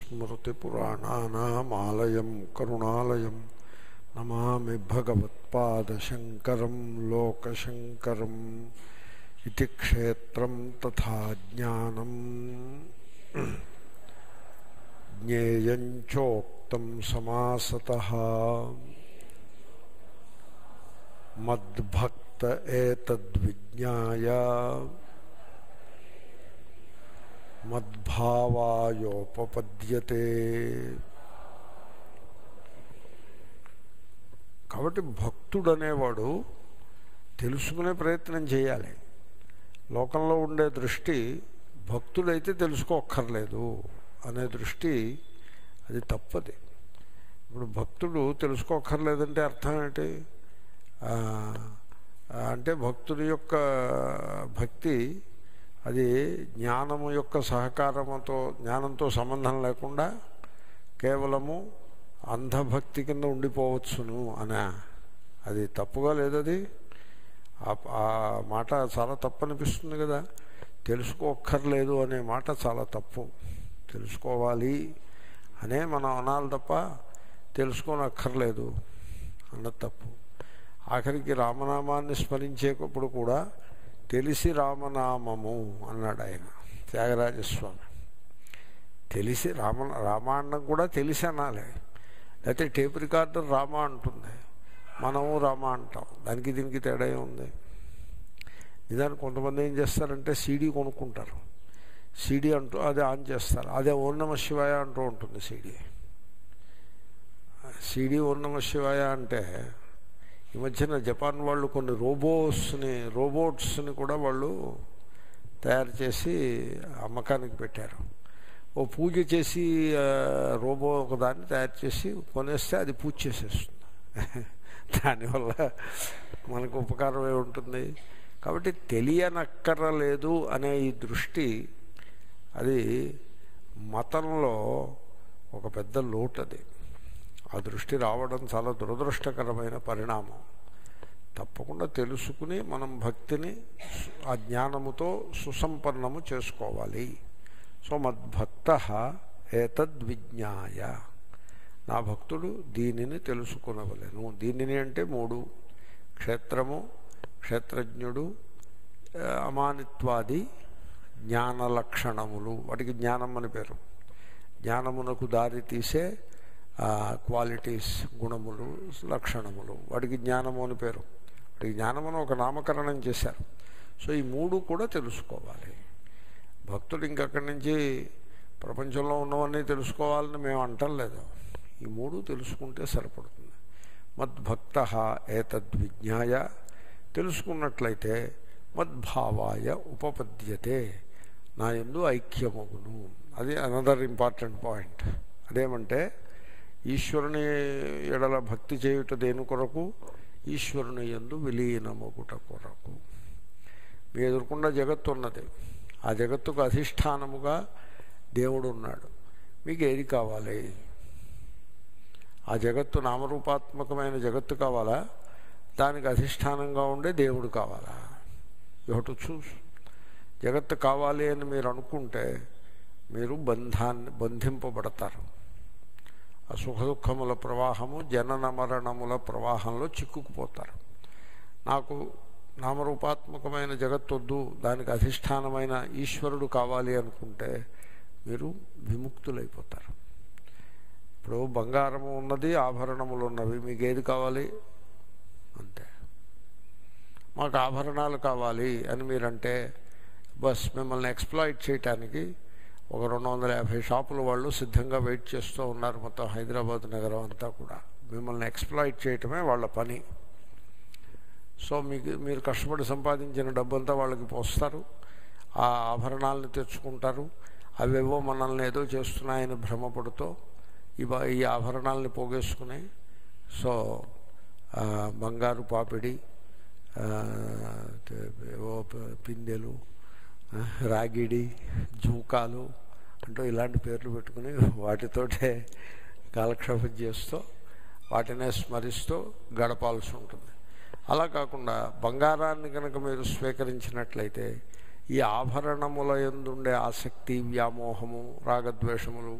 श्रुतिस्मृतिपुराणानामालयं करुणालयं नमामि भगवत्पादशङ्करं लोकशङ्करम् इति क्षेत्रं तथा ज्ञानम् ज्ञेयं चोक्तं समासतः मद्भक्त एतद्विज्ञाय మద్భావాయోపపద్యతే కాబట్టి భక్తుడు అనేవాడు తెలుసుకునే ప్రయత్నం చేయాలి లోకంలో ఉండే దృష్టి భక్తుడైతే తెలుసుకోక్కర్లేదు అనే దృష్టి అది తప్పది ఇప్పుడు భక్తుడు తెలుసుకోక్కర్లేదంటే అర్థం ఏంటి ఆ, అంటే భక్తుడి యొక్క భక్తి అది జ్ఞానము యొక్క సహకారముతో జ్ఞానంతో సంబంధం లేకుండా కేవలము అంధభక్తి కింద ఉండిపోవచ్చును అనే అది తప్పుగా లేదది ఆ- ఆ మాట చాలా తప్పు అనిపిస్తుంది కదా తెలుసుకోక్కర్లేదు అనే మాట చాలా తప్పు తెలుసుకోవాలి అనే మనం అనాలి తప్ప తెలుసుకోనక్కర్లేదు అన్నది తప్పు ఆఖరికి రామనామాన్ని స్మరించేటప్పుడు కూడా తెలిసి రామనామము అన్నాడు ఆయన త్యాగరాజస్వామి తెలిసి రామ రామాయణం కూడా తెలిసి అనాలి లేకపోతే టేప్ రికార్డర్ రామ అంటుంది మనము రామ అంటాం దానికి దీనికి తేడా ఉంది నిజానికి కొంతమంది ఏం చేస్తారంటే సీడీ కొనుక్కుంటారు సీడీ అంటూ అదే ఆన్ చేస్తారు అదే ఓం నమ శివాయ అంటూ ఉంటుంది సీడీ సీడీ ఓం నమ శివాయ అంటే ఈ మధ్యన జపాన్ వాళ్ళు కొన్ని రోబోస్ని రోబోట్స్ని కూడా వాళ్ళు తయారు చేసి అమ్మకానికి పెట్టారు ఓ పూజ చేసి ఆ, రోబో ఒక దాన్ని తయారు చేసి కొనేస్తే అది పూజ చేసేస్తుంది దానివల్ల మనకు ఉపకారమే ఉంటుంది కాబట్టి తెలియనక్కరలేదు అనే ఈ దృష్టి అది మతంలో ఒక పెద్ద లోటు అది ఆ దృష్టి రావడం చాలా దురదృష్టకరమైన పరిణామం తప్పకుండా తెలుసుకుని మనం భక్తిని సు- ఆ జ్ఞానముతో సుసంపన్నము చేసుకోవాలి సో మద్భక్త ఏతద్విజ్ఞాయ నా భక్తుడు దీనిని తెలుసుకునవలెను దీనిని అంటే మూడు క్షేత్రము క్షేత్రజ్ఞుడు ఆ, అమానిత్వాది జ్ఞాన లక్షణములు వాటికి జ్ఞానం అని పేరు జ్ఞానమునకు దారి తీసే క్వాలిటీస్ గుణములు లక్షణములు వాటికి జ్ఞానము అని పేరు వాటికి జ్ఞానమును ఒక నామకరణం చేశారు సో ఈ మూడు కూడా తెలుసుకోవాలి భక్తుడు ఇంకక్కడి నుంచి ప్రపంచంలో ఉన్నవన్నీ తెలుసుకోవాలని మేము అంటం లేదు ఈ మూడు తెలుసుకుంటే సరిపడుతుంది మద్భక్త ఏతద్విజ్ఞాయ తెలుసుకున్నట్లయితే మద్భావాయ ఉపపద్యతే నా ఎందు ఐక్యమగును అది అనదర్ ఇంపార్టెంట్ పాయింట్ అదేమంటే ఈశ్వరుని ఎడల భక్తి చేయుట దేని కొరకు ఈశ్వరుని ఎందు విలీనమగుట కొరకు మీ ఎదుర్కొన్న జగత్తు ఉన్నది ఆ జగత్తుకు అధిష్టానముగా దేవుడు ఉన్నాడు మీకు ఏది కావాలి ఆ జగత్తు నామరూపాత్మకమైన జగత్తు కావాలా దానికి అధిష్టానంగా ఉండే దేవుడు కావాలా ఒకటి చూసు జగత్తు కావాలి అని మీరు అనుకుంటే మీరు బంధాన్ని బంధింపబడతారు ఆ సుఖదుఖముల ప్రవాహము జనన మరణముల ప్రవాహంలో చిక్కుకుపోతారు నాకు నామరూపాత్మకమైన జగత్తొద్దు దానికి అధిష్టానమైన ఈశ్వరుడు కావాలి అనుకుంటే మీరు విముక్తులైపోతారు ఇప్పుడు బంగారము ఉన్నది ఆభరణములు ఉన్నవి మీకు ఏది కావాలి అంతే మాకు ఆభరణాలు కావాలి అని మీరంటే బస్ మిమ్మల్ని ఎక్స్ప్లాయిట్ చేయటానికి ఒక రెండు వందల యాభై షాపుల వాళ్ళు సిద్ధంగా వెయిట్ చేస్తూ ఉన్నారు మొత్తం హైదరాబాద్ నగరం అంతా కూడా మిమ్మల్ని ఎక్స్ప్లాయిట్ చేయటమే వాళ్ళ పని సో మీకు మీరు కష్టపడి సంపాదించిన డబ్బంతా వాళ్ళకి పోస్తారు ఆ ఆభరణాలను తెచ్చుకుంటారు అవేవో మనల్ని ఏదో చేస్తున్నాయని భ్రమపడుతూ ఈ బ- ఈ ఆభరణాలని పోగేసుకుని సో ఆ, బంగారు పాపిడి ఆ, తే- ఏవో ప- పిందెలు ఆ, రాగిడి జూకాలు అంటూ ఇలాంటి పేర్లు పెట్టుకుని వాటితోటే కాలక్షేపం చేస్తూ వాటినే స్మరిస్తూ గడపాల్సి ఉంటుంది అలా కాకుండా బంగారాన్ని కనుక మీరు స్వీకరించినట్లయితే ఈ ఆభరణముల ఎందుండే ఆసక్తి వ్యామోహము రాగద్వేషములు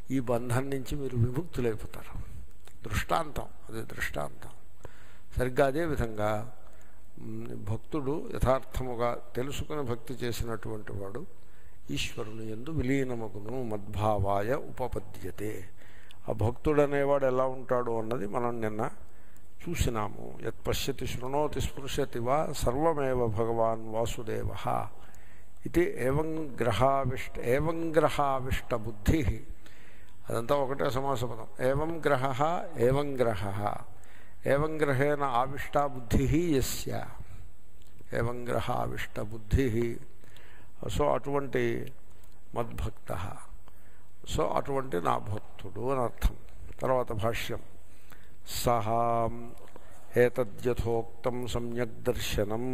ఈ బంధం నుంచి మీరు విముక్తులైపోతారు దృష్టాంతం అది దృష్టాంతం సరిగ్గా అదేవిధంగా మ్, భక్తుడు యథార్థముగా తెలుసుకుని భక్తి చేసినటువంటి వాడు ఈశ్వరుని ఎందు విలీనమగును మద్భావాయ ఉపపద్యతే ఆ భక్తుడు అనేవాడు ఎలా ఉంటాడు అన్నది మనం నిన్న చూసినాము యత్ పశ్యతి శృణోతి స్పృశతి వా సర్వమేవ భగవాన్ వాసుదేవ ఇది ఏవం గ్రహావిష్ట ఏవం గ్రహావిష్ట బుద్ధి అదంతా ఒకటే సమాసపదం ఏవం గ్రహ ఏవం గ్రహ ఏవం గ్రహేణ ఆవిష్టా బుద్ధి యస్య ఏవం గ్రహ ఆవిష్ట బుద్ధి సో అటువంటి మద్భక్త సో అటువంటి నా భక్తుడు అని అర్థం తర్వాత భాష్యం సహా ఏతద్యథోక్తం సమ్యక్ దర్శనం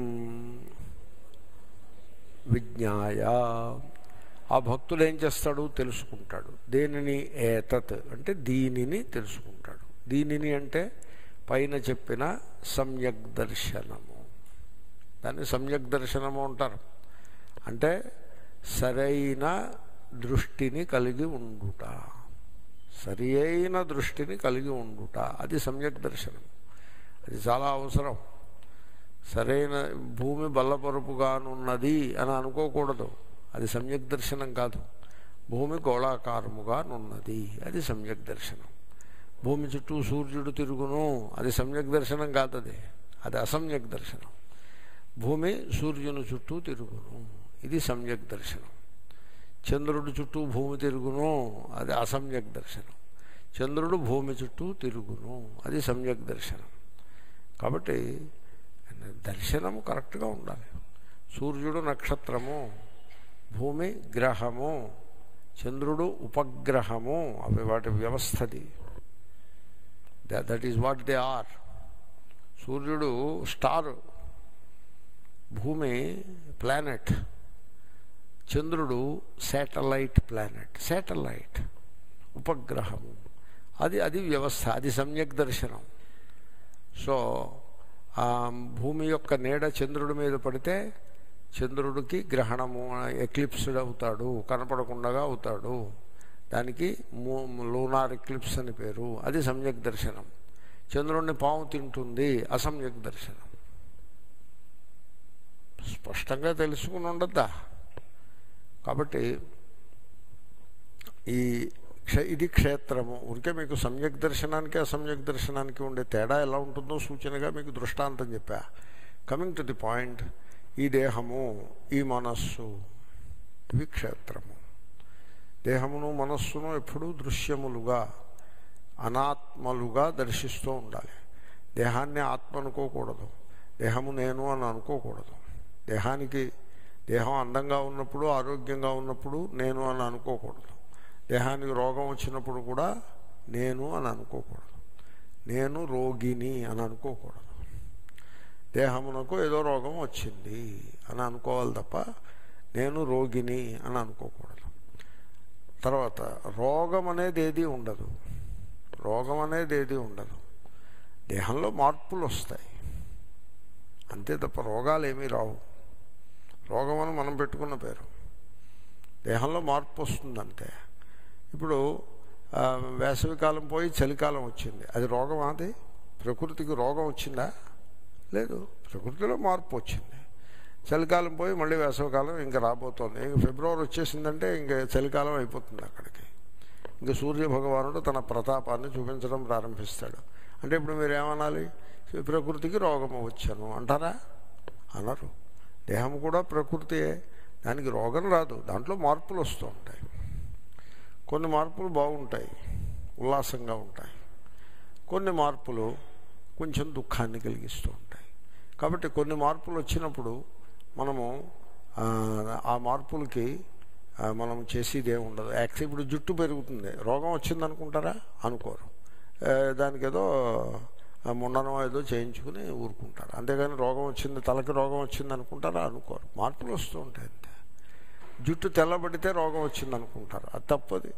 విజ్ఞాయ ఆ భక్తుడు ఏం చేస్తాడు తెలుసుకుంటాడు దేనిని ఏతత్ అంటే దీనిని తెలుసుకుంటాడు దీనిని అంటే పైన చెప్పిన సమ్యక్ దర్శనము దాన్ని సమ్యక్ దర్శనము అంటారు అంటే సరైన దృష్టిని కలిగి ఉండుట సరి అయిన దృష్టిని కలిగి ఉండుట అది సమ్యక్ దర్శనం అది చాలా అవసరం సరైన భూమి బల్లపరుపుగానున్నది అని అనుకోకూడదు అది సమ్యక్ దర్శనం కాదు భూమి గోళాకారముగానున్నది అది సమ్యక్ దర్శనం భూమి చుట్టూ సూర్యుడు తిరుగును అది సమ్యక్ దర్శనం కాదు అది అది అసమ్యక్ దర్శనం భూమి సూర్యుని చుట్టూ తిరుగును ఇది సమ్యక్ దర్శనం చంద్రుడు చుట్టూ భూమి తిరుగును అది అసమ్యక్ దర్శనం చంద్రుడు భూమి చుట్టూ తిరుగును అది సమ్యక్ దర్శనం కాబట్టి దర్శనము కరెక్ట్గా ఉండాలి సూర్యుడు నక్షత్రము భూమి గ్రహము చంద్రుడు ఉపగ్రహము అవి వాటి వ్యవస్థది that is what they are సూర్యుడు స్టార్ భూమి ప్లానెట్ చంద్రుడు శాటిలైట్ ప్లానెట్ శాటిలైట్ ఉపగ్రహము అది అది వ్యవస్థ అది సమ్యక్ దర్శనం సో ఆ భూమి యొక్క నీడ చంద్రుడి మీద పడితే చంద్రుడికి గ్రహణము ఎక్లిప్స్డ్ అవుతాడు కనపడకుండా అవుతాడు దానికి లూనార్ ఎక్లిప్స్ అని పేరు అది సమ్యక్ దర్శనం చంద్రుడిని పాము తింటుంది అసమ్యక్ దర్శనం స్పష్టంగా తెలుసుకుని ఉండద్దా కాబట్టి ఈ క్ష ఇది క్షేత్రము ఉరికే మీకు సమ్యక్ దర్శనానికి అసమ్యక్ దర్శనానికి ఉండే తేడా ఎలా ఉంటుందో సూచనగా మీకు దృష్టాంతం చెప్పా కమింగ్ టు ది పాయింట్ ఈ దేహము ఈ మనస్సు ఇవి క్షేత్రము దేహమును మనస్సును ఎప్పుడూ దృశ్యములుగా అనాత్మలుగా దర్శిస్తూ ఉండాలి దేహాన్ని ఆత్మ అనుకోకూడదు దేహము నేను అని అనుకోకూడదు దేహానికి దేహం అందంగా ఉన్నప్పుడు ఆరోగ్యంగా ఉన్నప్పుడు నేను అని అనుకోకూడదు దేహానికి రోగం వచ్చినప్పుడు కూడా నేను అని అనుకోకూడదు నేను రోగిని అని అనుకోకూడదు దేహమునకు ఏదో రోగం వచ్చింది అని అనుకోవాలి తప్ప నేను రోగిని అని అనుకోకూడదు తర్వాత రోగం అనేది ఏది ఉండదు రోగం అనేది ఏది ఉండదు దేహంలో మార్పులు వస్తాయి అంతే తప్ప రోగాలు ఏమీ రావు రోగం అని మనం పెట్టుకున్న పేరు దేహంలో మార్పు వస్తుందంతే ఇప్పుడు వేసవికాలం పోయి చలికాలం వచ్చింది అది రోగం అది ప్రకృతికి రోగం వచ్చిందా లేదు ప్రకృతిలో మార్పు వచ్చింది చలికాలం పోయి మళ్ళీ వేసవికాలం ఇంకా రాబోతోంది ఇంక ఫిబ్రవరి వచ్చేసిందంటే ఇంక చలికాలం అయిపోతుంది అక్కడికి ఇంకా సూర్య భగవానుడు తన ప్రతాపాన్ని చూపించడం ప్రారంభిస్తాడు అంటే ఇప్పుడు మీరు ఏమనాలి ప్రకృతికి రోగము వచ్చాను అంటారా అనరు దేహం కూడా ప్రకృతియే దానికి రోగం రాదు దాంట్లో మార్పులు వస్తూ ఉంటాయి కొన్ని మార్పులు బాగుంటాయి ఉల్లాసంగా ఉంటాయి కొన్ని మార్పులు కొంచెం దుఃఖాన్ని కలిగిస్తూ ఉంటాయి కాబట్టి కొన్ని మార్పులు వచ్చినప్పుడు మనము ఆ మార్పులకి మనం చేసేది ఏమి ఉండదు యాక్చువల్ ఇప్పుడు జుట్టు పెరుగుతుంది రోగం వచ్చింది అనుకుంటారా అనుకోరు దానికి ఏదో ముండనం ఏదో చేయించుకుని ఊరుకుంటారు అంతేగాని రోగం వచ్చింది తలకి రోగం వచ్చింది అనుకుంటారా అనుకోరు మార్పులు వస్తూ ఉంటాయి అంతే జుట్టు తెల్లబడితే రోగం వచ్చింది అనుకుంటారు అది తప్పది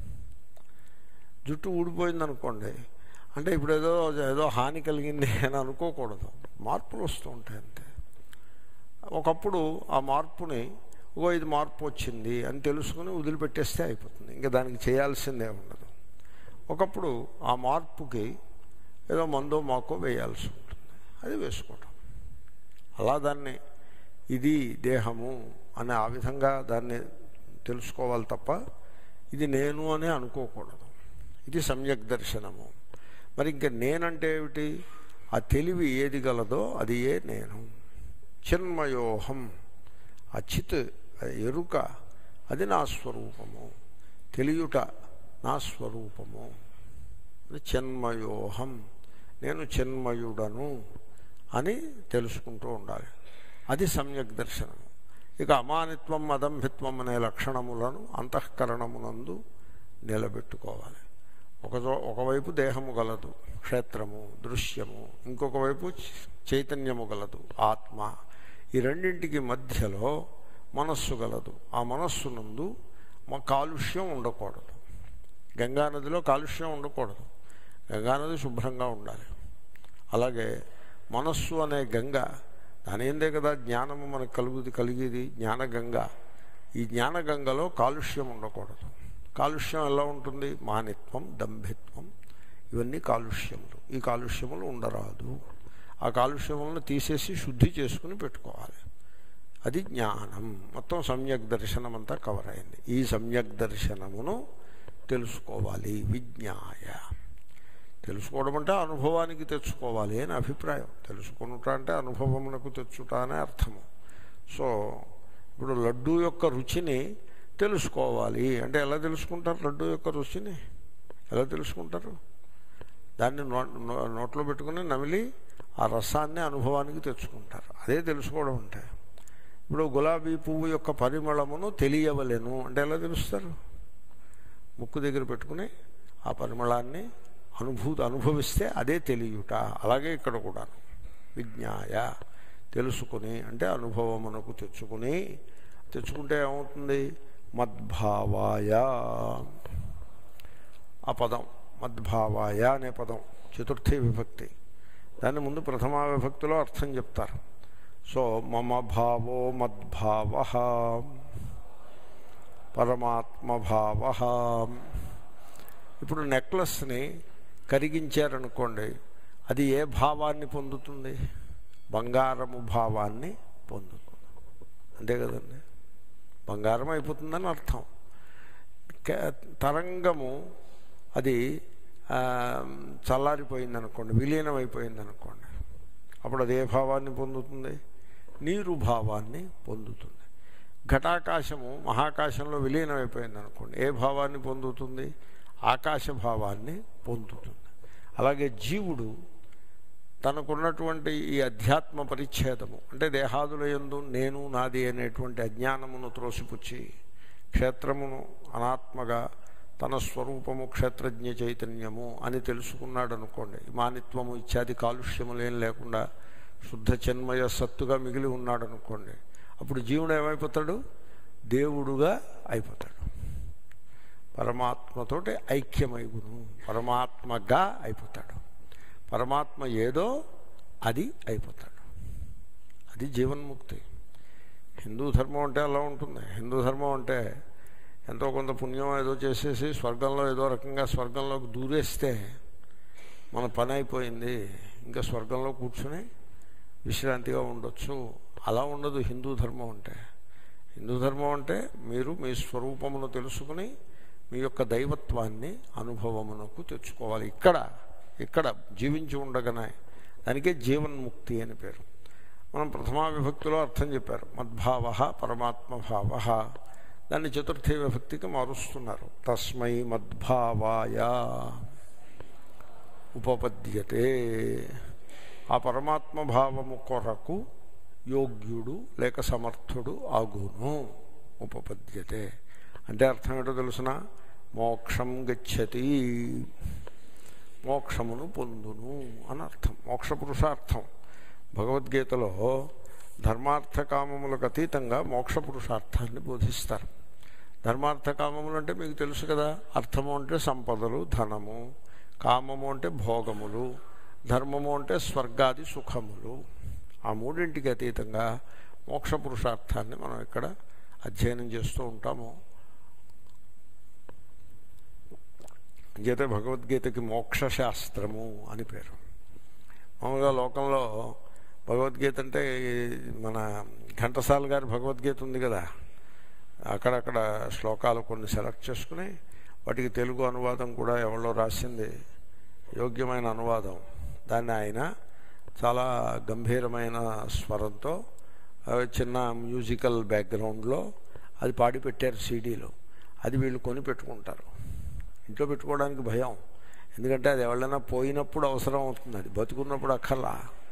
జుట్టు ఊడిపోయింది అనుకోండి అంటే ఇప్పుడు ఏదో ఏదో హాని కలిగింది అని అనుకోకూడదు మార్పులు వస్తూ ఉంటాయి అంతే ఒకప్పుడు ఆ మార్పుని ఓ ఇది మార్పు వచ్చింది అని తెలుసుకుని వదిలిపెట్టేస్తే అయిపోతుంది ఇంకా దానికి చేయాల్సిందే ఉండదు ఒకప్పుడు ఆ మార్పుకి ఏదో మందో మాకో వేయాల్సి ఉంటుంది అది వేసుకోవటం అలా దాన్ని ఇది దేహము అని ఆ విధంగా దాన్ని తెలుసుకోవాలి తప్ప ఇది నేను అని అనుకోకూడదు ఇది సమ్యక్ దర్శనము మరి ఇంకా నేనంటే ఏమిటి ఆ తెలివి ఏది గలదో అది ఏ నేను చిన్మయోహం ఆ చిత్ ఆ ఎరుక అది నా స్వరూపము తెలియుట నా స్వరూపము అది చిన్మయోహం నేను చిన్మయుడను అని తెలుసుకుంటూ ఉండాలి అది సమ్యక్ దర్శనం ఇక అమానిత్వం అదంభిత్వం అనే లక్షణములను అంతఃకరణమునందు నిలబెట్టుకోవాలి ఒక ఒకవైపు దేహము గలదు క్షేత్రము దృశ్యము ఇంకొక వైపు చైతన్యము గలదు ఆత్మ ఈ రెండింటికి మధ్యలో మనస్సు గలదు ఆ మనస్సునందు మా కాలుష్యం ఉండకూడదు గంగానదిలో కాలుష్యం ఉండకూడదు గంగానది శుభ్రంగా ఉండాలి అలాగే మనస్సు అనే గంగ దానేందే కదా జ్ఞానము మనకు కలుగుది కలిగేది జ్ఞానగంగ ఈ జ్ఞానగంగలో కాలుష్యం ఉండకూడదు కాలుష్యం ఎలా ఉంటుంది మానిత్వం దంభిత్వం ఇవన్నీ కాలుష్యములు ఈ కాలుష్యములు ఉండరాదు ఆ కాలుష్యములను తీసేసి శుద్ధి చేసుకుని పెట్టుకోవాలి అది జ్ఞానం మొత్తం సమ్యక్ దర్శనం అంతా కవర్ అయింది ఈ సమ్యక్ దర్శనమును తెలుసుకోవాలి విజ్ఞాయ తెలుసుకోవడం అంటే అనుభవానికి తెచ్చుకోవాలి అని అభిప్రాయం తెలుసుకునుట అంటే అనుభవమునకు తెచ్చుట అనే అర్థము సో ఇప్పుడు లడ్డూ యొక్క రుచిని తెలుసుకోవాలి అంటే ఎలా తెలుసుకుంటారు లడ్డూ యొక్క రుచిని ఎలా తెలుసుకుంటారు దాన్ని నోట్లో పెట్టుకుని నమిలి ఆ రసాన్ని అనుభవానికి తెచ్చుకుంటారు అదే తెలుసుకోవడం అంటే ఇప్పుడు గులాబీ పువ్వు యొక్క పరిమళమును తెలియవలెను అంటే ఎలా తెలుస్తారు ముక్కు దగ్గర పెట్టుకుని ఆ పరిమళాన్ని అనుభూతి అనుభవిస్తే అదే తెలియట అలాగే ఇక్కడ కూడా విజ్ఞాయ తెలుసుకుని అంటే అనుభవమునకు తెచ్చుకుని తెచ్చుకుంటే ఏమవుతుంది మద్భావాయ ఆ పదం మద్భావాయ అనే పదం చతుర్థి విభక్తి దాన్ని ముందు ప్రథమా విభక్తిలో అర్థం చెప్తారు సో మమ భావో మద్భావ పరమాత్మభావ ఇప్పుడు నెక్లెస్ని కరిగించారనుకోండి అది ఏ భావాన్ని పొందుతుంది బంగారము భావాన్ని పొందుతుంది అంతే కదండి బంగారం అయిపోతుందని అర్థం తరంగము అది చల్లారిపోయింది అనుకోండి విలీనం అయిపోయింది అనుకోండి అప్పుడు అది ఏ భావాన్ని పొందుతుంది నీరు భావాన్ని పొందుతుంది ఘటాకాశము మహాకాశంలో విలీనం అయిపోయింది అనుకోండి ఏ భావాన్ని పొందుతుంది ఆకాశ భావాన్ని పొందుతుంది అలాగే జీవుడు తనకున్నటువంటి ఈ అధ్యాత్మ పరిచ్ఛేదము అంటే దేహాదుల యందు నేను నాది అనేటువంటి అజ్ఞానమును త్రోసిపుచ్చి క్షేత్రమును అనాత్మగా తన స్వరూపము క్షేత్రజ్ఞ చైతన్యము అని తెలుసుకున్నాడు అనుకోండి మానిత్వము ఇత్యాది కాలుష్యములేం లేకుండా శుద్ధ చిన్మయ సత్తుగా మిగిలి ఉన్నాడు అనుకోండి అప్పుడు జీవుడు ఏమైపోతాడు దేవుడుగా అయిపోతాడు పరమాత్మతోటి ఐక్యమైగును పరమాత్మగా అయిపోతాడు పరమాత్మ ఏదో అది అయిపోతాడు అది జీవన్ముక్తి హిందూ ధర్మం అంటే అలా ఉంటుంది హిందూ ధర్మం అంటే ఎంతో కొంత పుణ్యం ఏదో చేసేసి స్వర్గంలో ఏదో రకంగా స్వర్గంలోకి దూరేస్తే మన పని అయిపోయింది ఇంకా స్వర్గంలో కూర్చుని విశ్రాంతిగా ఉండొచ్చు అలా ఉండదు హిందూ ధర్మం అంటే హిందూ ధర్మం అంటే మీరు మీ స్వరూపమును తెలుసుకుని మీ యొక్క దైవత్వాన్ని అనుభవమునకు తెచ్చుకోవాలి ఇక్కడ ఇక్కడ జీవించి ఉండగానే దానికే జీవన్ముక్తి అని పేరు మనం ప్రథమా విభక్తిలో అర్థం చెప్పారు మద్భావ పరమాత్మభావ దాన్ని చతుర్థి విభక్తికి మారుస్తున్నారు తస్మై మద్భావాయ ఉపపద్యతే ఆ పరమాత్మ భావము కొరకు యోగ్యుడు లేక సమర్థుడు ఆగును ఉపపద్యతే అంటే అర్థం ఏంటో తెలుసిన మోక్షం గచ్చతి మోక్షమును పొందును అని అర్థం మోక్ష పురుషార్థం భగవద్గీతలో ధర్మార్థ కామములకు అతీతంగా మోక్ష పురుషార్థాన్ని బోధిస్తారు ధర్మార్థ కామములు అంటే మీకు తెలుసు కదా అర్థము అంటే సంపదలు ధనము కామము అంటే భోగములు ధర్మము అంటే స్వర్గాది సుఖములు ఆ మూడింటికి అతీతంగా మోక్ష పురుషార్థాన్ని మనం ఇక్కడ అధ్యయనం చేస్తూ ఉంటాము గీత భగవద్గీతకి మోక్షశాస్త్రము అని పేరు మామూలుగా లోకంలో భగవద్గీత అంటే ఈ మన ఘంటసాల గారి భగవద్గీత ఉంది కదా అక్కడక్కడ శ్లోకాలు కొన్ని సెలెక్ట్ చేసుకుని వాటికి తెలుగు అనువాదం కూడా ఎవరో రాసింది యోగ్యమైన అనువాదం దాన్ని ఆయన చాలా గంభీరమైన స్వరంతో ఆ, చిన్న మ్యూజికల్ బ్యాక్గ్రౌండ్లో అది పాడి పెట్టారు సీడీలో అది వీళ్ళు కొని పెట్టుకుంటారు ఇంట్లో పెట్టుకోవడానికి భయం ఎందుకంటే అది ఎవరైనా పోయినప్పుడు అవసరం అవుతుంది అది బతుకున్నప్పుడు అక్కర్లా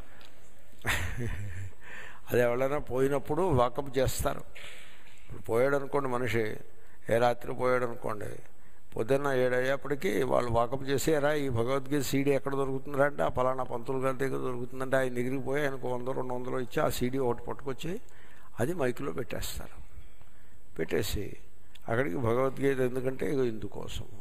అది ఎవరైనా పోయినప్పుడు వాకప్ చేస్తారు ఇప్పుడు పోయాడు అనుకోండి మనిషి ఏ రాత్రి పోయాడు అనుకోండి పొద్దున్న ఏడయ్యేప్పటికీ వాళ్ళు వాకప్ చేసి ఎరా ఈ భగవద్గీత సీడీ ఎక్కడ దొరుకుతుందంటే అంటే ఆ పలానా పంతులు గారి దగ్గర దొరుకుతుందంటే ఆయన దగ్గరికి పోయి ఆయనకు వంద రెండు వందలు ఇచ్చి ఆ సీడీ ఒకటి పట్టుకొచ్చి అది మైకులో పెట్టేస్తారు పెట్టేసి అక్కడికి భగవద్గీత ఎందుకంటే ఇగో ఇందుకోసము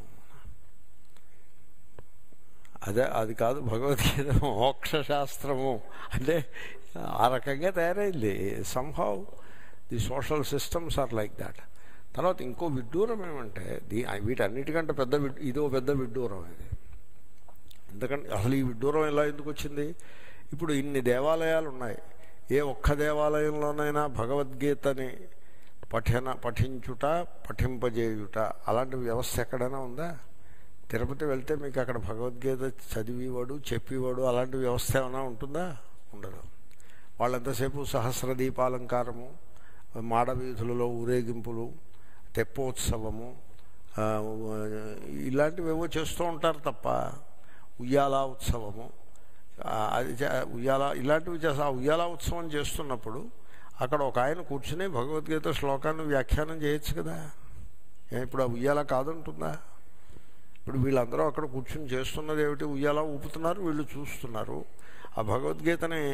అదే అది కాదు భగవద్గీత మోక్ష శాస్త్రము అంటే ఆ రకంగా తయారైంది somehow the social systems are like that తర్వాత ఇంకో విడ్డూరం ఏమంటే దీ వీటన్నిటికంటే పెద్ద విడ్ ఇదో పెద్ద విడ్డూరం ఇది ఎందుకంటే అసలు ఈ విడ్డూరం ఎలా ఎందుకు వచ్చింది ఇప్పుడు ఇన్ని దేవాలయాలు ఉన్నాయి ఏ ఒక్క దేవాలయంలోనైనా భగవద్గీతని పఠన పఠించుట పఠింపజేయుట అలాంటి వ్యవస్థ ఎక్కడైనా ఉందా తిరుపతి వెళ్తే మీకు అక్కడ భగవద్గీత చదివేవాడు చెప్పేవాడు అలాంటి వ్యవస్థ ఏమైనా ఉంటుందా ఉండదు వాళ్ళంతసేపు సహస్ర దీపాలంకారము మాడవీధులలో ఊరేగింపులు తెప్పోత్సవము ఆ, ఇలాంటివి ఏవో చేస్తూ ఉంటారు తప్ప ఉయ్యాల ఉత్సవము ఆ, అది చే- ఉయ్యాల ఇలాంటివి చేస్తా ఆ ఉయ్యాల ఉత్సవం చేస్తున్నప్పుడు అక్కడ ఒక ఆయన కూర్చుని భగవద్గీత శ్లోకాన్ని వ్యాఖ్యానం చేయొచ్చు కదా ఏ, ఇప్పుడు ఆ ఉయ్యాల కాదంటుందా ఇప్పుడు వీళ్ళందరూ అక్కడ కూర్చుని చేస్తున్నది ఏమిటి ఉయ్యాల ఊపుతున్నారు వీళ్ళు చూస్తున్నారు ఆ భగవద్గీతని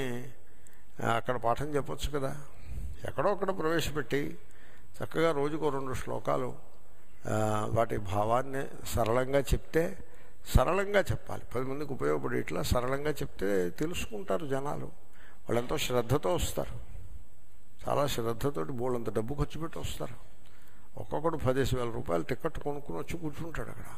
ఆ, అక్కడ పాఠం చెప్పొచ్చు కదా ఎక్కడో అక్కడ ప్రవేశపెట్టి చక్కగా రోజుకో రెండు శ్లోకాలు ఆ, వాటి భావాన్ని సరళంగా చెప్తే సరళంగా చెప్పాలి పది మందికి ఉపయోగపడి ఇట్లా సరళంగా చెప్తే తెలుసుకుంటారు జనాలు వాళ్ళెంతో శ్రద్ధతో వస్తారు చాలా శ్రద్ధతోటి బోళ్ళంత డబ్బు ఖర్చు పెట్టి వస్తారు ఒక్కొక్కడు పదిహేను వేల రూపాయలు టికెట్ కొనుక్కుని వచ్చి కూర్చుంటాడు అక్కడ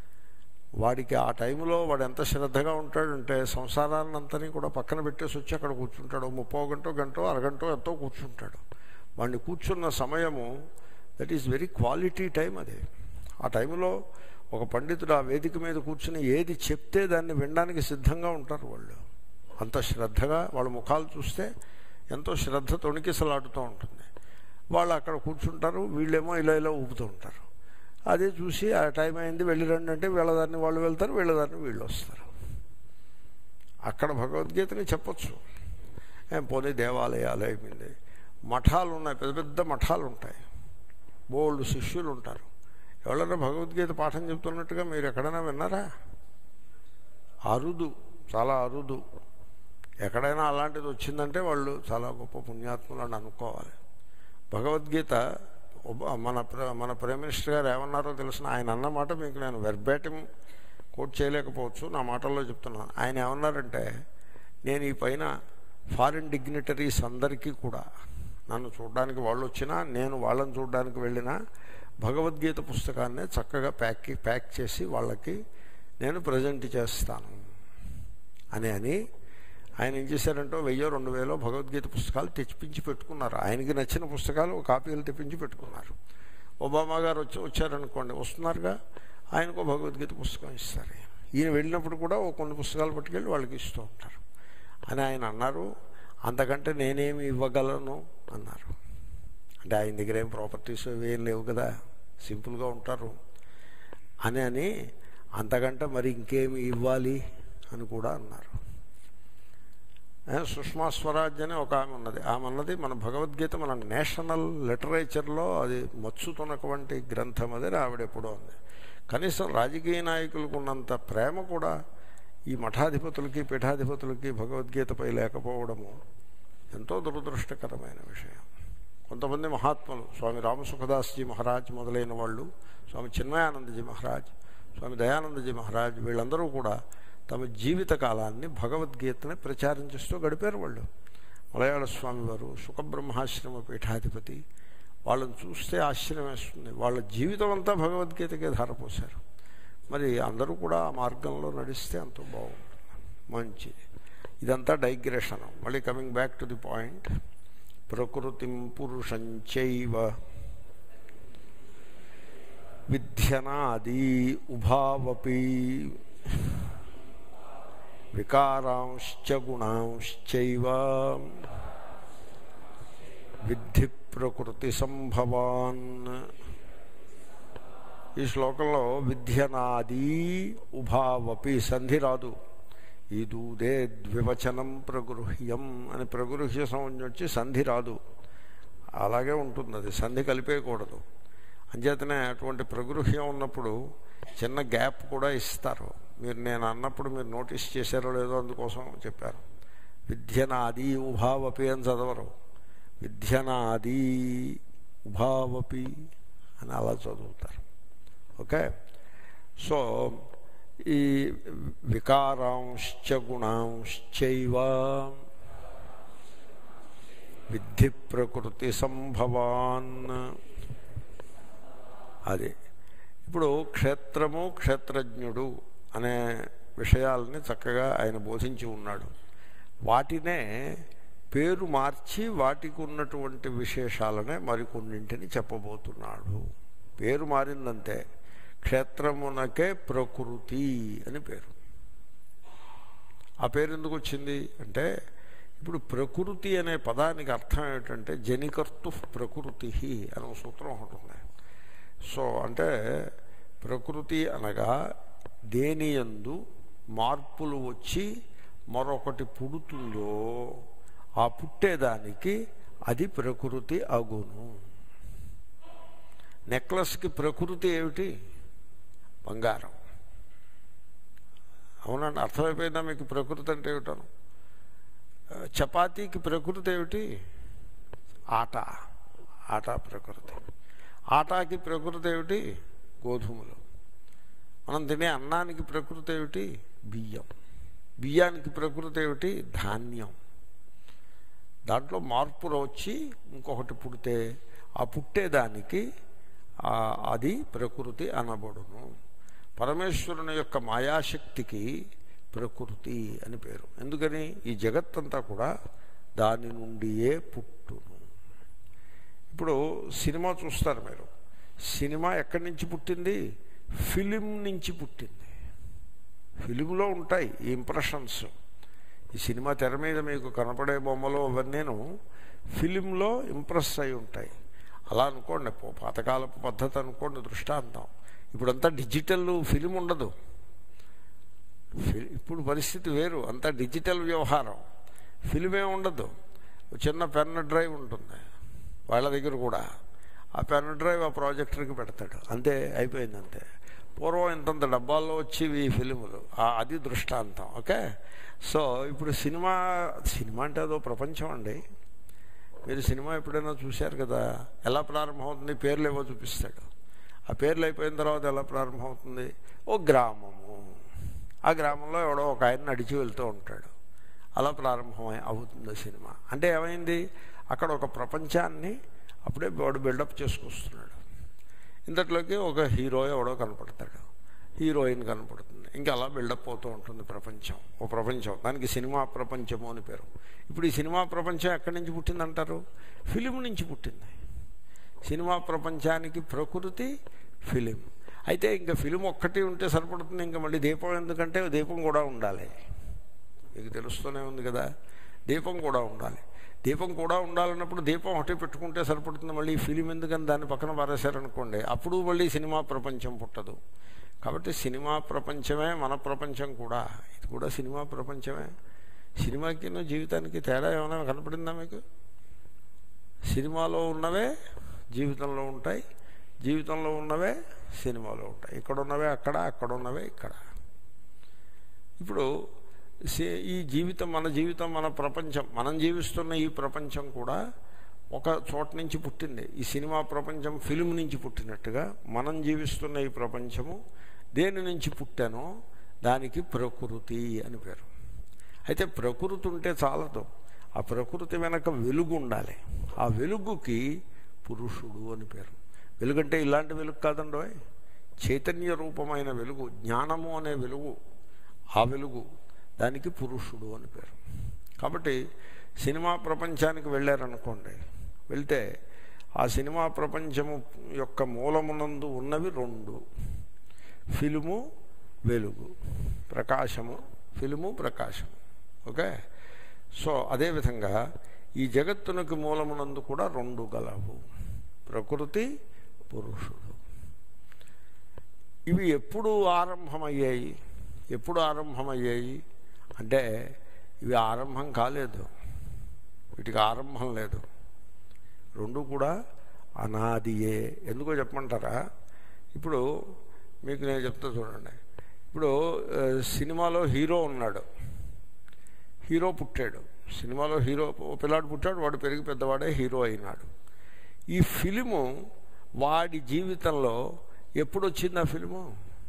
వాడికి ఆ టైంలో వాడు ఎంత శ్రద్ధగా ఉంటాడంటే సంసారాన్ని అంతని కూడా పక్కన పెట్టేసి వచ్చి అక్కడ కూర్చుంటాడు ముప్పో గంటో గంటో అరగంటో ఎంతో కూర్చుంటాడు వాడిని కూర్చున్న సమయము that is very quality time అది ఆ టైంలో ఒక పండితుడు ఆ వేదిక మీద కూర్చుని ఏది చెప్తే దాన్ని వినడానికి సిద్ధంగా ఉంటారు వాళ్ళు అంత శ్రద్ధగా వాళ్ళ ముఖాలు చూస్తే ఎంతో శ్రద్ధ తొణికిసలాడుతూ ఉంటుంది వాళ్ళు అక్కడ కూర్చుంటారు వీళ్ళేమో ఇలా ఇలా ఊపుతూ ఉంటారు అదే చూసి ఆ టైం అయింది వెళ్ళిరండి అంటే వీళ్ళదారిని వాళ్ళు వెళ్తారు వీళ్ళదారిని వీళ్ళు వస్తారు అక్కడ భగవద్గీతని చెప్పొచ్చు ఏం పోనీ దేవాలయాలు అయిపోయింది మఠాలు ఉన్నాయి పెద్ద పెద్ద మఠాలు ఉంటాయి బోల్డ్ శిష్యులు ఉంటారు ఎవరైనా భగవద్గీత పాఠం చెప్తున్నట్టుగా మీరు ఎక్కడైనా విన్నారా అరుదు చాలా అరుదు ఎక్కడైనా అలాంటిది వచ్చిందంటే వాళ్ళు చాలా గొప్ప పుణ్యాత్ములు అని అనుకోవాలి భగవద్గీత ఒబ- మన ప్ర- మన ప్రైమ్ మినిస్టర్ గారు ఏమన్నారో తెలిసిన ఆయన అన్నమాట మీకు నేను వెర్బాటిం కోట్ చేయలేకపోవచ్చు నా మాటల్లో చెప్తున్నాను ఆయన ఏమన్నారంటే నేను ఈ పైన ఫారిన్ డిగ్నిటరీస్ అందరికీ కూడా నన్ను చూడడానికి వాళ్ళు వచ్చినా నేను వాళ్ళని చూడడానికి వెళ్ళినా భగవద్గీత పుస్తకాన్ని చక్కగా ప్యాక్ ప్యాక్ చేసి వాళ్ళకి నేను ప్రజెంట్ చేస్తాను అని అని ఆయన ఏం చేశారంటే వెయ్యో రెండు వేలో భగవద్గీత పుస్తకాలు తెచ్చిపించి పెట్టుకున్నారు ఆయనకి నచ్చిన పుస్తకాలు కాపీలు తెప్పించి పెట్టుకున్నారు ఒబామా గారు వచ్చి వచ్చారనుకోండి వస్తున్నారుగా ఆయనకు భగవద్గీత పుస్తకం ఇస్తారు ఈయన వెళ్ళినప్పుడు కూడా ఓ కొన్ని పుస్తకాలు పట్టుకెళ్ళి వాళ్ళకి ఇస్తూ ఉంటారు అని ఆయన అన్నారు అంతకంటే నేనేమి ఇవ్వగలను అన్నారు అంటే ఆయన దగ్గర ఏం ప్రాపర్టీస్ ఏం లేవు కదా సింపుల్గా ఉంటారు అని అని అంతకంటే మరి ఇంకేమి ఇవ్వాలి అని కూడా అన్నారు ఏ, సుష్మా స్వరాజ్ అని ఒక ఆమె ఉన్నది ఆమె అన్నది మన భగవద్గీత మన నేషనల్ లిటరేచర్లో అది మచ్చుతున్నటువంటి గ్రంథం అది ఆవిడ ఎప్పుడో ఉంది కనీసం రాజకీయ నాయకులకు ఉన్నంత ప్రేమ కూడా ఈ మఠాధిపతులకి పీఠాధిపతులకి భగవద్గీతపై లేకపోవడము ఎంతో దురదృష్టకరమైన విషయం కొంతమంది మహాత్ములు స్వామి రామసుఖదాస్జీ మహారాజ్ మొదలైన వాళ్ళు స్వామి చిన్మయానందజీ మహారాజ్ స్వామి దయానందజీ మహారాజ్ వీళ్ళందరూ కూడా తమ జీవిత కాలాన్ని భగవద్గీతని ప్రచారం చేస్తూ గడిపారు వాళ్ళు మలయాళ స్వామి వారు సుఖబ్రహ్మాశ్రమ పీఠాధిపతి వాళ్ళని చూస్తే ఆశ్చర్యం వేస్తుంది వాళ్ళ జీవితం అంతా భగవద్గీతకే ధారపోశారు మరి అందరూ కూడా ఆ మార్గంలో నడిస్తే అంత బాగుంటుంది మంచిది ఇదంతా డైగ్రెషన్ మళ్ళీ coming back to the point ప్రకృతిం పురుషంచైవ విధ్యనాది ఉభావపి వికారాంశ్చ గుణాంశ్చైవ విద్ధి ప్రకృతి సంభవాన్ ఈ శ్లోకంలో విధ్యనాది ఉభావపి సంధి రాదు ఈ దూదే ద్వివచనం ప్రగృహ్యం అని ప్రగృహ్య సంజ్ఞ వచ్చి సంధి రాదు అలాగే ఉంటుంది అది సంధి కలిపేయకూడదు అంచేతనే అటువంటి ప్రగృహ్యం ఉన్నప్పుడు చిన్న గ్యాప్ కూడా ఇస్తారు మీరు నేను అన్నప్పుడు మీరు నోటీస్ చేశారో లేదో అందుకోసం చెప్పారు విద్యనాది ఉభావపి అని చదవరు విద్యనాది ఉభావపి అని అలా చదువుతారు ఓకే సో ఈ వికారాంశ్చ గుణాంశ్చైవ విద్ధి ప్రకృతి సంభవాన్ అది ఇప్పుడు క్షేత్రము క్షేత్రజ్ఞుడు అనే విషయాలని చక్కగా ఆయన బోధించి ఉన్నాడు వాటినే పేరు మార్చి వాటికి ఉన్నటువంటి విశేషాలనే మరికొన్నింటిని చెప్పబోతున్నాడు పేరు మారిందంటే క్షేత్రమునకే ప్రకృతి అని పేరు ఆ పేరు ఎందుకు వచ్చింది అంటే ఇప్పుడు ప్రకృతి అనే పదానికి అర్థం ఏమిటంటే జనికర్తు ప్రకృతి అనే ఒక సూత్రం ఒకటి ఉంది సో అంటే ప్రకృతి అనగా దేని యందు మార్పులు వచ్చి మరొకటి పుడుతుందో ఆ పుట్టేదానికి అది ప్రకృతి అగును నెక్లెస్కి ప్రకృతి ఏమిటి బంగారం అవునండి అర్థమైపోయిందా మీకు ప్రకృతి అంటే ఏమిటాను చపాతీకి ప్రకృతి ఏమిటి ఆట ఆట ప్రకృతి ఆటాకి ప్రకృతి ఏమిటి గోధుమలు మనం తినే అన్నానికి ప్రకృతి ఏమిటి బియ్యం బియ్యానికి ప్రకృతి ఏమిటి ధాన్యం దాంట్లో మార్పులు వచ్చి ఇంకొకటి పుడితే ఆ పుట్టేదానికి అది ప్రకృతి అనబడును పరమేశ్వరుని యొక్క మాయాశక్తికి ప్రకృతి అని పేరు ఎందుకని ఈ జగత్తంతా కూడా దాని నుండియే పుట్టును ఇప్పుడు సినిమా చూస్తారు మీరు సినిమా ఎక్కడి నుంచి పుట్టింది ఫిలిం నుంచి పుట్టింది ఫిలింలో ఉంటాయి ఈ ఇంప్రెషన్స్ ఈ సినిమా తెర మీద మీకు కనపడే బొమ్మలు అవన్నీను ఫిలింలో ఇంప్రెస్ అయి ఉంటాయి అలా అనుకోండి పాతకాలపు పద్ధతి అనుకోండి దృష్టాంతం ఇప్పుడంతా డిజిటల్ ఫిలిం ఉండదు ఇప్పుడు పరిస్థితి వేరు అంతా డిజిటల్ వ్యవహారం ఫిలిమే ఉండదు చిన్న పెన్ డ్రైవ్ ఉంటుంది వాళ్ళ దగ్గర కూడా ఆ పెన్ డ్రైవ్ ఆ ప్రాజెక్టర్కి పెడతాడు అంతే అయిపోయింది అంతే పూర్వం ఇంతంత డబ్బాల్లో వచ్చేవి ఈ ఫిలిములు అది దృష్టాంతం ఓకే సో ఇప్పుడు సినిమా సినిమా అంటే అదో ప్రపంచం అండి మీరు సినిమా ఎప్పుడైనా చూశారు కదా ఎలా ప్రారంభమవుతుంది పేర్లు ఏవో చూపిస్తాడు ఆ పేర్లు అయిపోయిన తర్వాత ఎలా ప్రారంభమవుతుంది ఓ గ్రామము ఆ గ్రామంలో ఎవడో ఒక ఆయన నడిచి వెళ్తూ ఉంటాడు అలా ప్రారంభమై అవుతుంది సినిమా అంటే ఏమైంది అక్కడ ఒక ప్రపంచాన్ని అప్పుడే వాడు బిల్డప్ చేసుకొస్తున్నాడు ఇంతట్లోకి ఒక హీరో ఎవడో కనపడతాడు హీరోయిన్ కనపడుతుంది ఇంకా అలా బిల్డప్ అవుతూ ఉంటుంది ప్రపంచం ఓ ప్రపంచం దానికి సినిమా ప్రపంచము అని పేరు ఇప్పుడు ఈ సినిమా ప్రపంచం ఎక్కడి నుంచి పుట్టిందంటారు ఫిలిం నుంచి పుట్టింది సినిమా ప్రపంచానికి ప్రకృతి ఫిలిం అయితే ఇంకా ఫిలిం ఒక్కటి ఉంటే సరిపడుతుంది ఇంకా మళ్ళీ దీపం ఎందుకంటే దీపం కూడా ఉండాలి మీకు తెలుస్తూనే ఉంది కదా దీపం కూడా ఉండాలి దీపం కూడా ఉండాలన్నప్పుడు దీపం ఒకటి పెట్టుకుంటే సరిపడుతుంది మళ్ళీ ఫిలిం ఎందుకని దాన్ని పక్కన పారేశారనుకోండి అప్పుడు మళ్ళీ సినిమా ప్రపంచం పుట్టదు కాబట్టి సినిమా ప్రపంచమే మన ప్రపంచం కూడా ఇది కూడా సినిమా ప్రపంచమే సినిమాకి జీవితానికి తేడా ఏమైనా కనపడిందా మీకు సినిమాలో ఉన్నవే జీవితంలో ఉంటాయి జీవితంలో ఉన్నవే సినిమాలో ఉంటాయి ఇక్కడ ఉన్నవే అక్కడ అక్కడ ఉన్నవే ఇక్కడ ఇప్పుడు ఈ జీవితం మన జీవితం మన ప్రపంచం మనం జీవిస్తున్న ఈ ప్రపంచం కూడా ఒక చోట నుంచి పుట్టింది ఈ సినిమా ప్రపంచం ఫిలిం నుంచి పుట్టినట్టుగా మనం జీవిస్తున్న ఈ ప్రపంచము దేని నుంచి పుట్టానో దానికి ప్రకృతి అని పేరు అయితే ప్రకృతి ఉంటే చాలదు ఆ ప్రకృతి వెనక వెలుగు ఉండాలి ఆ వెలుగుకి పురుషుడు అని పేరు వెలుగంటే ఇలాంటి వెలుగు కాదండో చైతన్య రూపమైన వెలుగు జ్ఞానము అనే వెలుగు ఆ వెలుగు దానికి పురుషుడు అని పేరు కాబట్టి సినిమా ప్రపంచానికి వెళ్ళారనుకోండి వెళ్తే ఆ సినిమా ప్రపంచము యొక్క మూలమునందు ఉన్నవి రెండు ఫిలుము వెలుగు ప్రకాశము ఫిలుము ప్రకాశము ఓకే సో అదేవిధంగా ఈ జగత్తునకు మూలమునందు కూడా రెండు గలవు ప్రకృతి పురుషుడు ఇవి ఎప్పుడు ఆరంభమయ్యాయి ఎప్పుడు ఆరంభమయ్యాయి అంటే ఇవి ఆరంభం కాలేదు వీటికి ఆరంభం లేదు రెండు కూడా అనాదియే ఎందుకో చెప్పమంటారా ఇప్పుడు మీకు నేను చెప్తా చూడండి ఇప్పుడు ఆ, సినిమాలో హీరో ఉన్నాడు హీరో పుట్టాడు సినిమాలో హీరో ఓ పిల్లాడు పుట్టాడు వాడు పెరిగి పెద్దవాడే హీరో అయినాడు ఈ ఫిలిము వాడి జీవితంలో ఎప్పుడు వచ్చింది ఆ ఫిలిము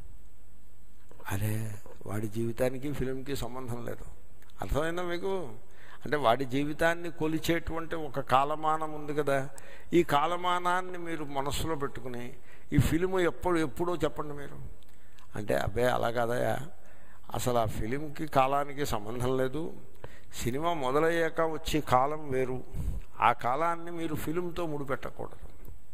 అరే వాడి జీవితానికి ఫిలింకి సంబంధం లేదు అర్థమైందా మీకు అంటే వాడి జీవితాన్ని కొలిచేటువంటి ఒక కాలమానం ఉంది కదా ఈ కాలమానాన్ని మీరు మనస్సులో పెట్టుకుని ఈ ఫిలిము ఎప్పుడు ఎప్పుడో చెప్పండి మీరు అంటే అబ్బే అలా కాదయా అసలు ఆ ఫిలింకి కాలానికి సంబంధం లేదు సినిమా మొదలయ్యాక వచ్చే కాలం వేరు ఆ కాలాన్ని మీరు ఫిలింతో ముడిపెట్టకూడదు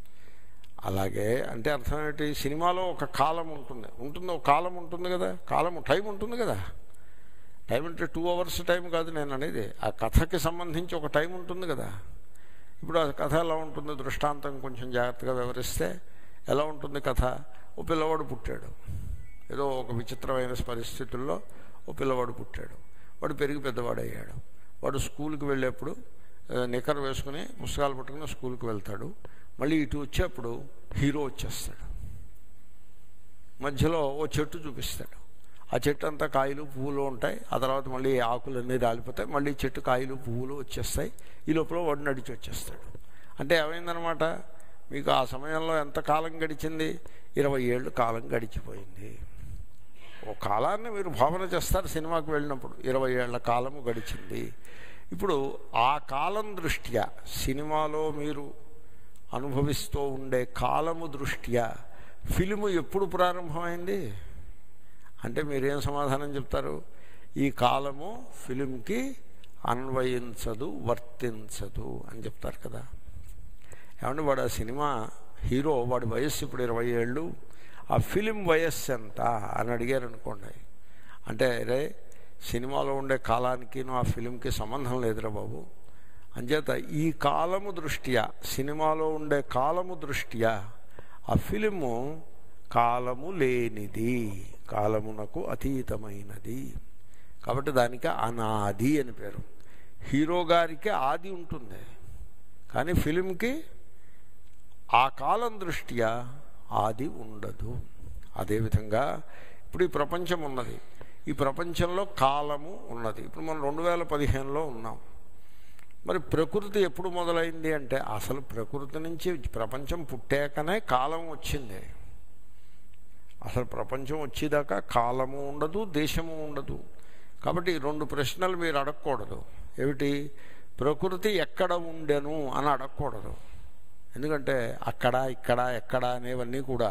అలాగే అంటే అర్థం ఏంటి సినిమాలో ఒక కాలం ఉంటుంది ఉంటుంది ఒక కాలం ఉంటుంది కదా కాలం టైం ఉంటుంది కదా టైం అంటే టూ అవర్స్ టైం కాదు నేను అనేది ఆ కథకి సంబంధించి ఒక టైం ఉంటుంది కదా ఇప్పుడు ఆ కథ ఎలా ఉంటుంది దృష్టాంతం కొంచెం జాగ్రత్తగా వివరిస్తే ఎలా ఉంటుంది కథ ఓ పిల్లవాడు పుట్టాడు ఏదో ఒక విచిత్రమైన పరిస్థితుల్లో ఓ పిల్లవాడు పుట్టాడు వాడు పెరిగి పెద్దవాడు అయ్యాడు వాడు స్కూల్కి వెళ్ళేప్పుడు ఆ, నిక్కర్ వేసుకుని పుస్తకాలు పట్టుకుని స్కూల్కి వెళ్తాడు మళ్ళీ ఇటు వచ్చేప్పుడు హీరో వచ్చేస్తాడు మధ్యలో ఓ చెట్టు చూపిస్తాడు ఆ చెట్టు అంతా కాయలు పువ్వులు ఉంటాయి ఆ తర్వాత మళ్ళీ ఆకులన్నీ రాలిపోతాయి మళ్ళీ చెట్టు కాయలు పువ్వులు వచ్చేస్తాయి ఈ లోపల వాడు నడిచి వచ్చేస్తాడు అంటే ఏమైందనమాట మీకు ఆ సమయంలో ఎంత కాలం గడిచింది ఇరవై ఏళ్ళు కాలం గడిచిపోయింది ఓ కాలాన్ని మీరు భావన చేస్తారు సినిమాకి వెళ్ళినప్పుడు ఇరవై ఏళ్ల కాలము గడిచింది ఇప్పుడు ఆ కాలం దృష్ట్యా సినిమాలో మీరు అనుభవిస్తూ ఉండే కాలము దృష్ట్యా ఫిలిము ఎప్పుడు ప్రారంభమైంది అంటే మీరేం సమాధానం చెప్తారు ఈ కాలము ఫిలింకి అన్వయించదు వర్తించదు అని చెప్తారు కదా ఏమంటే వాడు ఆ సినిమా హీరో వాడి వయస్సు ఇప్పుడు ఇరవై ఏళ్ళు ఆ ఫిలిం వయస్సు ఎంత అని అడిగారు అనుకోండి అంటే రే సినిమాలో ఉండే కాలానికి ఆ ఫిలింకి సంబంధం లేదురా బాబు అంచేత ఈ కాలము దృష్ట్యా సినిమాలో ఉండే కాలము దృష్ట్యా ఆ ఫిలిము కాలము లేనిది కాలమునకు అతీతమైనది కాబట్టి దానికి అనాది అని పేరు హీరో గారికి ఆది ఉంటుంది కానీ ఫిలింకి ఆ కాలం దృష్ట్యా ఆది ఉండదు అదేవిధంగా ఇప్పుడు ఈ ప్రపంచం ఉన్నది ఈ ప్రపంచంలో కాలము ఉన్నది ఇప్పుడు మనం రెండు వేల పదిహేనులో ఉన్నాం మరి ప్రకృతి ఎప్పుడు మొదలైంది అంటే అసలు ప్రకృతి నుంచి ప్రపంచం పుట్టాకనే కాలం వచ్చింది అసలు ప్రపంచం వచ్చేదాకా కాలము ఉండదు దేశము ఉండదు కాబట్టి ఈ రెండు ప్రశ్నలు మీరు అడగకూడదు ఏమిటి ప్రకృతి ఎక్కడ ఉండెను అని అడగకూడదు ఎందుకంటే అక్కడ ఇక్కడ ఎక్కడ అనేవన్నీ కూడా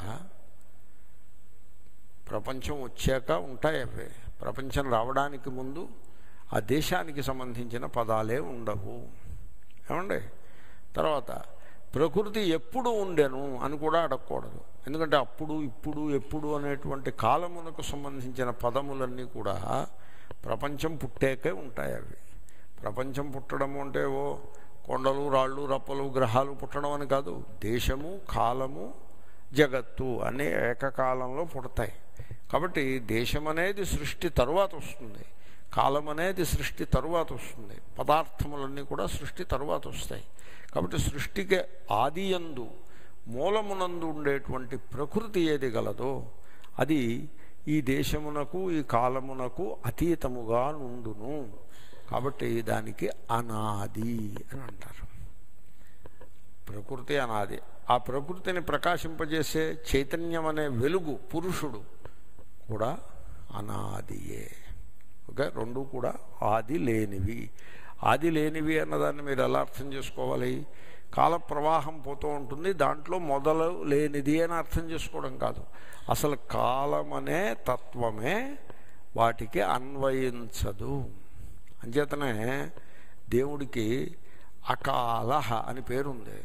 ప్రపంచం వచ్చాక ఉంటాయి అవి ప్రపంచం రావడానికి ముందు ఆ దేశానికి సంబంధించిన పదాలే ఉండవు ఏమండి తర్వాత ప్రకృతి ఎప్పుడు ఉండెను అని కూడా అడగకూడదు ఎందుకంటే అప్పుడు ఇప్పుడు ఎప్పుడు అనేటువంటి కాలమునకు సంబంధించిన పదములన్నీ కూడా ప్రపంచం పుట్టాకే ఉంటాయి అవి ప్రపంచం పుట్టడము అంటే ఓ కొండలు రాళ్ళు రప్పలు గ్రహాలు పుట్టడం అని కాదు దేశము కాలము జగత్తు అనే ఏకకాలంలో పుడతాయి కాబట్టి దేశం అనేది సృష్టి తరువాత వస్తుంది కాలం అనేది సృష్టి తరువాత వస్తుంది పదార్థములన్నీ కూడా సృష్టి తరువాత వస్తాయి కాబట్టి సృష్టికి ఆదియందు మూలమునందు ఉండేటువంటి ప్రకృతి ఏది గలదో అది ఈ దేశమునకు ఈ కాలమునకు అతీతముగా నుండును కాబట్టి దానికి అనాది అని అంటారు ప్రకృతి అనాది ఆ ప్రకృతిని ప్రకాశింపజేసే చైతన్యం అనే వెలుగు పురుషుడు కూడా అనాదియే ఓకే రెండు కూడా ఆది లేనివి ఆది లేనివి అన్నదాన్ని మీరు ఎలా అర్థం చేసుకోవాలి కాల ప్రవాహం పోతూ ఉంటుంది దాంట్లో మొదలు లేనిది అని అర్థం చేసుకోవడం కాదు అసలు కాలం అనే తత్వమే వాటికి అన్వయించదు అంచేతనే దేవుడికి అకాలహ అని పేరుంది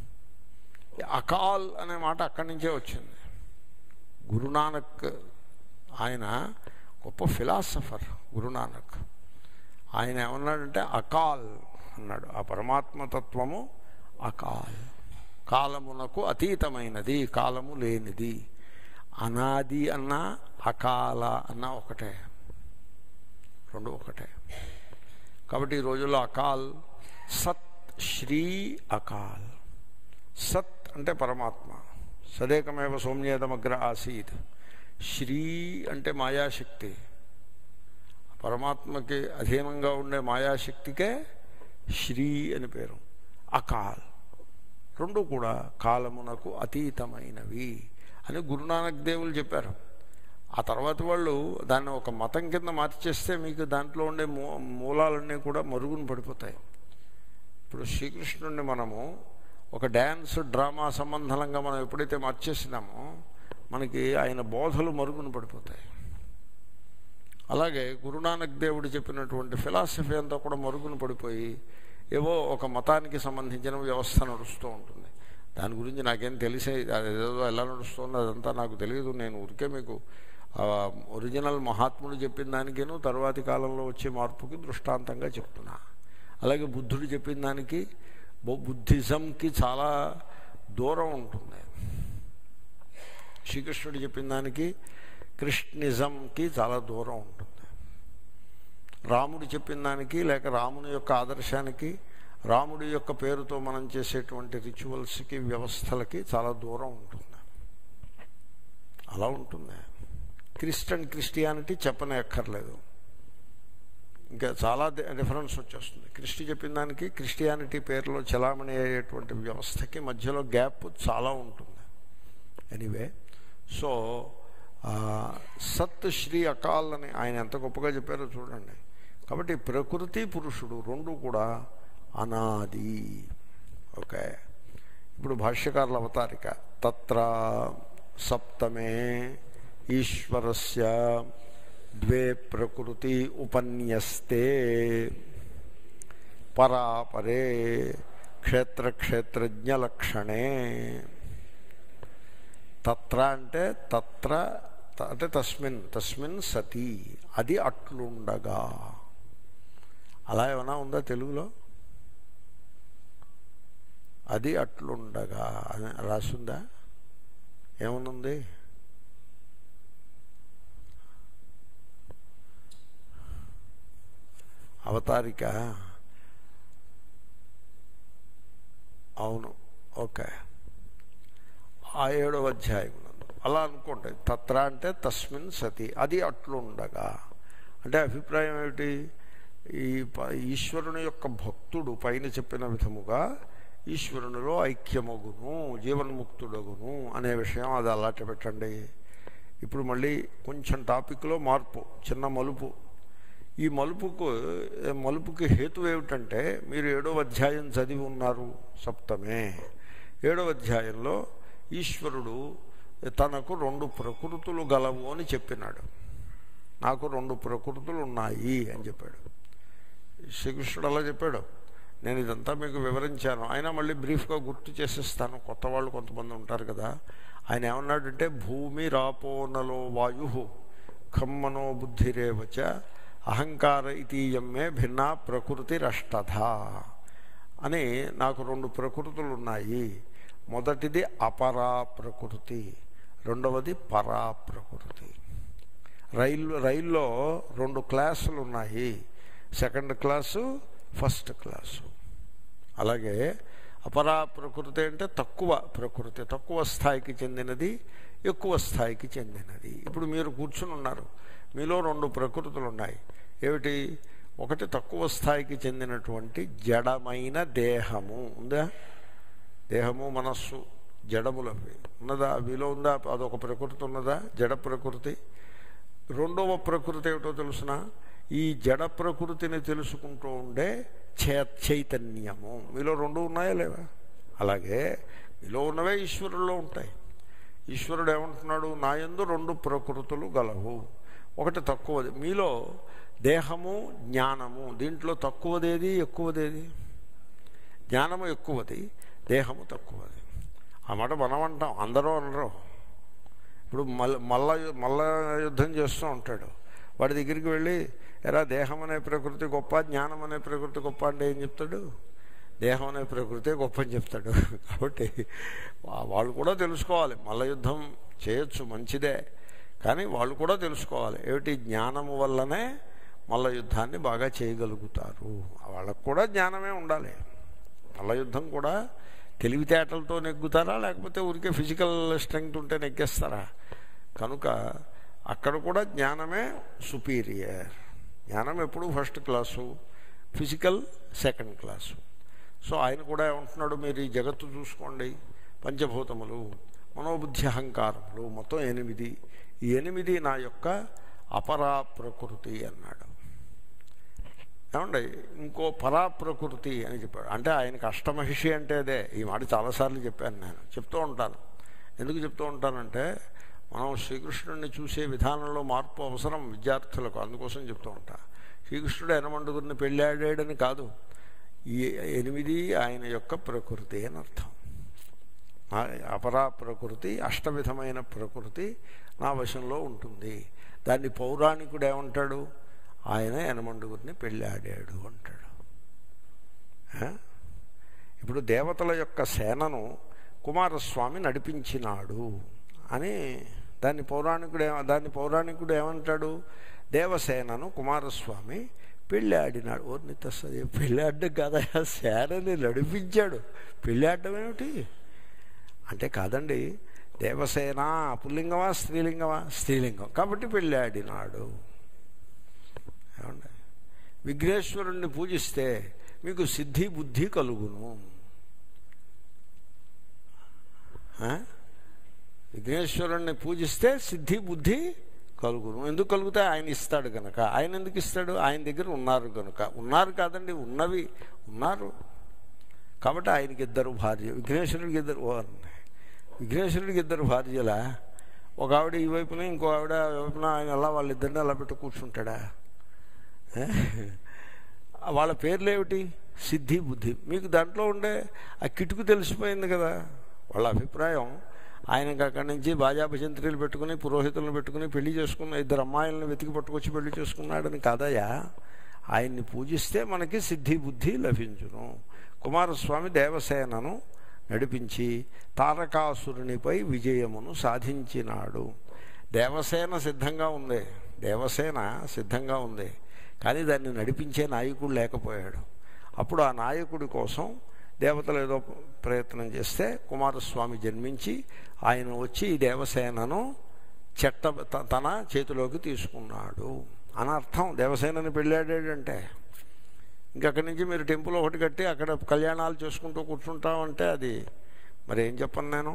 అకాల్ అనే మాట అక్కడి నుంచే వచ్చింది గురునానక్ ఆయన గొప్ప ఫిలాసఫర్ గురునానక్ ఆయన ఏమన్నాడంటే అకాల్ అన్నాడు ఆ పరమాత్మతత్వము అకాల్ కాలమునకు అతీతమైనది కాలము లేనిది అనాది అన్న అకాల అన్న ఒకటే రెండు ఒకటే కాబట్టి ఈ రోజుల్లో అకాల్ సత్ శ్రీ అకాల్ సత్ అంటే పరమాత్మ సదేకమేవ సౌమ్యేదమగ్ర ఆసీత్ శ్రీ అంటే మాయాశక్తి పరమాత్మకి అధీనంగా ఉండే మాయాశక్తికే శ్రీ అని పేరు అకాల్ రెండు కూడా కాలమునకు అతీతమైనవి అని గురునానక్ దేవులు చెప్పారు ఆ తర్వాత వాళ్ళు దాన్ని ఒక మతం కింద మార్చేస్తే మీకు దాంట్లో ఉండే మూ మూలాలన్నీ కూడా మరుగున పడిపోతాయి ఇప్పుడు శ్రీకృష్ణుడిని మనము ఒక డ్యాన్స్ డ్రామా సంబంధంగా మనం ఎప్పుడైతే మార్చేసినామో మనకి ఆయన బోధలు మరుగున పడిపోతాయి అలాగే గురునానక్ దేవుడు చెప్పినటువంటి ఫిలాసఫీ అంతా కూడా మరుగున పడిపోయి ఏవో ఒక మతానికి సంబంధించిన వ్యవస్థ నడుస్తూ ఉంటుంది దాని గురించి నాకేం తెలిసే అది ఏదో ఎలా నడుస్తుందో అదంతా నాకు తెలియదు నేను ఊరికే మీకు ఒరిజినల్ మహాత్ముడు చెప్పిన దానికేను తర్వాతి కాలంలో వచ్చే మార్పుకి దృష్టాంతంగా చెప్తున్నా అలాగే బుద్ధుడు చెప్పిన దానికి బుద్ధిజంకి చాలా దూరం ఉంటుంది శ్రీకృష్ణుడు చెప్పిన దానికి కృష్ణిజంకి చాలా దూరం ఉంటుంది రాముడు చెప్పిన దానికి లేక రాముని యొక్క ఆదర్శానికి రాముడి యొక్క పేరుతో మనం చేసేటువంటి రిచువల్స్కి వ్యవస్థలకి చాలా దూరం ఉంటుంది అలా ఉంటుంది క్రిస్టియన్ క్రిస్టియానిటీ చెప్పనే అక్కర్లేదు ఇంకా చాలా డిఫరెన్స్ వచ్చేస్తుంది క్రిస్టి చెప్పిన దానికి క్రిస్టియానిటీ పేరులో చలామణి అయ్యేటువంటి వ్యవస్థకి మధ్యలో గ్యాప్ చాలా ఉంటుంది ఎనీవే సో సత్ శ్రీ అకాల్ అని ఆయన ఎంత గొప్పగా చెప్పారో చూడండి కాబట్టి ప్రకృతి పురుషుడు రెండు కూడా అనాది ఓకే ఇప్పుడు భాష్యకారుల అవతారిక తత్ర సప్తమే ఈశ్వరస్య ద్వే ప్రకృతి ఉపన్యస్తే పరాపరే క్షేత్రక్షేత్రజ్ఞలక్షణే తత్ర అంటే తత్ర అంటే తస్మిన్ తస్మిన్ సతీ అది అట్లుండగా అలా ఏమైనా ఉందా తెలుగులో అది అట్లుండగా అని రాసుందా ఏమనుంది అవతారిక అవును ఓకే ఆ ఏడవ అధ్యాయం అలా అనుకోండి తత్ర అంటే తస్మిన్ సతి అది అట్లుండగా అంటే అభిప్రాయం ఏమిటి ఈ ఈశ్వరుని యొక్క భక్తుడు పైన చెప్పిన విధముగా ఈశ్వరునిలో ఐక్యమగును జీవన్ముక్తుడగును అనే విషయం అది అలాంటి పెట్టండి ఇప్పుడు మళ్ళీ కొంచెం టాపిక్లో మార్పు చిన్న మలుపు ఈ మలుపుకు మలుపుకి హేతు ఏమిటంటే మీరు ఏడవ అధ్యాయం చదివి ఉన్నారు సప్తమే ఏడవ అధ్యాయంలో ఈశ్వరుడు తనకు రెండు ప్రకృతులు గలవు అని చెప్పినాడు నాకు రెండు ప్రకృతులు ఉన్నాయి అని చెప్పాడు శ్రీకృష్ణుడు అలా చెప్పాడు నేను ఇదంతా మీకు వివరించాను అయినా మళ్ళీ బ్రీఫ్గా గుర్తు చేసేస్తాను కొత్త వాళ్ళు కొంతమంది ఉంటారు కదా ఆయన ఏమన్నాడంటే భూమి రాపోనలో వాయు ఖమ్మనో బుద్ధిరేవచ అహంకార ఇతీయమ్మే భిన్న ప్రకృతి రష్టధ అని నాకు రెండు ప్రకృతులు ఉన్నాయి మొదటిది అపరా ప్రకృతి రెండవది పరా ప్రకృతి రైలు రైల్లో రెండు క్లాసులు ఉన్నాయి సెకండ్ క్లాసు ఫస్ట్ క్లాసు అలాగే అపరా ప్రకృతి అంటే తక్కువ ప్రకృతి తక్కువ స్థాయికి చెందినది ఎక్కువ స్థాయికి చెందినది ఇప్పుడు మీరు కూర్చుని ఉన్నారు మీలో రెండు ప్రకృతులు ఉన్నాయి ఏమిటి ఒకటి తక్కువ స్థాయికి చెందినటువంటి జడమైన దేహము ఉందా దేహము మనస్సు జడములవి ఉన్నదా మీలో ఉందా అదొక ప్రకృతి ఉన్నదా జడ ప్రకృతి రెండవ ప్రకృతి ఏమిటో తెలుసిన ఈ జడ ప్రకృతిని తెలుసుకుంటూ ఉండే చే చైతన్యము మీలో రెండు ఉన్నాయా లేవా అలాగే మీలో ఉన్నవే ఈశ్వరుల్లో ఉంటాయి ఈశ్వరుడు ఏమంటున్నాడు నా యందు రెండు ప్రకృతులు గలవు ఒకటి తక్కువది మీలో దేహము జ్ఞానము దీంట్లో తక్కువదేది ఎక్కువదేది జ్ఞానము ఎక్కువది దేహము తక్కువది ఆ మాట మనం అంటాం అందరూ అనరు ఇప్పుడు మల్ల మల్ల మల్ల యుద్ధం చేస్తూ ఉంటాడు వాడి దగ్గరికి వెళ్ళి ఎరా దేహం అనే ప్రకృతి గొప్ప జ్ఞానం అనే ప్రకృతి గొప్ప అంటే ఏం చెప్తాడు దేహం అనే ప్రకృతే గొప్ప అని చెప్తాడు కాబట్టి వాళ్ళు కూడా తెలుసుకోవాలి మల్ల యుద్ధం చేయొచ్చు మంచిదే కానీ వాళ్ళు కూడా తెలుసుకోవాలి ఏమిటి జ్ఞానము వల్లనే మల్ల యుద్ధాన్ని బాగా చేయగలుగుతారు వాళ్ళకు కూడా జ్ఞానమే ఉండాలి మల్ల యుద్ధం కూడా తెలివితేటలతో నెగ్గుతారా లేకపోతే ఊరికే ఫిజికల్ స్ట్రెంగ్త్ ఉంటే నెగ్గేస్తారా కనుక అక్కడ కూడా జ్ఞానమే సుపీరియర్ జ్ఞానం ఎప్పుడు first class physical second class so ఆయన కూడా ఏమంటున్నాడు మీరు ఈ జగత్తు చూసుకోండి పంచభూతములు మనోబుద్ధి అహంకారములు మొత్తం ఎనిమిది ఈ ఎనిమిది నా యొక్క అపరా ప్రకృతి అన్నాడు ఏమండి ఇంకో పరాప్రకృతి అని చెప్పాడు అంటే ఆయనకి అష్టమహిషి అంటే అదే ఈ మాట చాలాసార్లు చెప్పాను నేను చెప్తూ ఉంటాను ఎందుకు చెప్తూ ఉంటానంటే మనం శ్రీకృష్ణుడిని చూసే విధానంలో మార్పు అవసరం విద్యార్థులకు అందుకోసం చెప్తూ ఉంటా శ్రీకృష్ణుడు ఎనమండుగురిని పెళ్ళాడాడని కాదు ఈ ఎనిమిది ఆయన యొక్క ప్రకృతి అని అర్థం అపరా ప్రకృతి అష్టవిధమైన ప్రకృతి నా వశంలో ఉంటుంది దాన్ని పౌరాణికుడు ఏమంటాడు ఆయన ఎనమండుగురిని పెళ్ళాడాడు అంటాడు ఇప్పుడు దేవతల యొక్క సేనను కుమారస్వామి నడిపించినాడు అని దాన్ని పౌరాణికుడు దాన్ని పౌరాణికుడు ఏమంటాడు దేవసేనను కుమారస్వామి పెళ్ళాడినాడు ఓ నితస్తుంది పెళ్ళాడడం కాదా సేనని నడిపించాడు పెళ్ళాడడం ఏమిటి అంటే కాదండి దేవసేన పుల్లింగమా స్త్రీలింగమా స్త్రీలింగం కాబట్టి పెళ్ళాడినాడు ఏమండి విఘ్నేశ్వరుణ్ణి పూజిస్తే మీకు సిద్ధి బుద్ధి కలుగును విఘ్నేశ్వరుణ్ణి పూజిస్తే సిద్ధి బుద్ధి కలుగును ఎందుకు కలుగుతాయి ఆయన ఇస్తాడు కనుక ఆయన ఎందుకు ఇస్తాడు ఆయన దగ్గర ఉన్నారు కనుక ఉన్నారు కాదండి ఉన్నవి ఉన్నారు కాబట్టి ఆయనకి ఇద్దరు భార్య విఘ్నేశ్వరుడికి ఇద్దరు విఘ్నేశ్వరుడికి ఇద్దరు భార్యలా ఒక ఆవిడ ఈ వైపున ఇంకో ఆవిడ వైపున ఆయన అలా వాళ్ళిద్దరిని అలా పెట్టి కూర్చుంటాడా వాళ్ళ పేర్లు ఏమిటి సిద్ధి బుద్ధి మీకు దాంట్లో ఉండే ఆ కిటుకు తెలిసిపోయింది కదా వాళ్ళ అభిప్రాయం ఆయనకి అక్కడి నుంచి బాజా భజంత్రీలు పెట్టుకుని పురోహితులను పెట్టుకుని పెళ్లి చేసుకున్న ఇద్దరు అమ్మాయిలను వెతికి పట్టుకొచ్చి పెళ్లి చేసుకున్నాడని కాదయా ఆయన్ని పూజిస్తే మనకి సిద్ధి బుద్ధి లభించును కుమారస్వామి దేవసేనను నడిపించి తారకాసురునిపై విజయమును సాధించినాడు దేవసేన సిద్ధంగా ఉంది దేవసేన సిద్ధంగా ఉంది కానీ దాన్ని నడిపించే నాయకుడు లేకపోయాడు అప్పుడు ఆ నాయకుడి కోసం దేవతలు ఏదో ప్రయత్నం చేస్తే కుమారస్వామి జన్మించి ఆయన వచ్చి ఈ దేవసేనను చెట్ట తన చేతిలోకి తీసుకున్నాడు అని అర్థం దేవసేనని పెళ్ళాడాడంటే ఇంకక్కడి నుంచి మీరు టెంపుల్ ఒకటి కట్టి అక్కడ కళ్యాణాలు చేసుకుంటూ కూర్చుంటామంటే అది మరి ఏం చెప్పను నేను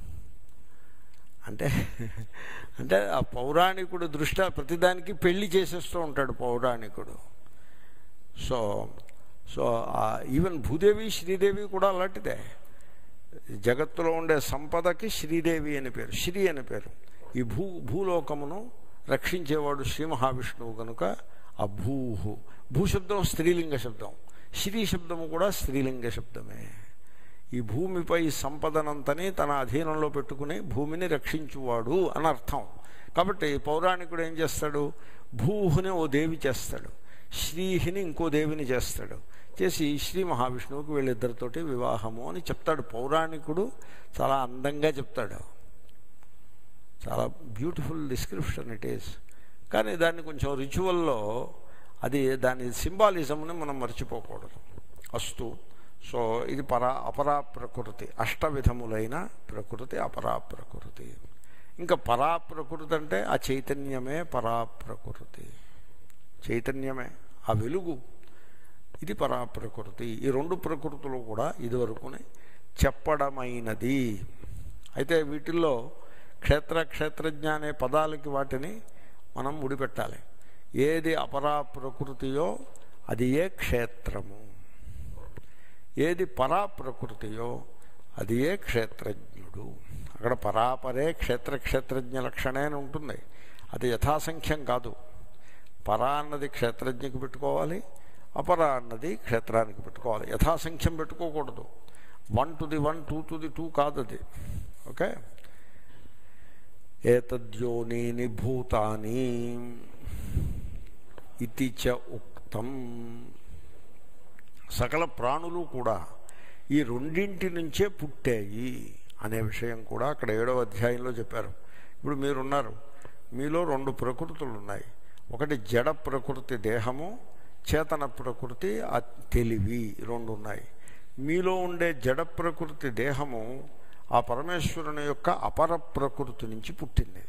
అంటే అంటే ఆ పౌరాణికుడు దృష్ట్యా ప్రతిదానికి పెళ్లి చేసేస్తూ ఉంటాడు పౌరాణికుడు సో సో ఈవెన్ భూదేవి శ్రీదేవి కూడా అలాంటిదే జగత్తులో ఉండే సంపదకి శ్రీదేవి అని పేరు శ్రీ అని పేరు ఈ భూ భూలోకమును రక్షించేవాడు శ్రీ మహావిష్ణువు కనుక ఆ భూహు భూశబ్దం స్త్రీలింగ శబ్దం శ్రీ శబ్దము కూడా స్త్రీలింగ శబ్దమే ఈ భూమిపై సంపదనంతని తన అధీనంలో పెట్టుకుని భూమిని రక్షించువాడు అని అర్థం కాబట్టి పౌరాణికుడు ఏం చేస్తాడు భూహుని ఓ దేవి చేస్తాడు శ్రీహిని ఇంకో దేవిని చేస్తాడు చేసి శ్రీ మహావిష్ణువుకి వీళ్ళిద్దరితోటి వివాహము అని చెప్తాడు పౌరాణికుడు చాలా అందంగా చెప్తాడు చాలా బ్యూటిఫుల్ డిస్క్రిప్షన్ ఇట్ ఈస్ కానీ దాన్ని కొంచెం రిచువల్లో అది దాని సింబాలిజంని మనం మర్చిపోకూడదు అస్తు సో ఇది పరా అపరా ప్రకృతి అష్టవిధములైన ప్రకృతి అపరా ప్రకృతి ఇంకా పరా ప్రకృతి అంటే ఆ చైతన్యమే పరా ప్రకృతి చైతన్యమే ఆ వెలుగు ఇది పరా ప్రకృతి ఈ రెండు ప్రకృతులు కూడా ఇదివరకునే చెప్పడమైనది అయితే వీటిల్లో క్షేత్ర క్షేత్రజ్ఞ అనే పదాలకి వాటిని మనం ముడిపెట్టాలి ఏది అపరా ప్రకృతియో అది ఏ క్షేత్రము ఏది పరా ప్రకృతియో అది ఏ క్షేత్రజ్ఞుడు అక్కడ పరాపరే క్షేత్ర క్షేత్రజ్ఞ లక్షణే అని ఉంటుంది అది యథాసంఖ్యం కాదు పరా అన్నది క్షేత్రజ్ఞకి పెట్టుకోవాలి అపరా అన్నది క్షేత్రానికి పెట్టుకోవాలి యథాసంఖ్యం పెట్టుకోకూడదు one to the one two to the two కాదు అది ఓకే ఏతద్యోనీని భూతాని ఇతి చ ఉక్తం సకల ప్రాణులు కూడా ఈ రెండింటి నుంచే పుట్టాయి అనే విషయం కూడా అక్కడ ఏడవ అధ్యాయంలో చెప్పారు ఇప్పుడు మీరున్నారు మీలో రెండు ప్రకృతులు ఉన్నాయి ఒకటి జడ ప్రకృతి దేహము చేతన ప్రకృతి ఆ తెలివి రెండు ఉన్నాయి మీలో ఉండే జడ ప్రకృతి దేహము ఆ పరమేశ్వరుని యొక్క అపర ప్రకృతి నుంచి పుట్టింది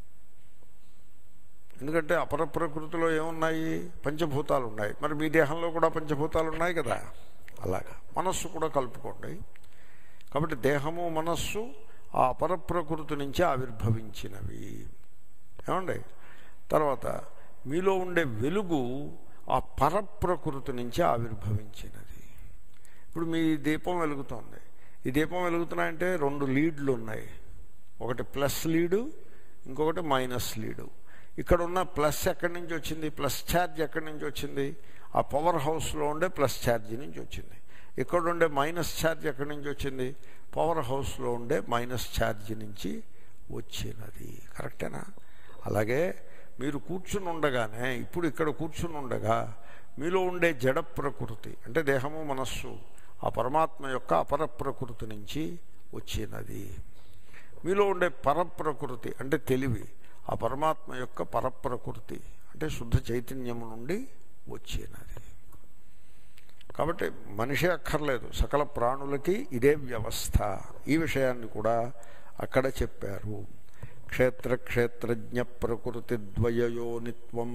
ఎందుకంటే అపర ప్రకృతిలో ఏమున్నాయి పంచభూతాలు ఉన్నాయి మరి మీ దేహంలో కూడా పంచభూతాలు ఉన్నాయి కదా అలాగా మనస్సు కూడా కలుపుకోండి కాబట్టి దేహము మనస్సు ఆ అపర ప్రకృతి నుంచి ఆవిర్భవించినవి ఏమండి తర్వాత మీలో ఉండే వెలుగు ఆ పరప్రకృతి నుంచి ఆవిర్భవించినది ఇప్పుడు మీ దీపం వెలుగుతోంది ఈ దీపం వెలుగుతున్నాయంటే రెండు లీడ్లు ఉన్నాయి ఒకటి ప్లస్ లీడు ఇంకొకటి మైనస్ లీడు ఇక్కడ ఉన్న ప్లస్ ఎక్కడి నుంచి వచ్చింది ప్లస్ ఛార్జ్ ఎక్కడి నుంచి వచ్చింది ఆ పవర్ హౌస్లో ఉండే ప్లస్ ఛార్జ్ నుంచి వచ్చింది ఇక్కడ ఉండే మైనస్ ఛార్జ్ ఎక్కడి నుంచి వచ్చింది పవర్ హౌస్లో ఉండే మైనస్ ఛార్జ్ నుంచి వచ్చినది కరెక్టేనా అలాగే మీరు కూర్చుని ఉండగానే ఇప్పుడు ఇక్కడ కూర్చుని ఉండగా మీలో ఉండే జడ ప్రకృతి అంటే దేహము మనస్సు ఆ పరమాత్మ యొక్క అపర ప్రకృతి నుంచి వచ్చినది మీలో ఉండే పరప్రకృతి అంటే తెలివి ఆ పరమాత్మ యొక్క పరప్రకృతి అంటే శుద్ధ చైతన్యము నుండి వచ్చినది కాబట్టి మనిషి అక్కర్లేదు సకల ప్రాణులకి ఇదే వ్యవస్థ ఈ విషయాన్ని కూడా అక్కడ చెప్పారు క్షేత్ర క్షేత్రజ్ఞ ప్రకృతి ద్వయయోనిత్వం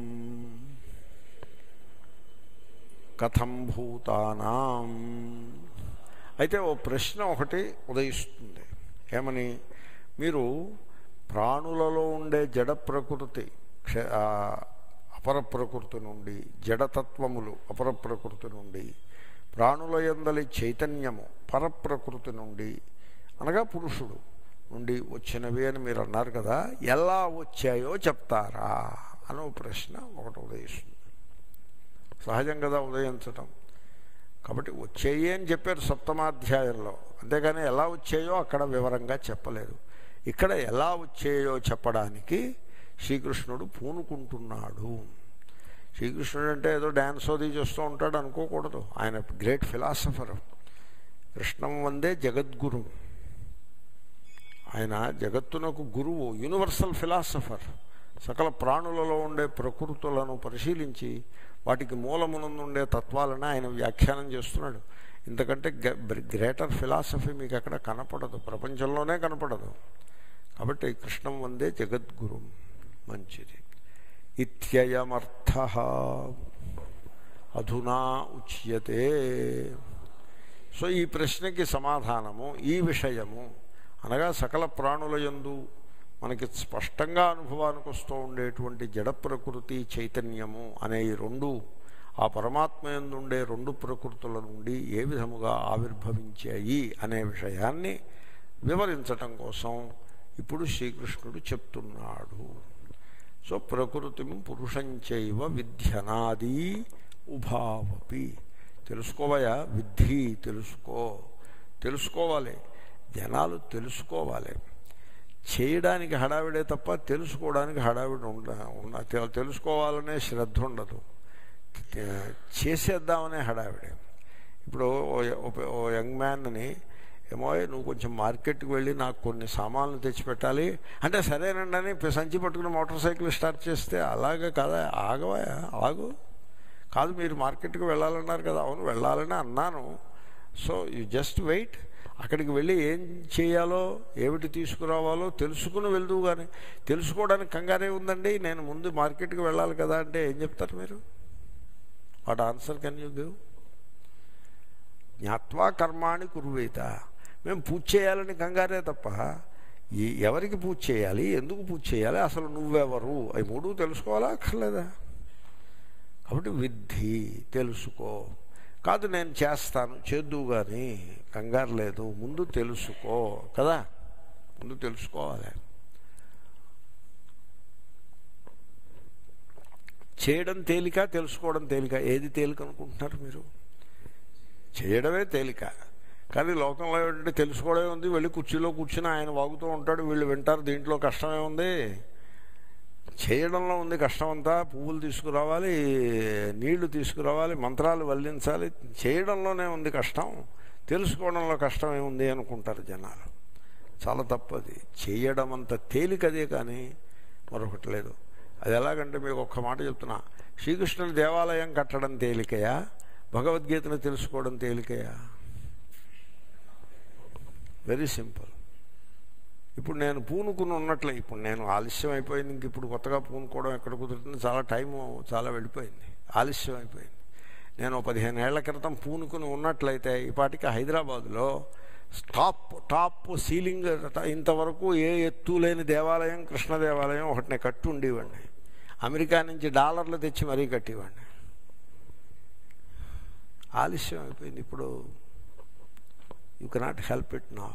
కథం భూతానాం అయితే ఓ ప్రశ్న ఒకటి ఉదయిస్తుంది ఏమని మీరు ప్రాణులలో ఉండే జడ ప్రకృతి క్షే అపర ప్రకృతి నుండి జడతత్వములు అపర ప్రకృతి నుండి ప్రాణుల ఎందలి చైతన్యము పరప్రకృతి నుండి అనగా పురుషుడు నుండి వచ్చినవి అని మీరు అన్నారు కదా ఎలా వచ్చాయో చెప్తారా అని ప్రశ్న ఒకటి ఉదయిస్తుంది సహజం కదా ఉదయించటం కాబట్టి వచ్చాయి అని చెప్పారు సప్తమాధ్యాయంలో అంతేగాని ఎలా వచ్చాయో అక్కడ వివరంగా చెప్పలేదు ఇక్కడ ఎలా వచ్చాయో చెప్పడానికి శ్రీకృష్ణుడు పూనుకుంటున్నాడు శ్రీకృష్ణుడు అంటే ఏదో డ్యాన్స్ అది చేస్తూ ఉంటాడు అనుకోకూడదు ఆయన గ్రేట్ ఫిలాసఫర్ కృష్ణం వందే జగద్గురు ఆయన జగత్తునకు గురువు యూనివర్సల్ ఫిలాసఫర్ సకల ప్రాణులలో ఉండే ప్రకృతులను పరిశీలించి వాటికి మూలమునందుండే తత్వాలను ఆయన వ్యాఖ్యానం చేస్తున్నాడు ఇంతకంటే గ్రేటర్ ఫిలాసఫీ మీకు ఎక్కడ కనపడదు ప్రపంచంలోనే కనపడదు కాబట్టి కృష్ణం వందే జగద్గురు మంచిది ఇత్యయమర్థ అధునా ఉచ్యతే సో ఈ ప్రశ్నకి సమాధానము ఈ విషయము అనగా సకల ప్రాణుల యందు మనకి స్పష్టంగా అనుభవానికి వస్తూ ఉండేటువంటి జడ ప్రకృతి చైతన్యము అనే ఈ రెండు ఆ పరమాత్మ ఉండే రెండు ప్రకృతుల నుండి ఏ విధముగా ఆవిర్భవించాయి అనే విషయాన్ని వివరించటం కోసం ఇప్పుడు శ్రీకృష్ణుడు చెప్తున్నాడు సో ప్రకృతి పురుషంచైవ విధ్యనాది ఉభావపి తెలుసుకోవయా విద్ధి తెలుసుకో తెలుసుకోవాలి జనాలు తెలుసుకోవాలి చేయడానికి హడావిడే తప్ప తెలుసుకోవడానికి హడావిడి ఉండ ఉన్న తెలుసుకోవాలనే శ్రద్ధ ఉండదు చేసేద్దామనే హడావిడే ఇప్పుడు ఓ యంగ్ మ్యాన్ని ఏమో నువ్వు కొంచెం మార్కెట్కి వెళ్ళి నాకు కొన్ని సామాన్లు తెచ్చిపెట్టాలి అంటే సరేనండి అని సంచి పట్టుకుని మోటార్ సైకిల్ స్టార్ట్ చేస్తే అలాగే కదా ఆగవా ఆగు కాదు మీరు మార్కెట్కి వెళ్ళాలన్నారు కదా అవును వెళ్ళాలని అన్నాను సో యు జస్ట్ వెయిట్ అక్కడికి వెళ్ళి ఏం చేయాలో ఏమిటి తీసుకురావాలో తెలుసుకుని వెళ్దు కానీ తెలుసుకోవడానికి కంగారే ఉందండి నేను ముందు మార్కెట్కి వెళ్ళాలి కదా అంటే ఏం చెప్తారు మీరు what answer can you give జ్ఞాత్వా కర్మాణి కురువేత మేము పూజ చేయాలని కంగారే తప్ప ఈ ఎవరికి పూజ చేయాలి ఎందుకు పూజ చేయాలి అసలు నువ్వెవరు అవి మూడు తెలుసుకోవాలా అక్కర్లేదా కాబట్టి విద్ధి తెలుసుకో కాదు నేను చేస్తాను చేద్దు కానీ కంగారు లేదు ముందు తెలుసుకో కదా ముందు తెలుసుకోవాలి చేయడం తేలిక తెలుసుకోవడం తేలిక ఏది తేలిక అనుకుంటున్నారు మీరు చేయడమే తేలిక కానీ లోకంలో ఏంటంటే తెలుసుకోవడమే ఉంది వెళ్ళి కుర్చీలో కూర్చుని ఆయన వాగుతూ ఉంటాడు వీళ్ళు వింటారు దీంట్లో కష్టమే ఉంది చేయడంలో ఉంది కష్టం అంతా పువ్వులు తీసుకురావాలి నీళ్లు తీసుకురావాలి మంత్రాలు వల్లించాలి చేయడంలోనే ఉంది కష్టం తెలుసుకోవడంలో కష్టం ఏముంది అనుకుంటారు జనాలు చాలా తప్పది చేయడం అంత తేలికదే కానీ మరొకటి లేదు అది ఎలాగంటే మీకు ఒక్క మాట చెప్తున్నా శ్రీకృష్ణుని దేవాలయం కట్టడం తేలికయా భగవద్గీతను తెలుసుకోవడం తేలికయా వెరీ సింపుల్ ఇప్పుడు నేను పూనుకుని ఉన్నట్లే ఇప్పుడు నేను ఆలస్యం అయిపోయింది ఇంక ఇప్పుడు కొత్తగా పూనుకోవడం ఎక్కడ కుదురుతుంది చాలా టైము చాలా వెళ్ళిపోయింది ఆలస్యం అయిపోయింది నేను పదిహేను ఏళ్ల క్రితం పూనుకుని ఉన్నట్లయితే ఈ పాటికి హైదరాబాదులో టాప్ టాప్ సీలింగ్ ఇంతవరకు ఏ ఎత్తు లేని దేవాలయం కృష్ణ దేవాలయం ఒకటినే కట్టి ఉండేవాడిని అమెరికా నుంచి డాలర్లు తెచ్చి మరీ కట్టేవాడిని ఆలస్యం అయిపోయింది ఇప్పుడు యూ కెనాట్ హెల్ప్ ఇట్ నా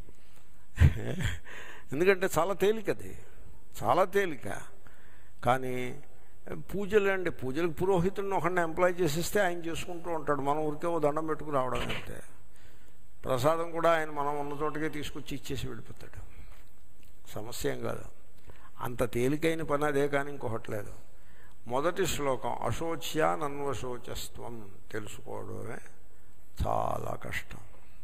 ఎందుకంటే చాలా తేలికది చాలా తేలిక కానీ పూజలు అండి పూజలకు పురోహితుడిని ఒకడిని ఎంప్లాయ్ చేసిస్తే ఆయన చేసుకుంటూ ఉంటాడు మనం ఊరికే ఓ దండం పెట్టుకుని రావడం అంతే ప్రసాదం కూడా ఆయన మనం ఉన్న చోటకే తీసుకొచ్చి ఇచ్చేసి వెళ్ళిపోతాడు సమస్య ఏం కాదు అంత తేలికైన పని అదే కానీ ఇంకొకటి లేదు మొదటి శ్లోకం అశోచ్య నన్వశోచస్త్వం తెలుసుకోవడమే చాలా కష్టం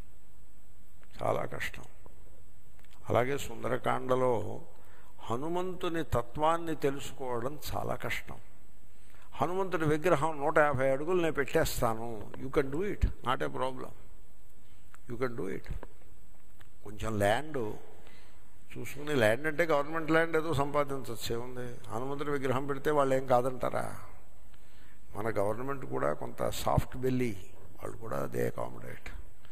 చాలా కష్టం అలాగే సుందరకాండలో హనుమంతుని తత్వాన్ని తెలుసుకోవడం చాలా కష్టం హనుమంతుడి విగ్రహం నూట యాభై అడుగులు నేను పెట్టేస్తాను you can do it not a problem you can do it కొంచెం ల్యాండ్ చూసుకుని ల్యాండ్ అంటే గవర్నమెంట్ ల్యాండ్ ఏదో సంపాదించవచ్చు ఏముంది హనుమంతుడి విగ్రహం పెడితే వాళ్ళు ఏం కాదంటారా మన గవర్నమెంట్ కూడా కొంత సాఫ్ట్ బెల్లీ వాళ్ళు కూడా they accommodate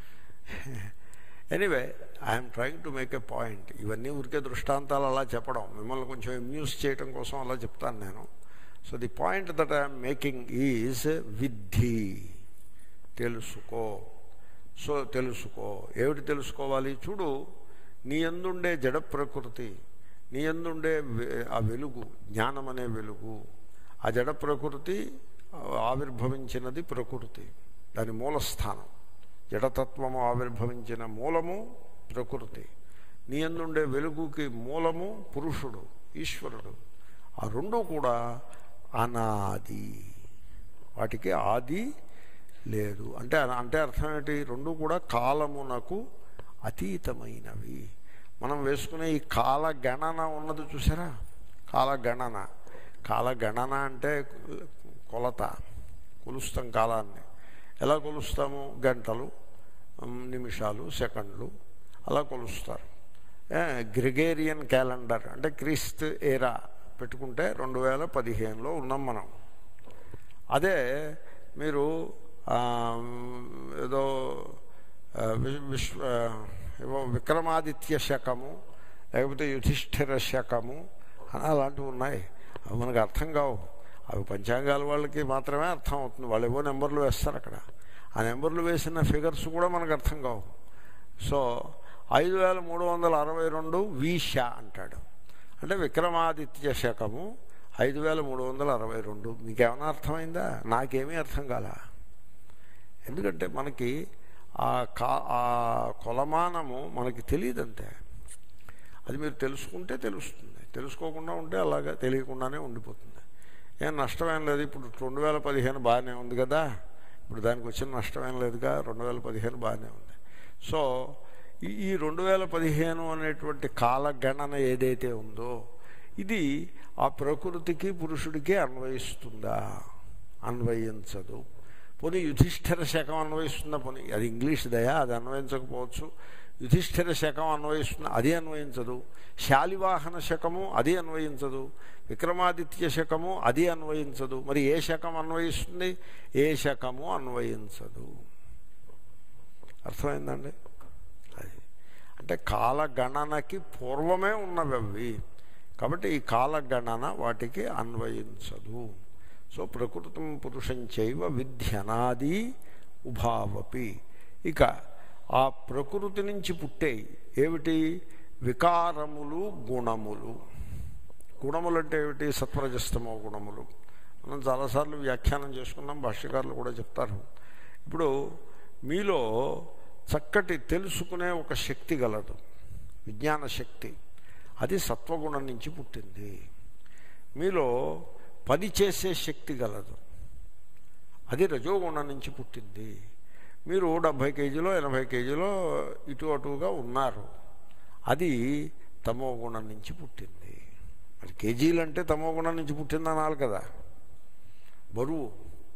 anyway I'm trying to make a point ఇవన్నీ ఊరికే దృష్టాంతాలు అలా చెప్పడం మిమ్మల్ని కొంచెం అమ్యూస్ చేయడం కోసం అలా చెప్తాను నేను so the point that I'm making is విద్ధి తెలుసుకో సో తెలుసుకో ఏమిటి తెలుసుకోవాలి చూడు నీ ఎందుండే జడ ప్రకృతి నీ ఎందుండే ఆ వెలుగు జ్ఞానం అనే వెలుగు ఆ జడ ప్రకృతి ఆవిర్భవించినది ప్రకృతి దాని మూలస్థానం జడతత్వము ఆవిర్భవించిన మూలము ప్రకృతి నీ ఎందుండే వెలుగుకి మూలము పురుషుడు ఈశ్వరుడు ఆ రెండు కూడా అనాది వాటికి ఆది లేదు అంటే అంటే అర్థం ఏంటి రెండు కూడా కాలమునకు అతీతమైనవి మనం వేసుకునే ఈ కాలగణన ఉన్నది చూసారా కాలగణన కాలగణన అంటే కొలత కొలుస్తాం కాలాన్ని ఎలా కొలుస్తాము గంటలు నిమిషాలు సెకండ్లు అలా కొలుస్తారు గ్రిగేరియన్ క్యాలెండర్ అంటే క్రీస్తు ఏరా పెట్టుకుంటే రెండు వేల పదిహేనులో ఉన్నాం మనం అదే మీరు ఏదో విశ్వ ఏవో విక్రమాదిత్య శకము లేకపోతే యుధిష్ఠిర శకము అని అలాంటివి ఉన్నాయి అవి మనకు అర్థం కావు అవి పంచాంగాల వాళ్ళకి మాత్రమే అర్థం అవుతుంది వాళ్ళు ఏవో నెంబర్లు వేస్తారు అక్కడ ఆ నెంబర్లు వేసిన ఫిగర్స్ కూడా మనకు అర్థం కావు సో ఐదు వేల మూడు వందల అరవై రెండు వీష అంటాడు అంటే విక్రమాదిత్య శకము ఐదు వేల మూడు వందల అరవై రెండు మీకేమైనా అర్థమైందా నాకేమీ అర్థం కాల ఎందుకంటే మనకి ఆ కా ఆ కొలమానము మనకి తెలియదంతే అది మీరు తెలుసుకుంటే తెలుస్తుంది తెలుసుకోకుండా ఉంటే అలాగా తెలియకుండానే ఉండిపోతుంది ఏం నష్టమేం లేదు ఇప్పుడు రెండు వేల పదిహేను బాగానే ఉంది కదా ఇప్పుడు దానికి వచ్చిన నష్టమేం లేదుగా రెండు వేల పదిహేను బాగానే ఉంది సో ఈ రెండు వేల పదిహేను అనేటువంటి కాలగణన ఏదైతే ఉందో ఇది ఆ ప్రకృతికి పురుషుడికి అన్వయిస్తుందా అన్వయించదు పోనీ యుధిష్ఠిర శకం అన్వయిస్తుందా పోనీ అది ఇంగ్లీష్ దయా అది అన్వయించకపోవచ్చు యుధిష్ఠిర శకం అన్వయిస్తుంది అది అన్వయించదు శాలివాహన శకము అది అన్వయించదు విక్రమాదిత్య శకము అది అన్వయించదు మరి ఏ శకం అన్వయిస్తుంది ఏ శకము అన్వయించదు అర్థమైందండి అది అంటే కాలగణనకి పూర్వమే ఉన్నవి అవి కాబట్టి ఈ కాలగణన వాటికి అన్వయించదు సో ప్రకృతం పురుషం చైవ విధ్యనాది ఉభావపి ఇక ఆ ప్రకృతి నుంచి పుట్టే ఏమిటి వికారములు గుణములు గుణములు అంటే ఏమిటి సత్వరజస్తమో గుణములు మనం చాలాసార్లు వ్యాఖ్యానం చేసుకున్నాం భాష్యకారులు కూడా చెప్తారు ఇప్పుడు మీలో చక్కటి తెలుసుకునే ఒక శక్తి గలదు విజ్ఞాన శక్తి అది సత్వగుణం నుంచి పుట్టింది మీలో పని చేసే శక్తి గలదు అది రజోగుణం నుంచి పుట్టింది మీరు డెబ్భై కేజీలో ఎనభై కేజీలో ఇటు అటుగా ఉన్నారు అది తమో గుణం నుంచి పుట్టింది మరి కేజీలు అంటే తమో గుణం నుంచి పుట్టింది అనాలి కదా బరువు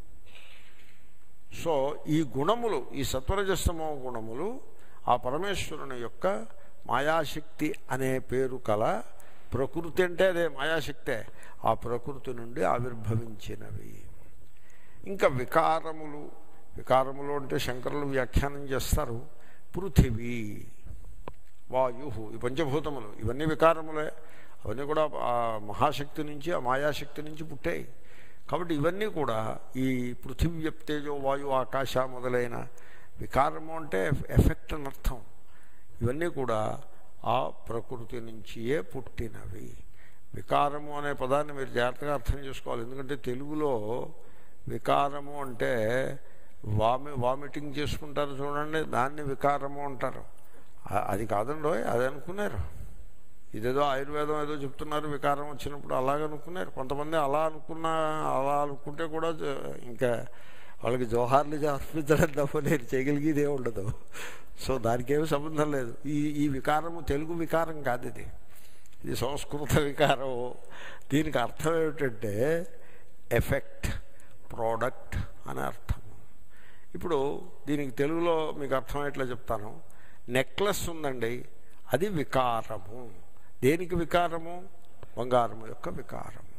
సో ఈ గుణములు ఈ సత్వరజస్తమో గుణములు ఆ పరమేశ్వరుని యొక్క మాయాశక్తి అనే పేరు కల ప్రకృతి అంటే అదే మాయాశక్తే ఆ ప్రకృతి నుండి ఆవిర్భవించినవి ఇంకా వికారములు వికారములు అంటే శంకరులు వ్యాఖ్యానం చేస్తారు పృథివీ వాయు ఈ పంచభూతములు ఇవన్నీ వికారములే అవన్నీ కూడా ఆ మహాశక్తి నుంచి ఆ మాయాశక్తి నుంచి పుట్టాయి కాబట్టి ఇవన్నీ కూడా ఈ పృథివ్యప్తేజో వాయు ఆకాశ మొదలైన వికారము అంటే ఎఫెక్ట్ అని అర్థం ఇవన్నీ కూడా ఆ ప్రకృతి నుంచియే పుట్టినవి వికారము అనే పదాన్ని మీరు జాగ్రత్తగా అర్థం చేసుకోవాలి ఎందుకంటే తెలుగులో వికారము అంటే వామి వామిటింగ్ చేసుకుంటారు చూడండి దాన్ని వికారము అంటారు ఆ- అది కాదండో అది అనుకున్నారు ఇదేదో ఆయుర్వేదం ఏదో చెప్తున్నారు వికారం వచ్చినప్పుడు అలాగనుకున్నారు కొంతమంది అలా అనుకున్నా అలా అనుకుంటే కూడా జ- ఇంకా వాళ్ళకి జోహార్లు అర్పించడం తప్ప నేను చేయగలిగేదే ఉండదు సో దానికి ఏమి సంబంధం లేదు ఈ ఈ వికారము తెలుగు వికారం కాదు ఇది ఇది సంస్కృత వికారం దీనికి అర్థం ఏమిటంటే ఎఫెక్ట్ ప్రోడక్ట్ అని అర్థం ఇప్పుడు దీనికి తెలుగులో మీకు అర్థమయ్యేట్లా చెప్తాను నెక్లెస్ ఉందండి అది వికారము దేనికి వికారము బంగారము యొక్క వికారము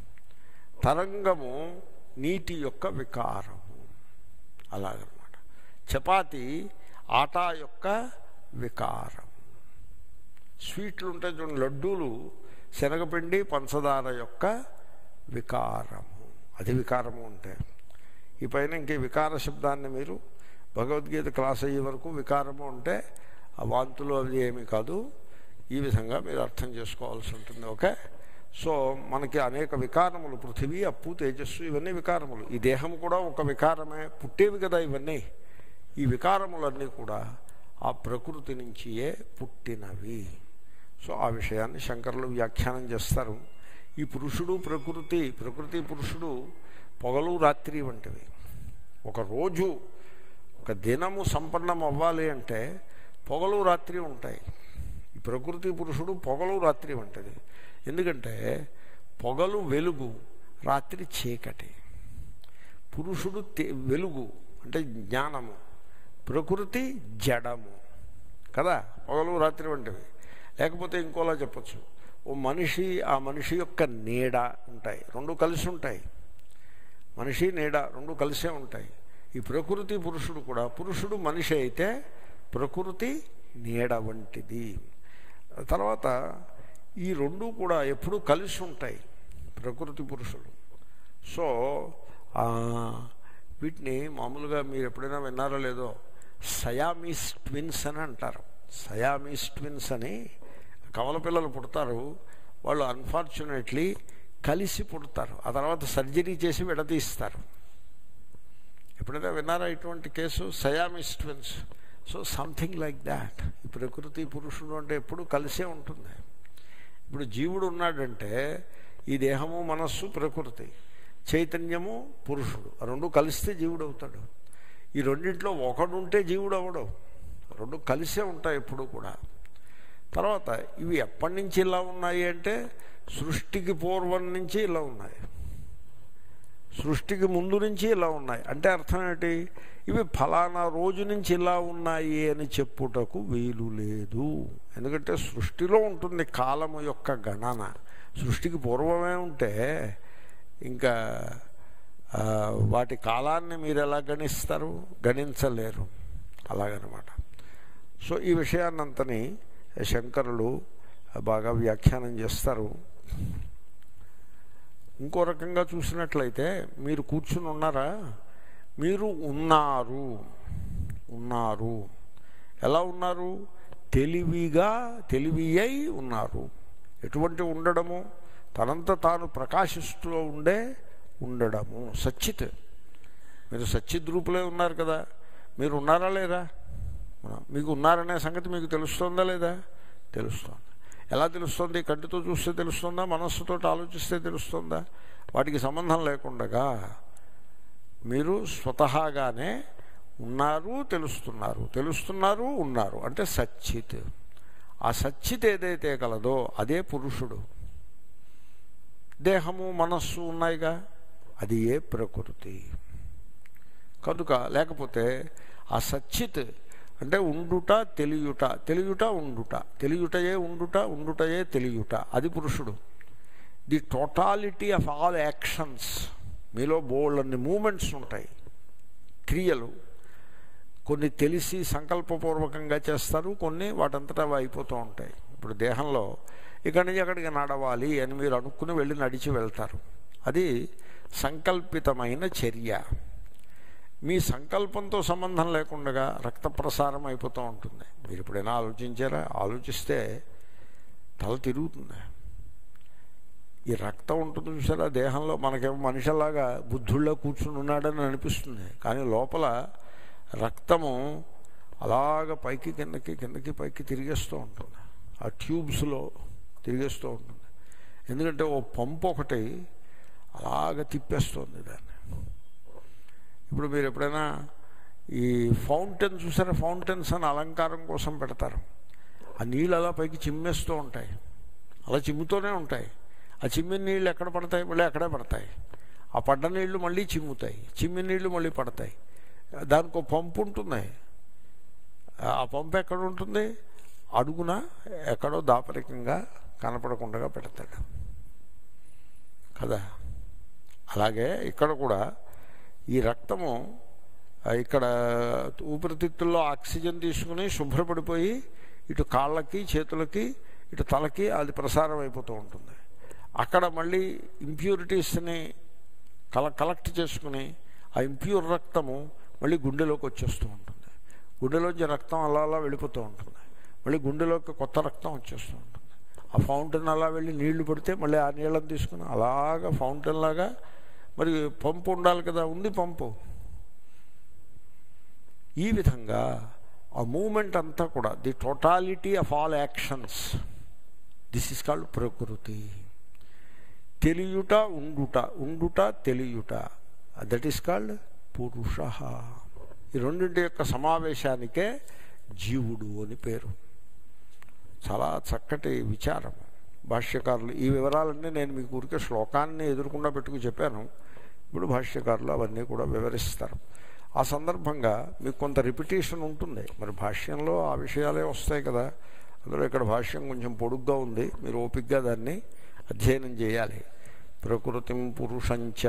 తరంగము నీటి యొక్క వికారము అలాగనమాట చపాతి ఆటా యొక్క వికారం స్వీట్లు ఉంటాయి చూడండి లడ్డూలు శనగపిండి పంచదార యొక్క వికారము అది వికారము అంటే ఈ పైన ఇంక ఈ వికార శబ్దాన్ని మీరు భగవద్గీత క్లాస్ అయ్యే వరకు వికారము అంటే ఆ వాంతులు అవి ఏమీ కాదు ఈ విధంగా మీరు అర్థం చేసుకోవాల్సి ఉంటుంది ఓకే సో మనకి అనేక వికారములు పృథివీ అప్పు తేజస్సు ఇవన్నీ వికారములు ఈ దేహం కూడా ఒక వికారమే పుట్టేవి కదా ఇవన్నీ ఈ వికారములన్నీ కూడా ఆ ప్రకృతి నుంచియే పుట్టినవి సో ఆ విషయాన్ని శంకరులు వ్యాఖ్యానం చేస్తారు ఈ పురుషుడు ప్రకృతి ప్రకృతి పురుషుడు పొగలు రాత్రి వంటివి ఒక రోజు ఒక దినము సంపన్నం అవ్వాలి అంటే పొగలు రాత్రి ఉంటాయి ఈ ప్రకృతి పురుషుడు పొగలు రాత్రి వంటిది ఎందుకంటే పొగలు వెలుగు రాత్రి చీకటి పురుషుడు తె- వెలుగు అంటే జ్ఞానము ప్రకృతి జడము కదా పగలు రాత్రి వంటివి లేకపోతే ఇంకోలా చెప్పచ్చు ఓ మనిషి ఆ మనిషి యొక్క నీడ ఉంటాయి రెండు కలిసి ఉంటాయి మనిషి నీడ రెండు కలిసే ఉంటాయి ఈ ప్రకృతి పురుషుడు కూడా పురుషుడు మనిషి అయితే ప్రకృతి నీడ వంటిది తర్వాత ఈ రెండు కూడా ఎప్పుడూ కలిసి ఉంటాయి ప్రకృతి పురుషుడు సో ఆ, వీటిని మామూలుగా మీరు ఎప్పుడైనా విన్నారో లేదో సయామీస్ ట్విన్స్ అని అంటారు సయామీస్ ట్విన్స్ అని కవల పిల్లలు పుడతారు వాళ్ళు అన్ఫార్చునేట్లీ కలిసి పుడతారు ఆ తర్వాత సర్జరీ చేసి విడదీస్తారు ఎప్పుడైనా విన్నారా ఇటువంటి case Siamese twins so something like that ఈ ప్రకృతి పురుషుడు అంటే ఎప్పుడు కలిసే ఉంటుంది ఇప్పుడు జీవుడు ఉన్నాడంటే ఈ దేహము మనస్సు ప్రకృతి చైతన్యము పురుషుడు ఆ రెండు కలిస్తే జీవుడు అవుతాడు ఈ రెండింటిలో ఒకడు ఉంటే జీవుడు అవడు రెండు కలిసే ఉంటాయి ఎప్పుడు కూడా తర్వాత ఇవి ఎప్పటి నుంచి ఇలా ఉన్నాయి అంటే సృష్టికి పూర్వం నుంచి ఇలా ఉన్నాయి సృష్టికి ముందు నుంచి ఇలా ఉన్నాయి అంటే అర్థం ఏంటి ఇవి ఫలానా రోజు నుంచి ఇలా ఉన్నాయి అని చెప్పుటకు వీలు లేదు ఎందుకంటే సృష్టిలో ఉంటుంది కాలము యొక్క గణన సృష్టికి పూర్వమే ఉంటే ఇంకా ఆ, వాటి కాలాన్ని మీరు ఎలా గణిస్తారు గణించలేరు అలాగనమాట సో ఈ విషయాన్నంతని శంకరులు బాగా వ్యాఖ్యానం చేస్తారు ఇంకో రకంగా చూసినట్లయితే మీరు కూర్చుని ఉన్నారా మీరు ఉన్నారు ఉన్నారు ఎలా ఉన్నారు తెలివిగా తెలివి అయి ఉన్నారు ఎటువంటి ఉండడము తనంత తాను ప్రకాశిస్తూ ఉండే ఉండడము సచ్చిత్ మీరు సచ్చిత్ రూపులే ఉన్నారు కదా మీరు ఉన్నారా లేదా మీకు ఉన్నారనే సంగతి మీకు తెలుస్తుందా లేదా తెలుస్తుంది ఎలా తెలుస్తుంది కంటితో చూస్తే తెలుస్తుందా మనస్సుతో ఆలోచిస్తే తెలుస్తుందా వాటికి సంబంధం లేకుండగా మీరు స్వతహాగానే ఉన్నారు తెలుస్తున్నారు తెలుస్తున్నారు ఉన్నారు అంటే సచ్చిత్ ఆ సచ్చిత్ ఏదైతే కలదో అదే పురుషుడు దేహము మనస్సు ఉన్నాయిగా అది ఏ ప్రకృతి కనుక లేకపోతే ఆ సచ్చిత్ అంటే ఉండుట తెలియుట తెలియుట ఉండుట తెలియుటయే ఉండుట ఉండుటయే తెలియుట అది పురుషుడు the totality of all actions మీలో బోల్డ్ మూమెంట్స్ ఉంటాయి క్రియలు కొన్ని తెలిసి సంకల్పపూర్వకంగా చేస్తారు కొన్ని వాటంతటా అవి అయిపోతూ ఉంటాయి ఇప్పుడు దేహంలో ఇక్కడి నుంచి అక్కడికి నడవాలి అని మీరు అనుకుని వెళ్ళి నడిచి వెళ్తారు అది సంకల్పితమైన చర్య మీ సంకల్పంతో సంబంధం లేకుండా రక్త ప్రసారం అయిపోతూ ఉంటుంది మీరు ఎప్పుడైనా ఆలోచించారా ఆలోచిస్తే తల తిరుగుతుంది ఈ రక్తం ఉంటుంది చూసారా దేహంలో మనకేమో మనిషిలాగా బుద్ధుల్లో కూర్చుని ఉన్నాడని అనిపిస్తుంది కానీ లోపల రక్తము అలాగ పైకి కిందకి కిందకి పైకి తిరిగేస్తూ ఉంటుంది ఆ ట్యూబ్స్లో తిరిగేస్తూ ఉంటుంది ఎందుకంటే ఓ పంపు ఒకటి అలాగ తిప్పేస్తుంది దాన్ని ఇప్పుడు మీరు ఎప్పుడైనా ఈ ఫౌంటైన్ చూసారా ఫౌంటైన్స్ అని అలంకారం కోసం పెడతారు ఆ నీళ్ళు అలా పైకి చిమ్మేస్తూ ఉంటాయి అలా చిమ్ముతూనే ఉంటాయి ఆ చిమ్మిన నీళ్ళు ఎక్కడ పడతాయి మళ్ళీ అక్కడే పడతాయి ఆ పడ్డ నీళ్లు మళ్ళీ చిమ్ముతాయి చిమ్మిన నీళ్లు మళ్ళీ పడతాయి దానికి ఒక పంపు ఉంటుంది ఆ పంపు ఎక్కడ ఉంటుంది అడుగున ఎక్కడో దాపరికంగా కనపడకుండా పెడతాడు కదా అలాగే ఇక్కడ కూడా ఈ రక్తము ఇక్కడ ఊపిరితిత్తుల్లో ఆక్సిజన్ తీసుకుని శుభ్రపడిపోయి ఇటు కాళ్ళకి చేతులకి ఇటు తలకి అది ప్రసారం అయిపోతూ ఉంటుంది అక్కడ మళ్ళీ ఇంప్యూరిటీస్ని కల కలెక్ట్ చేసుకుని ఆ ఇంప్యూర్ రక్తము మళ్ళీ గుండెలోకి వచ్చేస్తూ ఉంటుంది గుండెలోంచి రక్తం అలా అలా వెళ్ళిపోతూ ఉంటుంది మళ్ళీ గుండెలోకి కొత్త రక్తం వచ్చేస్తూ ఉంటుంది ఆ ఫౌంటైన్ అలా వెళ్ళి నీళ్లు పడితే మళ్ళీ ఆ నీళ్ళని తీసుకుని అలాగా ఫౌంటైన్ లాగా మరి పంపు ఉండాలి కదా ఉంది పంపు ఈ విధంగా ఆ మూమెంట్ అంతా కూడా the totality of all actions this is called ప్రకృతి తెలియుట ఉండుట ఉండుట తెలియుట దట్ ఈస్ కాల్డ్ పురుష ఈ రెండింటి యొక్క సమావేశానికే జీవుడు అని పేరు చాలా చక్కటి విచారం భాష్యకారులు ఈ వివరాలన్నీ నేను మీకు ఊరికే శ్లోకాన్ని ఎదురుకుండా పెట్టుకు చెప్పాను ఇప్పుడు భాష్యకారులు అవన్నీ కూడా వివరిస్తారు ఆ సందర్భంగా మీకు కొంత రిపిటేషన్ ఉంటుంది మరి భాష్యంలో ఆ విషయాలే వస్తాయి కదా అందులో ఇక్కడ భాష్యం కొంచెం పొడుగ్గా ఉంది మీరు ఓపిక్గా దాన్ని అధ్యయనం చేయాలి ప్రకృతిం పురుషంచ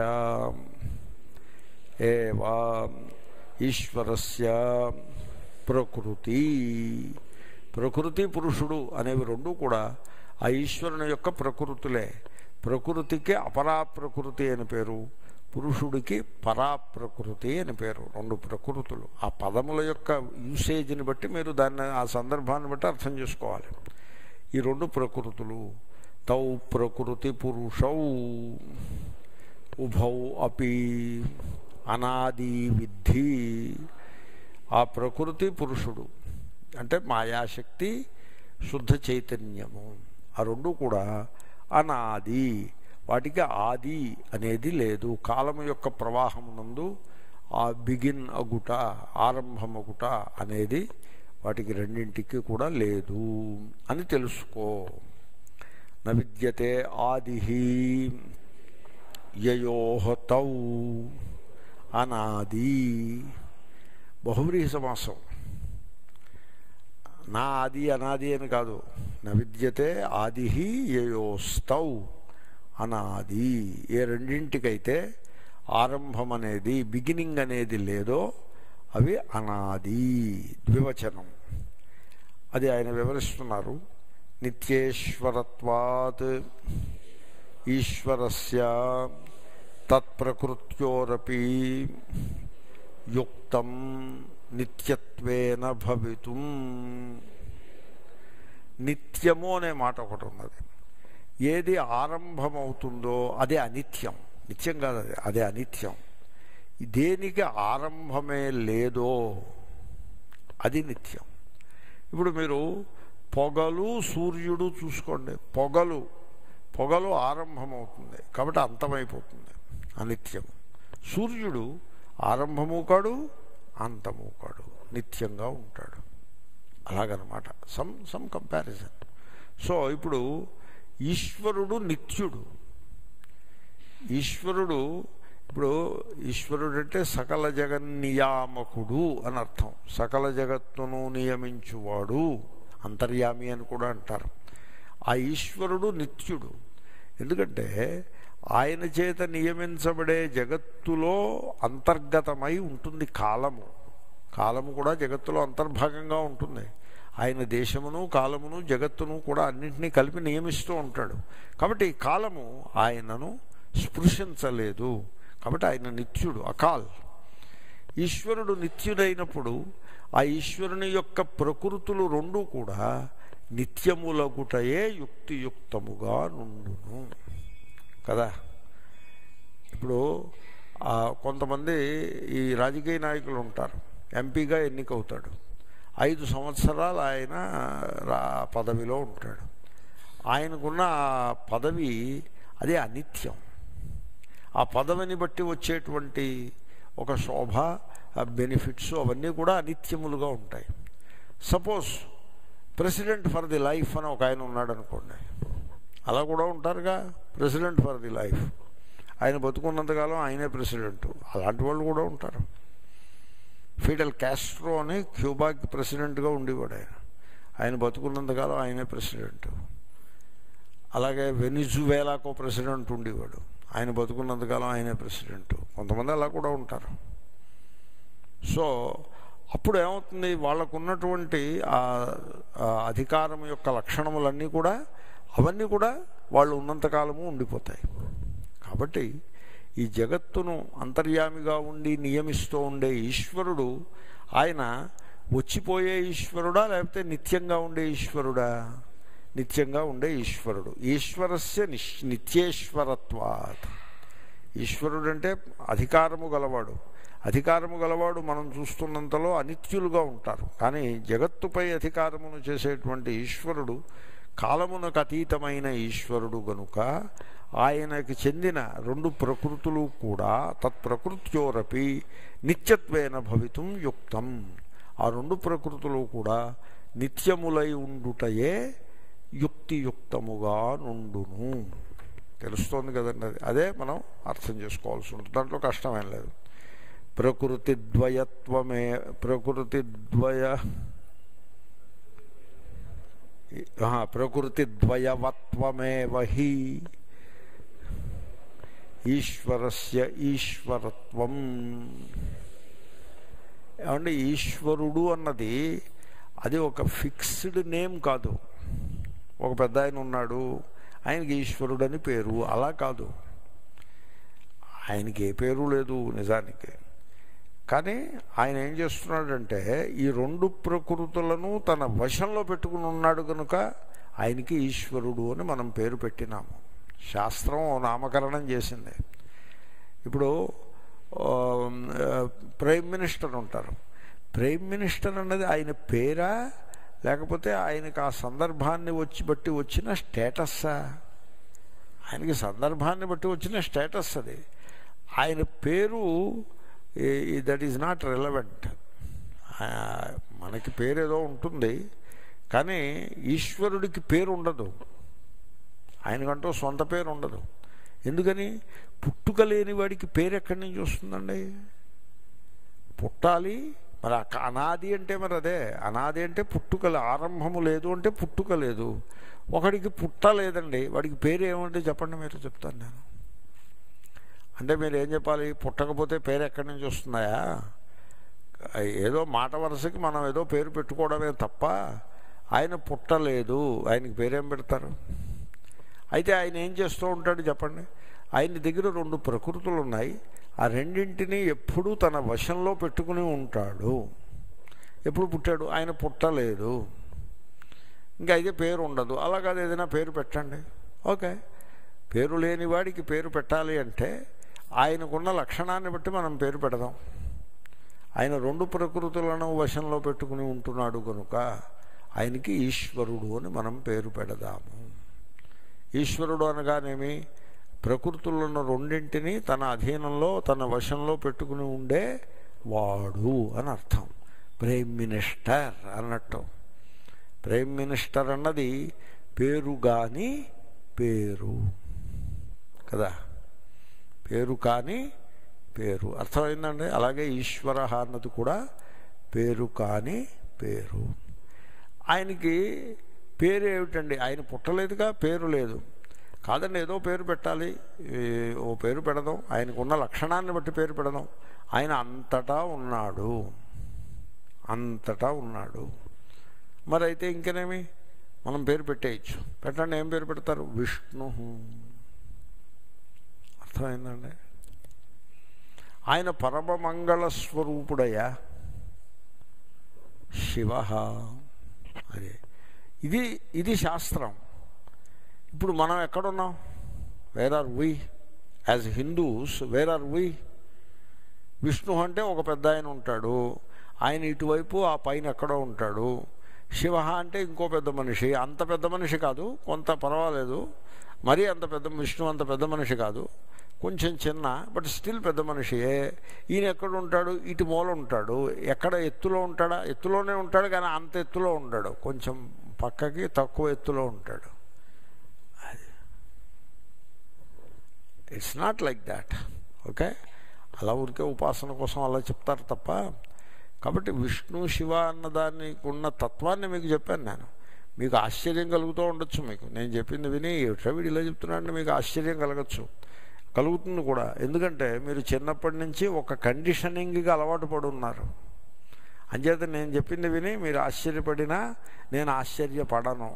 ఏవా ఈశ్వరస్య ప్రకృతి ప్రకృతి పురుషుడు అనేవి రెండు కూడా ఆ ఈశ్వరుని యొక్క ప్రకృతులే ప్రకృతికి అపరా ప్రకృతి అని పేరు పురుషుడికి పరాప్రకృతి అని పేరు రెండు ప్రకృతులు ఆ పదముల యొక్క యూసేజ్ని బట్టి మీరు దాన్ని ఆ సందర్భాన్ని బట్టి అర్థం చేసుకోవాలి ఈ రెండు ప్రకృతులు తౌ ప్రకృతి పురుషౌ ఉభౌ అపి అనాది విద్ధి ఆ ప్రకృతి పురుషుడు అంటే మాయాశక్తి శుద్ధ చైతన్యము ఆ రెండు కూడా అనాది వాటికి ఆది అనేది లేదు కాలము యొక్క ప్రవాహమునందు ఆ బిగిన్ అగుట ఆరంభమగుట అనేది వాటికి రెండింటికి కూడా లేదు అని తెలుసుకో న విద్యతే ఆది యయోహతౌ అనాది బహువ్రీహి సమాసం నా ఆది అనాది అని కాదు న విద్యతే ఆది యయోస్తౌ అనాది ఏ రెండింటికైతే ఆరంభం అనేది బిగినింగ్ అనేది లేదో అవి అనాది ద్వివచనం అది ఆయన వివరిస్తున్నారు నిత్యేశ్వరత్వాత్ ఈశ్వరస్య తత్ప్రకృత్యోరపి యుక్తం నిత్యత్వేన భవితుం నిత్యము అనే మాట ఒకటి ఉన్నది ఏది ఆరంభమవుతుందో అదే అనిత్యం నిత్యం కాదు అది అదే అనిత్యం దేనికి ఆరంభమే లేదో అది నిత్యం ఇప్పుడు మీరు పొగలు సూర్యుడు చూసుకోండి పొగలు పొగలు ఆరంభమవుతుంది కాబట్టి అంతమైపోతుంది అనిత్యం సూర్యుడు ఆరంభము కాడు అంతము కాడు నిత్యంగా ఉంటాడు అలాగనమాట సమ్ సమ్ కంపారిజన్ సో ఇప్పుడు ఈశ్వరుడు నిత్యుడు ఈశ్వరుడు ఇప్పుడు ఈశ్వరుడు అంటే సకల జగన్నియామకుడు అని అర్థం సకల జగత్తును నియమించువాడు అంతర్యామి అని కూడా అంటారు ఆ ఈశ్వరుడు నిత్యుడు ఎందుకంటే ఆయన చేత నియమించబడే జగత్తులో అంతర్గతమై ఉంటుంది కాలము కాలము కూడా జగత్తులో అంతర్భాగంగా ఉంటుంది ఆయన దేశమును కాలమును జగత్తును కూడా అన్నింటినీ కలిపి నియమిస్తూ ఉంటాడు కాబట్టి ఈ కాలము ఆయనను స్పృశించలేదు కాబట్టి ఆయన నిత్యుడు అకాల్ ఈశ్వరుడు నిత్యుడైనప్పుడు ఆ ఈశ్వరుని యొక్క ప్రకృతులు రెండు కూడా నిత్యములగుటయే యుక్తియుక్తముగా నుండును కదా ఇప్పుడు ఆ, కొంతమంది ఈ రాజకీయ నాయకులు ఉంటారు ఎంపీగా ఎన్నికవుతాడు ఐదు సంవత్సరాలు ఆయన రా పదవిలో ఉంటాడు ఆయనకున్న ఆ పదవి అదే అనిత్యం ఆ పదవిని బట్టి వచ్చేటువంటి ఒక శోభ బెనిఫిట్స్ అవన్నీ కూడా అనిత్యములుగా ఉంటాయి suppose president for the life అని ఒక ఆయన ఉన్నాడు అనుకోండి అలా కూడా ఉంటారుగా ప్రెసిడెంట్ ఫర్ ది లైఫ్ ఆయన బతుకున్నంతకాలం ఆయనే ప్రెసిడెంట్ అలాంటి వాళ్ళు కూడా ఉంటారు ఫీడల్ క్యాస్ట్రో అని క్యూబాకి ప్రెసిడెంట్గా ఉండేవాడు ఆయన ఆయన బతుకున్నంతకాలం ఆయనే ప్రెసిడెంట్ అలాగే వెనిజువేలాకో ప్రెసిడెంట్ ఉండేవాడు ఆయన బతుకున్నంతకాలం ఆయనే ప్రెసిడెంట్ కొంతమంది అలా కూడా ఉంటారు సో అప్పుడు ఏమవుతుంది వాళ్ళకు ఉన్నటువంటి ఆ ఆ అధికారం యొక్క లక్షణములన్నీ కూడా అవన్నీ కూడా వాళ్ళు ఉన్నంతకాలము ఉండిపోతాయి కాబట్టి ఈ జగత్తును అంతర్యామిగా ఉండి నియమిస్తూ ఉండే ఈశ్వరుడు ఆయన వచ్చిపోయే ఈశ్వరుడా లేకపోతే నిత్యంగా ఉండే ఈశ్వరుడా నిత్యంగా ఉండే ఈశ్వరుడు ఈశ్వరస్య నిశ్ నిత్యేశ్వరత్వాత్ ఈశ్వరుడు అంటే అధికారము గలవాడు అధికారము గలవాడు మనం చూస్తున్నంతలో అనిత్యులుగా ఉంటారు కానీ జగత్తుపై అధికారమును చేసేటువంటి ఈశ్వరుడు కాలమునకు అతీతమైన ఈశ్వరుడు గనుక ఆయనకి చెందిన రెండు ప్రకృతులు కూడా తత్ప్రకృత్యోరపి నిత్యత్వేన భవితం యుక్తం ఆ రెండు ప్రకృతులు కూడా నిత్యములై ఉండుటయే యుక్తియుక్తముగా నుండును తెలుస్తోంది కదండి అది అదే మనం అర్థం చేసుకోవాల్సి ఉంటుంది దాంట్లో కష్టమేం లేదు ప్రకృతి ద్వయత్వమే ప్రకృతి ద్వయ ప్రకృతి ద్వయవత్వమేవ హి ఈశ్వరస్య ఈశ్వరత్వం ఏమంటే ఈశ్వరుడు అన్నది అది ఒక ఫిక్స్డ్ నేమ్ కాదు ఒక పెద్ద ఆయన ఉన్నాడు ఆయనకి ఈశ్వరుడు అని పేరు అలా కాదు ఆయనకి ఏ పేరు లేదు నిజానికి కానీ ఆయన ఏం చేస్తున్నాడంటే ఈ రెండు ప్రకృతులను తన వశంలో పెట్టుకుని ఉన్నాడు కనుక ఆయనకి ఈశ్వరుడు అని మనం పేరు పెట్టినాము శాస్త్రం ఓ నామకరణం చేసింది ఇప్పుడు ఆ, ప్రైమ్ మినిస్టర్ ఉంటారు ప్రైమ్ మినిస్టర్ అన్నది ఆయన పేరా లేకపోతే ఆయనకు ఆ సందర్భాన్ని వచ్చి బట్టి వచ్చిన స్టేటస్సా ఆయనకి సందర్భాన్ని బట్టి వచ్చిన స్టేటస్ అది ఆయన పేరు దట్ ఈజ్ నాట్ రెలవెంట్ మనకి పేరు ఏదో ఉంటుంది కానీ ఈశ్వరుడికి పేరు ఉండదు ఆయనకంటూ సొంత పేరు ఉండదు ఎందుకని పుట్టుక లేని వాడికి పేరు ఎక్కడి నుంచి వస్తుందండి పుట్టాలి మరి ఆ క- అనాది అంటే మరి అదే అనాది అంటే పుట్టుక లే- ఆరంభము లేదు అంటే పుట్టుక లేదు ఒకడికి పుట్ట లేదండి వాడికి పేరు ఏమంటే చెప్పండి మీరు చెప్తాను నేను అంటే మీరు ఏం చెప్పాలి పుట్టకపోతే పేరు ఎక్కడి నుంచి వస్తున్నాయా ఏదో మాట వరుసకి మనం ఏదో పేరు పెట్టుకోవడమే తప్ప ఆయన పుట్టలేదు ఆయనకి పేరేం పెడతారు అయితే ఆయన ఏం చేస్తూ ఉంటాడు చెప్పండి ఆయన దగ్గర రెండు ప్రకృతులు ఉన్నాయి ఆ రెండింటినీ ఎప్పుడూ తన వశంలో పెట్టుకుని ఉంటాడు ఎప్పుడు పుట్టాడు ఆయన పుట్టలేదు ఇంకా అయితే పేరు ఉండదు అలా కాదు ఏదైనా పేరు పెట్టండి ఓకే పేరు లేని వాడికి పేరు పెట్టాలి అంటే ఆయనకున్న లక్షణాన్ని బట్టి మనం పేరు పెడదాం ఆయన రెండు ప్రకృతులను వశంలో పెట్టుకుని ఉంటున్నాడు కనుక ఆయనకి ఈశ్వరుడు అని మనం పేరు పెడదాము ఈశ్వరుడు అనగానేమి ప్రకృతులను రెండింటినీ తన అధీనంలో తన వశంలో పెట్టుకుని ఉండే వాడు అని అర్థం ప్రైమ్ మినిస్టర్ అన్నట్టు ప్రైమ్ మినిస్టర్ అన్నది పేరు కాని పేరు కదా పేరు కాని పేరు అర్థమైందండి అలాగే ఈశ్వర అన్నది కూడా పేరు కాని పేరు ఆయనకి పేరు ఏమిటండి ఆయన పుట్టలేదుగా పేరు లేదు కాదండి ఏదో పేరు పెట్టాలి ఈ ఓ పేరు పెడదాం ఆయనకున్న లక్షణాన్ని బట్టి పేరు పెడదాం ఆయన అంతటా ఉన్నాడు అంతటా ఉన్నాడు మరి అయితే ఇంకనేమి మనం పేరు పెట్టేయచ్చు పెట్టండి ఏం పేరు పెడతారు విష్ణు అర్థమైందండి ఆయన పరమమంగళ స్వరూపుడయ్యా శివ అదే ఇది ఇది శాస్త్రం ఇప్పుడు మనం ఎక్కడున్నాం where are we as Hindus where are we Vishnu అంటే ఒక పెద్ద ఆయన ఉంటాడు ఆయన ఇటువైపు ఆ పైన ఎక్కడో ఉంటాడు శివ అంటే ఇంకో పెద్ద మనిషి అంత పెద్ద మనిషి కాదు కొంత పర్వాలేదు మరీ అంత పెద్ద విష్ణు అంత పెద్ద మనిషి కాదు కొంచెం చిన్న బట్ స్టిల్ పెద్ద మనిషియే ఈయన ఎక్కడ ఉంటాడు ఇటు మూల ఉంటాడు ఎక్కడ ఎత్తులో ఉంటాడా ఎత్తులోనే ఉంటాడు కానీ అంత ఎత్తులో ఉంటాడు కొంచెం పక్కకి తక్కువ ఎత్తులో ఉంటాడు it's not like that okay అలా ఊరికే ఉపాసన కోసం అలా చెప్తారు తప్ప కాబట్టి విష్ణు శివ అన్న దానికి ఉన్న తత్వాన్ని మీకు చెప్పాను నేను మీకు ఆశ్చర్యం కలుగుతూ ఉండొచ్చు మీకు నేను చెప్పింది విని వీడు ఇలా చెప్తున్నాడని మీకు ఆశ్చర్యం కలగచ్చు కలుగుతుంది కూడా ఎందుకంటే మీరు చిన్నప్పటి నుంచి ఒక కండిషనింగ్గా అలవాటు పడి ఉన్నారు అంచేత నేను చెప్పింది విని మీరు ఆశ్చర్యపడినా నేను ఆశ్చర్యపడను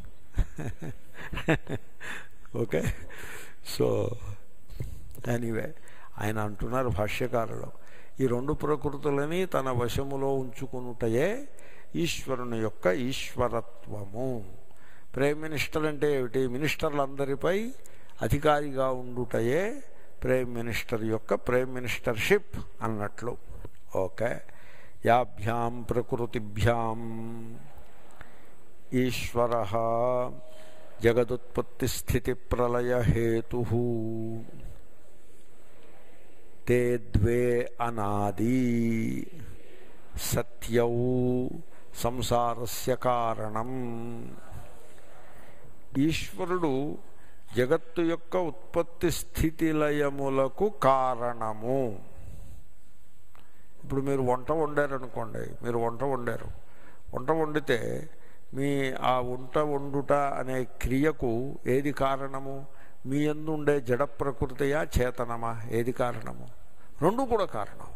ఓకే సో ఎనీవే ఆయన అంటున్నారు భాష్యకారులు ఈ రెండు ప్రకృతులని తన వశములో ఉంచుకునుటయే ఈశ్వరుని యొక్క ఈశ్వరత్వము ప్రైమ్ మినిస్టర్ అంటే ఏమిటి మినిస్టర్లందరిపై అధికారిగా ఉండుటయే ప్రైమ్ మినిస్టర్ యొక్క ప్రైమ్ మినిస్టర్షిప్ అన్నట్లు ఓకే యాభ్యాం ప్రకృతిభ్యాం ఈశ్వర జగదుత్పత్తి స్థితి ప్రళయ హేతు తే ద్వే అనాది సత్యౌ సంసారస్య కారణం ఈశ్వరుడు జగత్తు యొక్క ఉత్పత్తి స్థితి లయములకు కారణము ఇప్పుడు మీరు వంట వండారనుకోండి మీరు వంట వండారు వంట వండితే మీ ఆ వంట వండుట అనే క్రియకు ఏది కారణము మీ ఎందు ఉండే జడ ప్రకృతియా చేతనమా ఏది కారణము రెండు కూడా కారణం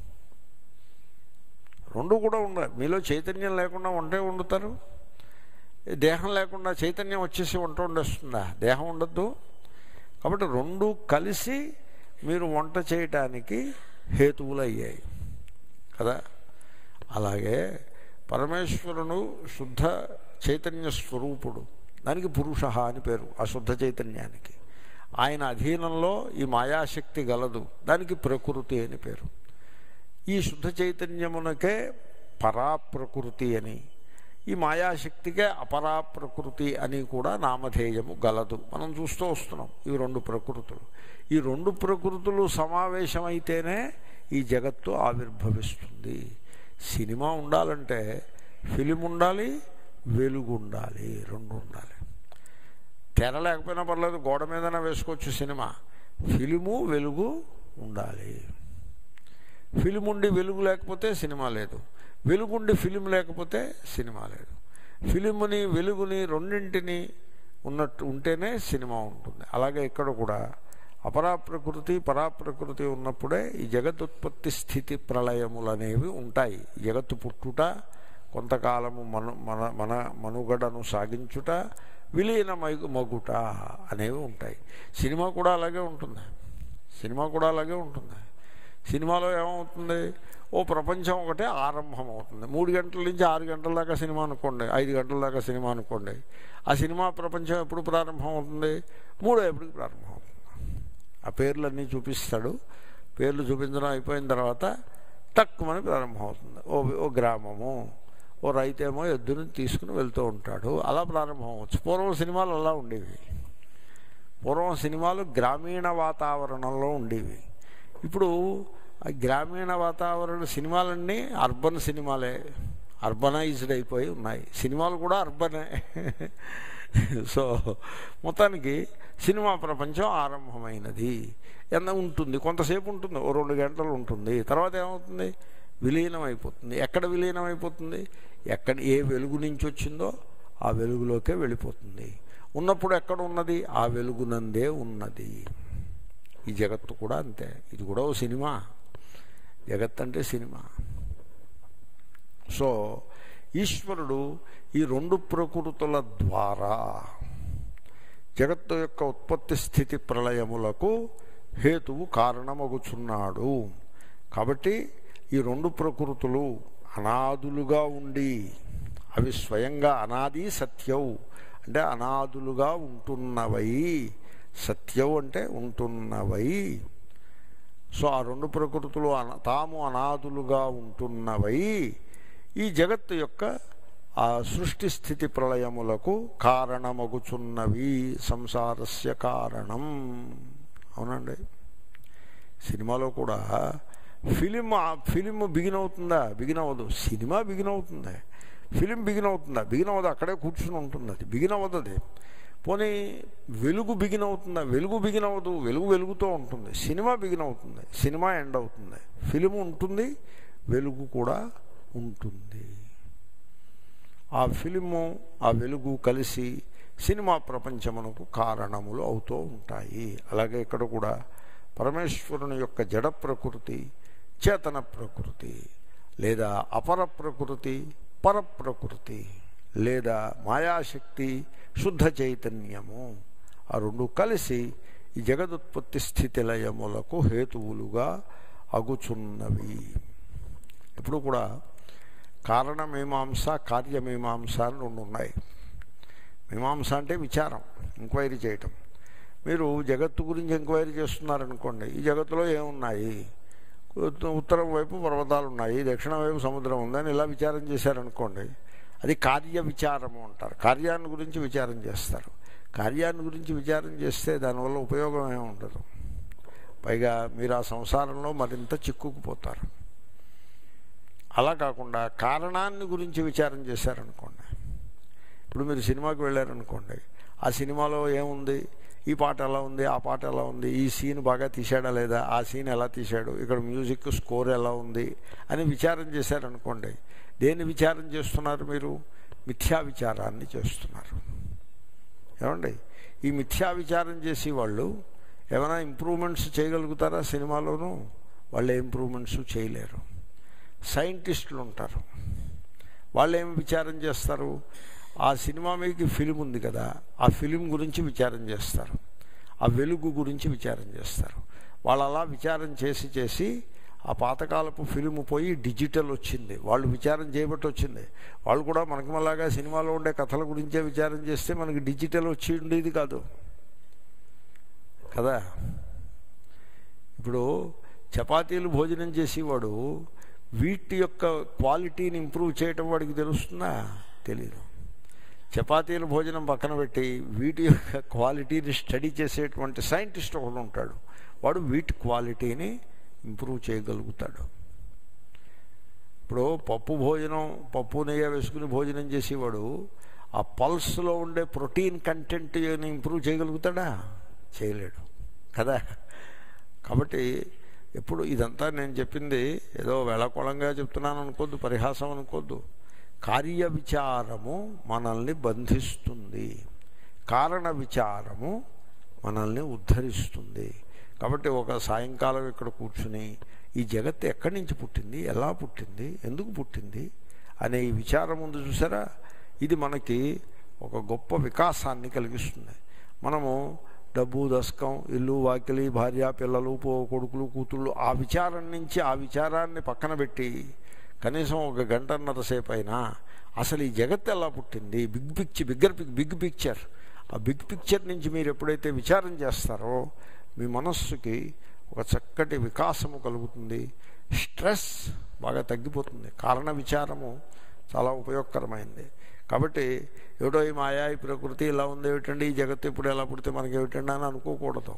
రెండు కూడా ఉండాలి మీలో చైతన్యం లేకుండా వంటే వండుతారు దేహం లేకుండా చైతన్యం వచ్చేసి వంట వండేస్తుందా దేహం ఉండద్దు కాబట్టి రెండు కలిసి మీరు వంట చేయటానికి హేతువులు అయ్యాయి కదా అలాగే పరమేశ్వరుడు శుద్ధ చైతన్య స్వరూపుడు దానికి పురుష అని పేరు ఆ శుద్ధ చైతన్యానికి ఆయన అధీనంలో ఈ మాయాశక్తి గలదు దానికి ప్రకృతి అని పేరు ఈ శుద్ధ చైతన్యమునకే పరాప్రకృతి అని ఈ మాయాశక్తికే అపరాప్రకృతి అని కూడా నామధేయము గలదు మనం చూస్తూ వస్తున్నాం ఈ రెండు ప్రకృతులు ఈ రెండు ప్రకృతులు సమావేశమైతేనే ఈ జగత్తు ఆవిర్భవిస్తుంది సినిమా ఉండాలంటే ఫిలిం ఉండాలి వెలుగు ఉండాలి రెండు ఉండాలి తెర లేకపోయినా పర్లేదు గోడ మీదనే వేసుకోవచ్చు సినిమా ఫిలిము వెలుగు ఉండాలి ఫిలిం ఉండి వెలుగు లేకపోతే సినిమా లేదు వెలుగుండి ఫిలిం లేకపోతే సినిమా లేదు ఫిలింని వెలుగుని రెండింటిని ఉన్నట్టు ఉంటేనే సినిమా ఉంటుంది అలాగే ఇక్కడ కూడా అపరాప్రకృతి పరాప్రకృతి ఉన్నప్పుడే ఈ జగదుత్పత్తి స్థితి ప్రళయములు అనేవి ఉంటాయి జగత్తు పుట్టుట కొంతకాలము మను మన మన మనుగడను సాగించుట విలీన మగుట అనేవి ఉంటాయి సినిమా కూడా అలాగే ఉంటుంది సినిమా కూడా అలాగే ఉంటుంది సినిమాలో ఏమవుతుంది ఓ ప్రపంచం ఒకటే ఆరంభం అవుతుంది మూడు గంటల నుంచి ఆరు గంటల దాకా సినిమా అనుకోండి ఐదు గంటల దాకా సినిమా అనుకోండి ఆ సినిమా ప్రపంచం ఎప్పుడు ప్రారంభం అవుతుంది మూడో ఎప్పుడు ప్రారంభం అవుతుంది ఆ పేర్లన్నీ చూపిస్తాడు పేర్లు చూపించడం అయిపోయిన తర్వాత తక్కువని ప్రారంభం అవుతుంది ఓ ఓ గ్రామము ఓ రైతేమో ఎద్దుని తీసుకుని వెళ్తూ ఉంటాడు అలా ప్రారంభం అవ్వచ్చు పూర్వం సినిమాలు అలా ఉండేవి పూర్వం సినిమాలు గ్రామీణ వాతావరణంలో ఉండేవి ఇప్పుడు ఆ గ్రామీణ వాతావరణ సినిమాలన్నీ అర్బన్ సినిమాలే అర్బనైజ్డ్ అయిపోయి ఉన్నాయి సినిమాలు కూడా అర్బనే సో మొత్తానికి సినిమా ప్రపంచం ఆరంభమైనది ఎంత ఉంటుంది కొంతసేపు ఉంటుంది ఓ రెండు గంటలు ఉంటుంది తర్వాత ఏమవుతుంది విలీనం అయిపోతుంది ఎక్కడ విలీనం అయిపోతుంది ఎక్కడ ఏ వెలుగు నుంచి వచ్చిందో ఆ వెలుగులోకే వెళ్ళిపోతుంది ఉన్నప్పుడు ఎక్కడ ఉన్నది ఆ వెలుగునందే ఉన్నది ఈ జగత్తు కూడా అంతే ఇది కూడా ఓ సినిమా జగత్ అంటే సినిమా సో ఈశ్వరుడు ఈ రెండు ప్రకృతుల ద్వారా జగత్తు యొక్క ఉత్పత్తి స్థితి ప్రళయములకు హేతువు కారణమగుచున్నాడు కాబట్టి ఈ రెండు ప్రకృతులు అనాదులుగా ఉండి అవి స్వయంగా అనాది సత్యవు అంటే అనాదులుగా ఉంటున్నవై సత్యవు అంటే ఉంటున్నవై సో ఆ రెండు ప్రకృతులు అన తాము అనాదులుగా ఉంటున్నవై ఈ జగత్తు యొక్క ఆ సృష్టి స్థితి ప్రళయములకు కారణమగుచున్నవి సంసారస్య కారణం అవునండి సినిమాలో కూడా ఫిలిం ఫిలిం బిగిన్ అవుతుందా బిగిన్ అవ్వదు సినిమా బిగిన్ అవుతుంది ఫిలిం బిగిన్ అవుతుందా బిగిన్ అవ్వదు అక్కడే కూర్చుని ఉంటుంది అది బిగిన్ అవ్వదు అది పోనీ వెలుగు బిగిన్ అవుతుందా వెలుగు బిగిన్ అవ్వదు వెలుగు వెలుగుతూ ఉంటుంది సినిమా బిగిన్ అవుతుంది సినిమా ఎండ్ అవుతుంది ఫిలిం ఉంటుంది వెలుగు కూడా ఉంటుంది ఆ ఫిలిము ఆ వెలుగు కలిసి సినిమా ప్రపంచమునకు కారణములు అవుతూ ఉంటాయి అలాగే ఇక్కడ కూడా పరమేశ్వరుని యొక్క జడ ప్రకృతి చేతన ప్రకృతి లేదా అపర ప్రకృతి పరప్రకృతి లేదా మాయాశక్తి శుద్ధ చైతన్యము ఆ రెండు కలిసి ఈ జగదుత్పత్తి స్థితి లయములకు హేతువులుగా అగుచున్నవి ఇప్పుడు కూడా కారణమీమాంస కార్యమీమాంస అని రెండు ఉన్నాయి మీమాంస అంటే విచారం ఎంక్వైరీ చేయటం మీరు జగత్తు గురించి ఎంక్వైరీ చేస్తున్నారనుకోండి ఈ జగత్తులో ఏమున్నాయి ఉత్తరం వైపు పర్వతాలు ఉన్నాయి దక్షిణం వైపు సముద్రం ఉందని ఇలా విచారం చేశారనుకోండి అది కార్య విచారము అంటారు కార్యాన్ని గురించి విచారం చేస్తారు కార్యాన్ని గురించి విచారం చేస్తే దానివల్ల ఉపయోగం ఏమి ఉండదు పైగా మీరు ఆ సంసారంలో మరింత చిక్కుకుపోతారు అలా కాకుండా కారణాన్ని గురించి విచారం చేశారనుకోండి ఇప్పుడు మీరు సినిమాకి వెళ్ళారనుకోండి ఆ సినిమాలో ఏముంది ఈ పాట ఎలా ఉంది ఆ పాట ఎలా ఉంది ఈ సీన్ బాగా తీశాడా లేదా ఆ సీన్ ఎలా తీశాడు ఇక్కడ మ్యూజిక్ స్కోర్ ఎలా ఉంది అని విచారం చేశారనుకోండి దేన్ని విచారం చేస్తున్నారు మీరు మిథ్యా విచారాన్ని చేస్తున్నారు ఏమండి ఈ మిథ్యా విచారం చేసి వాళ్ళు ఏమైనా ఇంప్రూవ్మెంట్స్ చేయగలుగుతారా సినిమాలోనూ వాళ్ళు ఇంప్రూవ్మెంట్స్ చేయలేరు సైంటిస్టులు ఉంటారు వాళ్ళు ఏమి విచారం చేస్తారు ఆ సినిమా మీకు ఫిలిం ఉంది కదా ఆ ఫిలిం గురించి విచారం చేస్తారు ఆ వెలుగు గురించి విచారం చేస్తారు వాళ్ళు అలా విచారం చేసి చేసి ఆ పాతకాలపు ఫిలిం పోయి డిజిటల్ వచ్చింది వాళ్ళు విచారం చేయబట్టి వచ్చింది వాళ్ళు కూడా మనకి మళ్ళాగా సినిమాలో ఉండే కథల గురించే విచారం చేస్తే మనకి డిజిటల్ వచ్చి ఉండేది కాదు కదా ఇప్పుడు చపాతీలు భోజనం చేసేవాడు వీటి యొక్క క్వాలిటీని ఇంప్రూవ్ చేయటం వాడికి తెలుస్తుందా తెలీదు చపాతీల భోజనం పక్కన పెట్టి వీటి యొక్క క్వాలిటీని స్టడీ చేసేటువంటి సైంటిస్ట్ ఒకడు ఉంటాడు వాడు వీటి క్వాలిటీని ఇంప్రూవ్ చేయగలుగుతాడు ఇప్పుడు పప్పు భోజనం పప్పు నెయ్యి వేసుకుని భోజనం చేసేవాడు ఆ పల్స్లో ఉండే ప్రోటీన్ కంటెంట్ ఇంప్రూవ్ చేయగలుగుతాడా చేయలేడు కదా కాబట్టి ఎప్పుడు ఇదంతా నేను చెప్పింది ఏదో వేళకోళంగా చెప్తున్నాను అనుకోద్దు పరిహాసం అనుకోద్దు కార్య విచారము మనల్ని బంధిస్తుంది కారణ విచారము మనల్ని ఉద్ధరిస్తుంది కాబట్టి ఒక సాయంకాలం ఇక్కడ కూర్చుని ఈ జగత్ ఎక్కడి నుంచి పుట్టింది ఎలా పుట్టింది ఎందుకు పుట్టింది అనే ఈ విచారం ఉంది చూసారా ఇది మనకి ఒక గొప్ప వికాసాన్ని కలిగిస్తుంది మనము డబ్బు దశకం ఇల్లు వాకిలి భార్య పిల్లలు పో కొడుకులు కూతుళ్ళు ఆ విచారం నుంచి ఆ విచారాన్ని పక్కన పెట్టి కనీసం ఒక గంటన్నర సేపు అయినా అసలు ఈ జగత్ ఎలా పుట్టింది big picture bigger pic big picture ఆ బిగ్ పిక్చర్ నుంచి మీరు ఎప్పుడైతే విచారం చేస్తారో మీ మనస్సుకి ఒక చక్కటి వికాసము కలుగుతుంది స్ట్రెస్ బాగా తగ్గిపోతుంది కారణ విచారము చాలా ఉపయోగకరమైంది కాబట్టి ఏమిటో ఈ మాయా ఈ ప్రకృతి ఇలా ఉంది ఏమిటండి ఈ జగత్తు ఇప్పుడు ఎలా పుడితే మనకి ఏమిటండి అని అనుకోకూడదు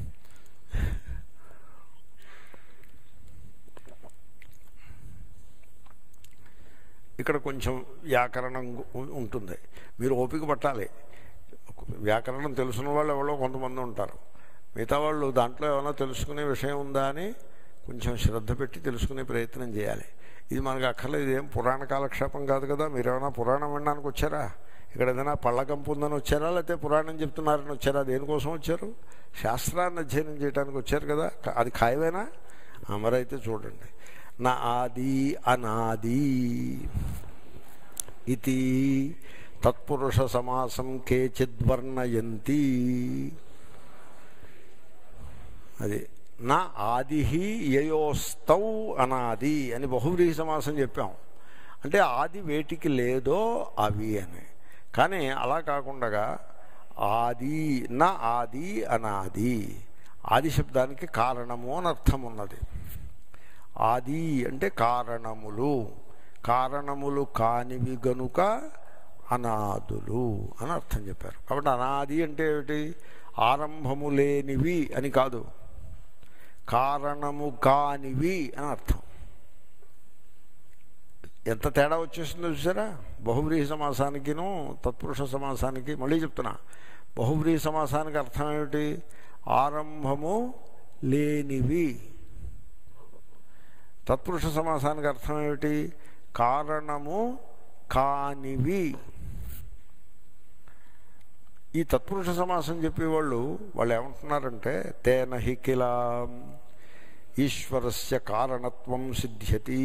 ఇక్కడ కొంచెం వ్యాకరణం ఉ- ఉంటుంది మీరు ఓపిక పట్టాలి వ్యాకరణం తెలుసున్న వాళ్ళు ఎవరో కొంతమంది ఉంటారు మిగతా వాళ్ళు దాంట్లో ఏమైనా తెలుసుకునే విషయం ఉందా అని కొంచెం శ్రద్ధ పెట్టి తెలుసుకునే ప్రయత్నం చేయాలి ఇది మనకు అక్కర్లేదు ఇదేం పురాణ కాలక్షేపం కాదు కదా మీరు ఏమైనా పురాణం వినడానికి వచ్చారా ఇక్కడ ఏదైనా పళ్ళకంపు ఉందని వచ్చారా లేకపోతే పురాణం చెప్తున్నారని వచ్చారా దేనికోసం వచ్చారు శాస్త్రాన్ని అధ్యయనం చేయడానికి వచ్చారు కదా క- అది ఖాయమేనా ఆ, మరైతే చూడండి నా ఆది అనాది ఇది తత్పురుష సమాసం కేచిద్వర్ణయంతి అది నా ఆది యయోస్తౌ అనాది అని బహువ్రీహి సమాసం చెప్పాం అంటే ఆది వేటికి లేదో అవి అని కానీ అలా కాకుండా ఆది నా ఆది అనాది ఆది శబ్దానికి కారణము అని అర్థం ఉన్నది ఆది అంటే కారణములు కారణములు కానివి గనుక అనాదులు అని అర్థం చెప్పారు కాబట్టి అనాది అంటే ఏమిటి ఆరంభము లేనివి అని కాదు కారణము కానివి అని అర్థం ఎంత తేడా వచ్చేసిందో చూసారా బహువ్రీహి సమాసానికిను తత్పురుష సమాసానికి మళ్ళీ చెప్తున్నా బహువ్రీహి సమాసానికి అర్థం ఏమిటి ఆరంభము లేనివి తత్పురుష సమాసానికి అర్థం ఏమిటి కారణము కానివి ఈ తత్పురుష సమాసం చెప్పేవాళ్ళు వాళ్ళు ఏమంటున్నారంటే తేన హి కిల ఈశ్వరస్య కారణత్వం సిద్ధ్యతి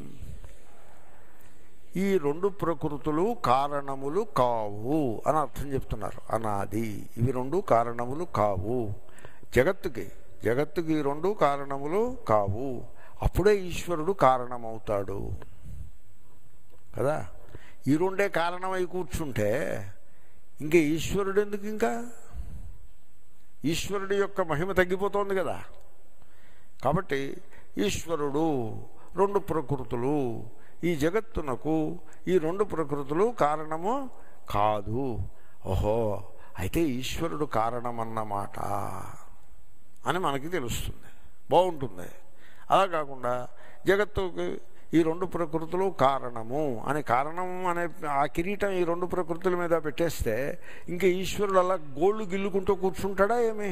ఈ రెండు ప్రకృతులు కారణములు కావు అని అర్థం చెప్తున్నారు అనాది ఇవి రెండు కారణములు కావు జగత్తుకి జగత్తుకి ఈ రెండు కారణములు కావు అప్పుడే ఈశ్వరుడు కారణమవుతాడు కదా ఈ రెండే కారణమై కూర్చుంటే ఇంకా ఈశ్వరుడు ఎందుకు ఇంకా ఈశ్వరుడి యొక్క మహిమ తగ్గిపోతోంది కదా కాబట్టి ఈశ్వరుడు రెండు ప్రకృతులు ఈ జగత్తునకు ఈ రెండు ప్రకృతులు కారణము కాదు ఓహో అయితే ఈశ్వరుడు కారణమన్నమాట అని మనకి తెలుస్తుంది బాగుంటుంది అలా కాకుండా జగత్తుకి ఈ రెండు ప్రకృతులు కారణము అని కారణం అనే ఆ కిరీటం ఈ రెండు ప్రకృతుల మీద పెట్టేస్తే ఇంకా ఈశ్వరుడు అలా గోళ్ళు గిల్లుకుంటూ కూర్చుంటాడా ఏమి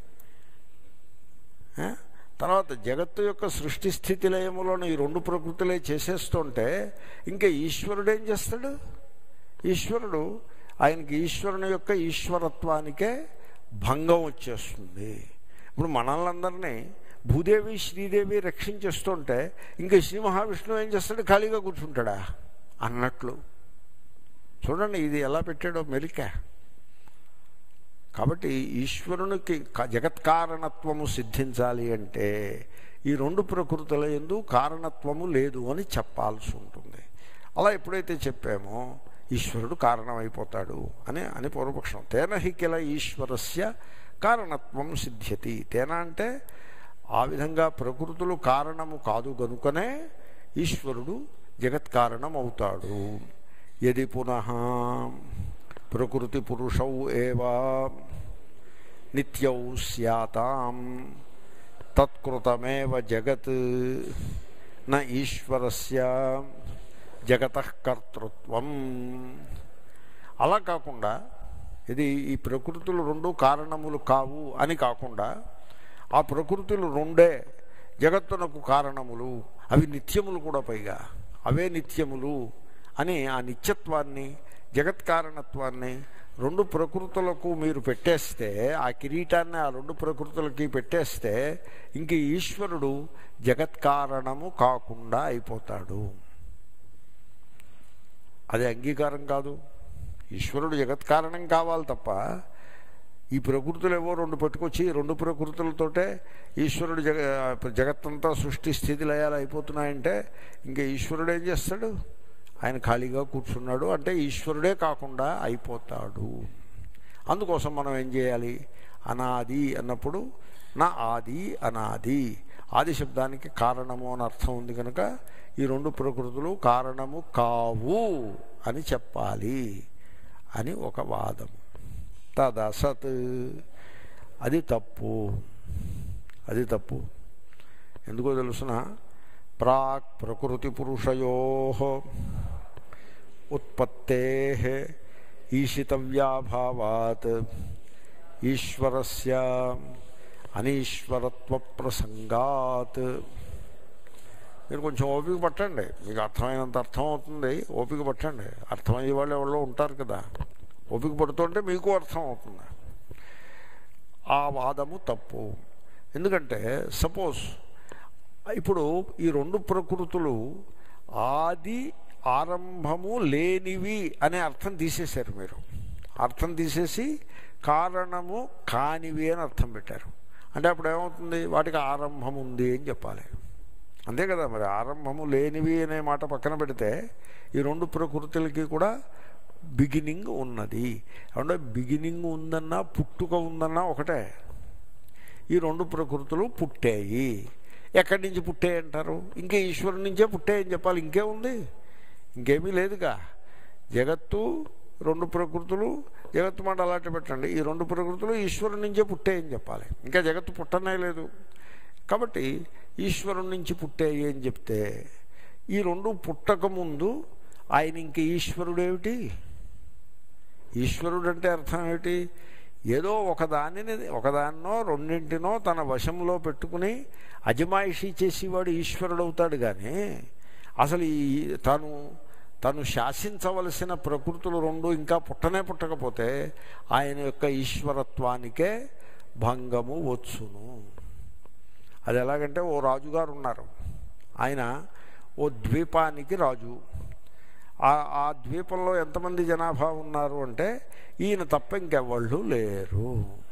ఆ? తర్వాత జగత్తు యొక్క సృష్టి స్థితి లయములను ఈ రెండు ప్రకృతులే చేసేస్తుంటే ఇంకా ఈశ్వరుడు ఏం చేస్తాడు ఈశ్వరుడు ఆయనకి ఈశ్వరుని యొక్క ఈశ్వరత్వానికే భంగం వచ్చేస్తుంది ఇప్పుడు మనల్ని భూదేవి శ్రీదేవి రక్షించేస్తుంటే ఇంకా శ్రీ మహావిష్ణువు ఏం చేస్తాడు ఖాళీగా కూర్చుంటాడా అన్నట్లు చూడండి ఇది ఎలా పెట్టాడో మెలిక కాబట్టి ఈశ్వరునికి క- జగత్కారణత్వము సిద్ధించాలి అంటే ఈ రెండు ప్రకృతుల ఎందు కారణత్వము లేదు అని చెప్పాల్సి ఉంటుంది అలా ఎప్పుడైతే చెప్పామో ఈశ్వరుడు కారణమైపోతాడు అని అని పూర్వపక్షం తేన హికిల ఈశ్వరస్య కారణత్వం సిద్ధ్యతి తేన అంటే ఆ విధంగా ప్రకృతులు కారణము కాదు గనుకనే ఈశ్వరుడు జగత్కారణం అవుతాడు యది పునః ప్రకృతి పురుషౌ ఏవా నిత్యౌ స్యాతాం తత్కృతమేవ జగత్ న ఈశ్వరస్య జగత కర్తృత్వం అలా కాకుండా ఇది ఈ ప్రకృతులు రెండు కారణములు కావు అని కాకుండా ఆ ప్రకృతులు రెండే జగత్తునకు కారణములు అవి నిత్యములు కూడా పైగా అవే నిత్యములు అని ఆ నిత్యత్వాన్ని జగత్కారణత్వాన్ని రెండు ప్రకృతులకు మీరు పెట్టేస్తే ఆ కిరీటాన్ని ఆ రెండు ప్రకృతులకి పెట్టేస్తే ఇంక ఈశ్వరుడు జగత్కారణము కాకుండా అయిపోతాడు అది అంగీకారం కాదు ఈశ్వరుడు జగత్కారణం కావాలి తప్ప ఈ ప్రకృతులు ఏవో రెండు పెట్టుకొచ్చి ఈ రెండు ప్రకృతులతోటే ఈశ్వరుడు జగ జగత్తంతా సృష్టి స్థితి లయాలు అయిపోతున్నాయంటే ఇంకా ఈశ్వరుడు ఏం చేస్తాడు ఆయన ఖాళీగా కూర్చున్నాడు అంటే ఈశ్వరుడే కాకుండా అయిపోతాడు అందుకోసం మనం ఏం చేయాలి అనాది అన్నప్పుడు నా ఆది అనాది ఆది శబ్దానికి కారణము అని అర్థం ఉంది కనుక ఈ రెండు ప్రకృతులు కారణము కావు అని చెప్పాలి అని ఒక వాదం తదసత్ అది తప్పు అది తప్పు ఎందుకో తెలుసిన ప్రాక్ ప్రకృతి పురుషయో ఉత్పత్తే ఈశితవ్యాభావాత్ ఈశ్వరస్య అనీశ్వరత్వ ప్రసంగాత్ మీరు కొంచెం ఓపిక పట్టండి మీకు అర్థమైనంత అర్థం అవుతుంది ఓపిక పట్టండి అర్థమయ్యే వాళ్ళు ఎవరో ఉంటారు కదా ఓపిక పడుతుంటే మీకు అర్థం అవుతుంది ఆ వాదము తప్పు ఎందుకంటే సపోజ్ ఇప్పుడు ఈ రెండు ప్రకృతులు ఆది ఆరంభము లేనివి అనే అర్థం తీసేశారు మీరు అర్థం తీసేసి కారణము కానివి అని అర్థం పెట్టారు అంటే అప్పుడు ఏమవుతుంది వాటికి ఆరంభం ఉంది అని చెప్పాలి అంతే కదా మరి ఆరంభము లేనివి అనే మాట పక్కన పెడితే ఈ రెండు ప్రకృతులకి కూడా బిగినింగ్ ఉన్నది అంటే బిగినింగ్ ఉందన్నా పుట్టుక ఉందన్నా ఒకటే ఈ రెండు ప్రకృతులు పుట్టాయి ఎక్కడి నుంచి పుట్టాయి అంటారు ఇంకే ఈశ్వరుడి నుంచే పుట్టాయని చెప్పాలి ఇంకేముంది ఇంకేమీ లేదుగా జగత్తు రెండు ప్రకృతులు జగత్తు మాట అలాంటి పెట్టండి ఈ రెండు ప్రకృతులు ఈశ్వరుడి నుంచే పుట్టాయని చెప్పాలి ఇంకా జగత్తు పుట్టనే లేదు కాబట్టి ఈశ్వరుడి నుంచి పుట్టాయి అని చెప్తే ఈ రెండు పుట్టకముందు ఆయన ఇంక ఈశ్వరుడేమిటి ఈశ్వరుడు అంటే అర్థం ఏమిటి ఏదో ఒకదానిని ఒకదాన్నో రెండింటినో తన వశంలో పెట్టుకుని అజమాయిషీ చేసేవాడు ఈశ్వరుడు అవుతాడు కానీ అసలు ఈ తను తను శాసించవలసిన ప్రకృతులు రెండు ఇంకా పుట్టనే పుట్టకపోతే ఆయన యొక్క ఈశ్వరత్వానికే భంగము వచ్చును అది ఎలాగంటే ఓ రాజుగారు ఉన్నారు ఆయన ఓ ద్వీపానికి రాజు ఆ ద్వీపంలో ఎంతమంది జనాభా ఉన్నారు అంటే ఈయన తప్ప ఇంకెవ్వళ్ళు లేరు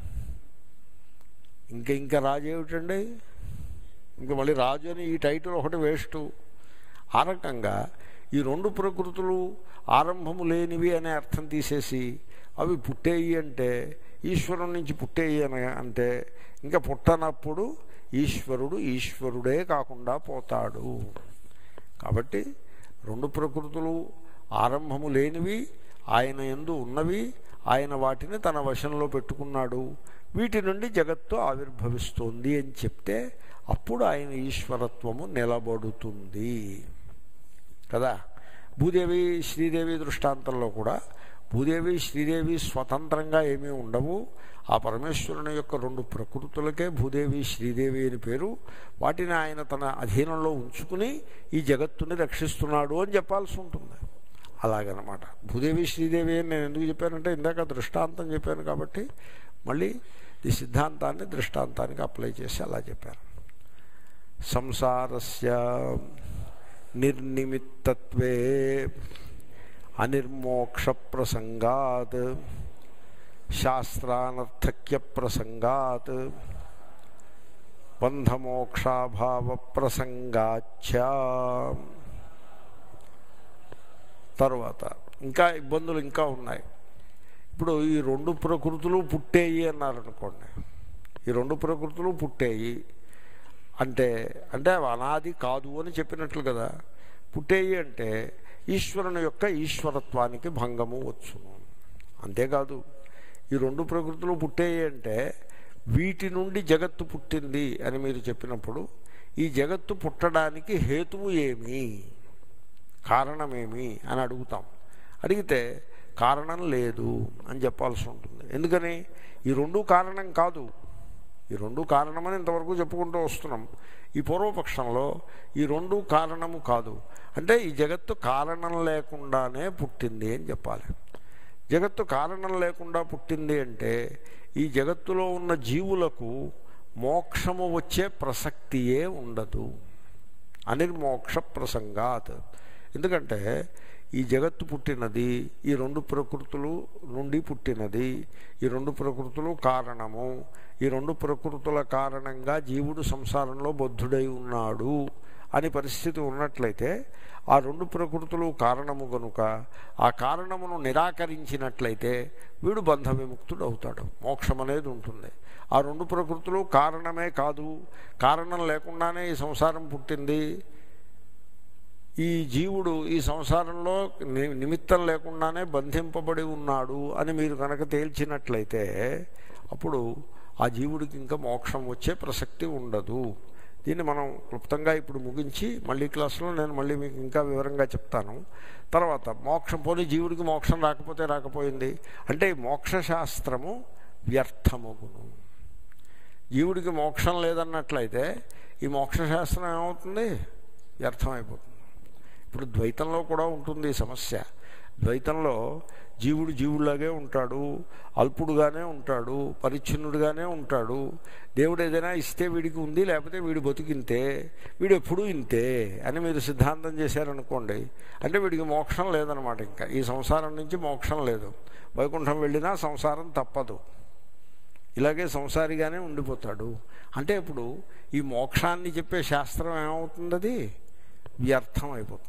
ఇంక ఇంకా రాజు ఏమిటండి ఇంక మళ్ళీ రాజు అని ఈ టైటిల్ ఒకటి వేస్ట్ ఆ రకంగా ఈ రెండు ప్రకృతులు ఆరంభము లేనివి అనే అర్థం తీసేసి అవి పుట్టేయి అంటే ఈశ్వరుడి నుంచి పుట్టేయి అని అంటే ఇంకా పుట్టనప్పుడు ఈశ్వరుడు ఈశ్వరుడే కాకుండా పోతాడు కాబట్టి రెండు ప్రకృతులు ఆరంభము లేనివి ఆయన ఎందు ఉన్నవి ఆయన వాటిని తన వశంలో పెట్టుకున్నాడు వీటి నుండి జగత్తు ఆవిర్భవిస్తోంది అని చెప్తే అప్పుడు ఆయన ఈశ్వరత్వము నిలబడుతుంది కదా భూదేవి శ్రీదేవి దృష్టాంతంలో కూడా భూదేవి శ్రీదేవి స్వతంత్రంగా ఏమీ ఉండవు ఆ పరమేశ్వరుని యొక్క రెండు ప్రకృతులకే భూదేవి శ్రీదేవి అని పేరు వాటిని ఆయన తన అధీనంలో ఉంచుకుని ఈ జగత్తుని రక్షిస్తున్నాడు అని చెప్పాల్సి ఉంటుంది అలాగనమాట భూదేవి శ్రీదేవి అని నేను ఎందుకు చెప్పానంటే ఇందాక దృష్టాంతం చెప్పాను కాబట్టి మళ్ళీ ఈ సిద్ధాంతాన్ని దృష్టాంతానికి అప్లై చేసి అలా చెప్పాను సంసారస్య నిర్నిమిత్తత్వే అనిర్మోక్ష ప్రసంగాత్ శాస్త్రానర్థక్య ప్రసంగాత్ బంధమోక్షాభావ ప్రసంగాచ తర్వాత ఇంకా ఇబ్బందులు ఇంకా ఉన్నాయి ఇప్పుడు ఈ రెండు ప్రకృతులు పుట్టేయి అన్నారనుకోండి ఈ రెండు ప్రకృతులు పుట్టేయి అంటే అంటే అనాది కాదు అని చెప్పినట్లు కదా పుట్టేయి అంటే ఈశ్వరుని యొక్క ఈశ్వరత్వానికి భంగము వచ్చును అంతేకాదు ఈ రెండు ప్రకృతులు పుట్టేయి అంటే వీటి నుండి జగత్తు పుట్టింది అని మీరు చెప్పినప్పుడు ఈ జగత్తు పుట్టడానికి హేతువు ఏమి కారణమేమి అని అడుగుతాం అడిగితే కారణం లేదు అని చెప్పాల్సి ఉంటుంది ఎందుకని ఈ రెండు కారణం కాదు ఈ రెండు కారణమని ఇంతవరకు చెప్పుకుంటూ వస్తున్నాం ఈ పూర్వపక్షంలో ఈ రెండు కారణము కాదు అంటే ఈ జగత్తు కారణం లేకుండానే పుట్టింది అని చెప్పాలి జగత్తు కారణం లేకుండా పుట్టింది అంటే ఈ జగత్తులో ఉన్న జీవులకు మోక్షము వచ్చే ప్రసక్తియే ఉండదు అనిర్మోక్ష ప్రసంగాత్ ఎందుకంటే ఈ జగత్తు పుట్టినది ఈ రెండు ప్రకృతులు నుండి పుట్టినది ఈ రెండు ప్రకృతులు కారణము ఈ రెండు ప్రకృతుల కారణంగా జీవుడు సంసారంలో బద్ధుడై ఉన్నాడు అని పరిస్థితి ఉన్నట్లయితే ఆ రెండు ప్రకృతులు కారణము గనుక ఆ కారణమును నిరాకరించినట్లయితే వీడు బంధ విముక్తుడు అవుతాడు మోక్షం అనేది ఉంటుంది ఆ రెండు ప్రకృతులు కారణమే కాదు కారణం లేకుండానే ఈ సంసారం పుట్టింది ఈ జీవుడు ఈ సంసారంలో ని- నిమిత్తం లేకుండానే బంధింపబడి ఉన్నాడు అని మీరు కనుక తేల్చినట్లయితే అప్పుడు ఆ జీవుడికి ఇంకా మోక్షం వచ్చే ప్రసక్తి ఉండదు దీన్ని మనం క్లుప్తంగా ఇప్పుడు ముగించి మళ్ళీ క్లాసులో నేను మళ్ళీ మీకు ఇంకా వివరంగా చెప్తాను తర్వాత మోక్షం పోనీ జీవుడికి మోక్షం రాకపోతే రాకపోయింది అంటే ఈ మోక్షశాస్త్రము వ్యర్థమగును జీవుడికి మోక్షం లేదన్నట్లయితే ఈ మోక్షశాస్త్రం ఏమవుతుంది వ్యర్థమైపోతుంది ఇప్పుడు ద్వైతంలో కూడా ఉంటుంది ఈ సమస్య ద్వైతంలో జీవుడు జీవుడిలాగే ఉంటాడు అల్పుడుగానే ఉంటాడు పరిచ్ఛిన్నుడిగానే ఉంటాడు దేవుడు ఏదైనా ఇస్తే వీడికి ఉంది లేకపోతే వీడి బతుకింతే వీడు ఎప్పుడూ ఇంతే అని మీరు సిద్ధాంతం చేశారనుకోండి అంటే వీడికి మోక్షం లేదనమాట ఇంకా ఈ సంసారం నుంచి మోక్షం లేదు వైకుంఠం వెళ్ళినా సంసారం తప్పదు ఇలాగే సంసారిగానే ఉండిపోతాడు అంటే ఇప్పుడు ఈ మోక్షాన్ని చెప్పే శాస్త్రం ఏమవుతుంది అది వ్యర్థం అయిపోతుంది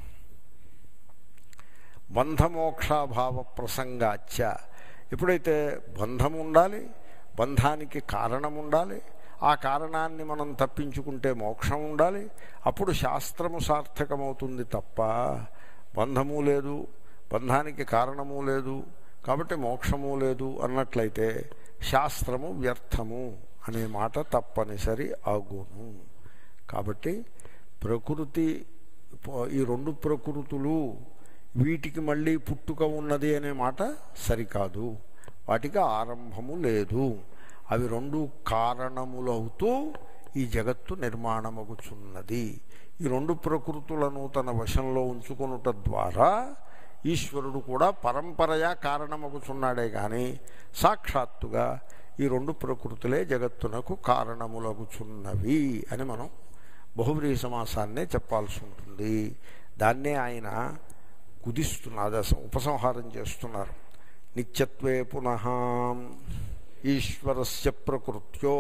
బంధమోక్షాభావ ప్రసంగాచ ఎప్పుడైతే బంధం ఉండాలి బంధానికి కారణం ఉండాలి ఆ కారణాన్ని మనం తప్పించుకుంటే మోక్షం ఉండాలి అప్పుడు శాస్త్రము సార్థకమవుతుంది తప్ప బంధము లేదు బంధానికి కారణము లేదు కాబట్టి మోక్షము లేదు అన్నట్లయితే శాస్త్రము వ్యర్థము అనే మాట తప్పనిసరి ఆగును కాబట్టి ప్రకృతి ఈ రెండు ప్రకృతులు వీటికి మళ్ళీ పుట్టుక ఉన్నది అనే మాట సరికాదు వాటికి ఆరంభము లేదు అవి రెండు కారణములవుతూ ఈ జగత్తు నిర్మాణమగుచున్నది ఈ రెండు ప్రకృతులను తన వశంలో ఉంచుకొనుట ద్వారా ఈశ్వరుడు కూడా పరంపరయా కారణమగుచున్నాడే కానీ సాక్షాత్తుగా ఈ రెండు ప్రకృతులే జగత్తునకు కారణములగుచున్నవి అని మనం బహువ్రీహి సమాసాన్నే చెప్పాల్సి ఉంటుంది దాన్నే ఆయన కుదిస్తున్నారు ఉపసంహారం చేస్తున్నారు నిత్యత్వే పునః ఈశ్వరస్య ప్రకృత్యో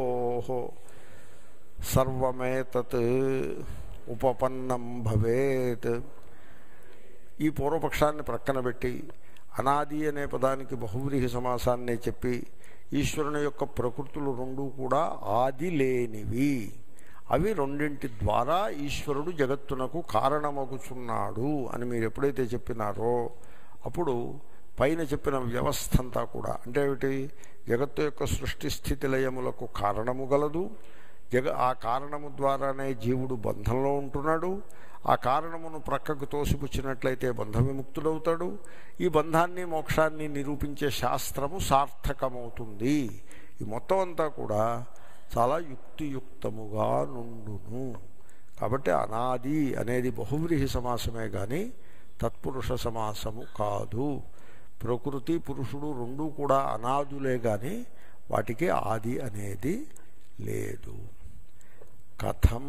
సర్వమేతత్ ఉపపన్నం భవేత్ ఈ పూర్వపక్షాన్ని ప్రక్కన పెట్టి అనాది అనే పదానికి బహువ్రీహి సమాసాన్నే చెప్పి ఈశ్వరుని యొక్క ప్రకృతులు రెండు కూడా ఆది లేనివి అవి రెండింటి ద్వారా ఈశ్వరుడు జగత్తునకు కారణమగుచున్నాడు అని మీరు ఎప్పుడైతే చెప్పినారో అప్పుడు పైన చెప్పిన వ్యవస్థ అంతా కూడా అంటే ఏమిటి జగత్తు యొక్క సృష్టి స్థితి లయములకు కారణము గలదు జగ ఆ కారణము ద్వారానే జీవుడు బంధంలో ఉంటున్నాడు ఆ కారణమును ప్రక్కకు తోసిపుచ్చినట్లయితే బంధ విముక్తుడవుతాడు ఈ బంధాన్ని మోక్షాన్ని నిరూపించే శాస్త్రము సార్థకమవుతుంది ఈ మొత్తం అంతా కూడా చాలా యుక్తియుక్తముగా నుండును కాబట్టి అనాది అనేది బహువ్రీహి సమాసమే కానీ తత్పురుష సమాసము కాదు ప్రకృతి పురుషుడు రెండూ కూడా అనాదులే కానీ వాటికి ఆది అనేది లేదు కథం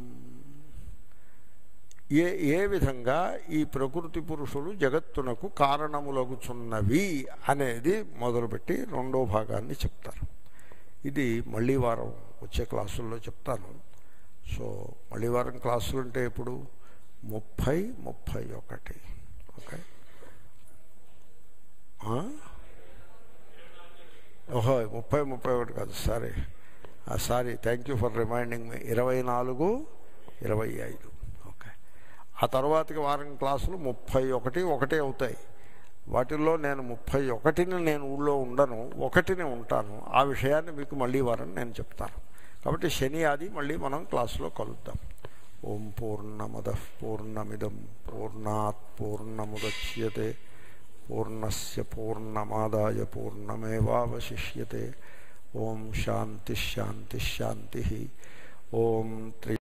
ఏ ఏ విధంగా ఈ ప్రకృతి పురుషులు జగత్తునకు కారణములగుచున్నవి అనేది మొదలుపెట్టి రెండో భాగాన్ని చెప్తారు ఇది మళ్ళీ వారం వచ్చే క్లాసుల్లో చెప్తాను సో మళ్ళీ వారం క్లాసులు అంటే ఇప్పుడు ముప్పై ముప్పై ఒకటి ఓకే ఓహో ముప్పై ముప్పై ఒకటి కాదు sorry sorry thank you for reminding me ఇరవై నాలుగు ఇరవై ఐదు ఓకే ఆ తర్వాతకి వారం క్లాసులు ముప్పై ఒకటి ఒకటే అవుతాయి వాటిల్లో నేను ముప్పై ఒకటిని నేను ఊళ్ళో ఉండను ఒకటిని ఉంటాను ఆ విషయాన్ని మీకు మళ్ళీ వారం నేను చెప్తాను కాబట్టి శని ఆది మళ్ళీ మనం క్లాసులో కలుద్దాం ఓం పూర్ణమద పూర్ణమిదం పూర్ణాత్ పూర్ణముద్యతే పూర్ణస్య పూర్ణమాదాయ పూర్ణమేవాశిష్యతే ఓం శాంతి శాంతి శాంతి ఓం త్రి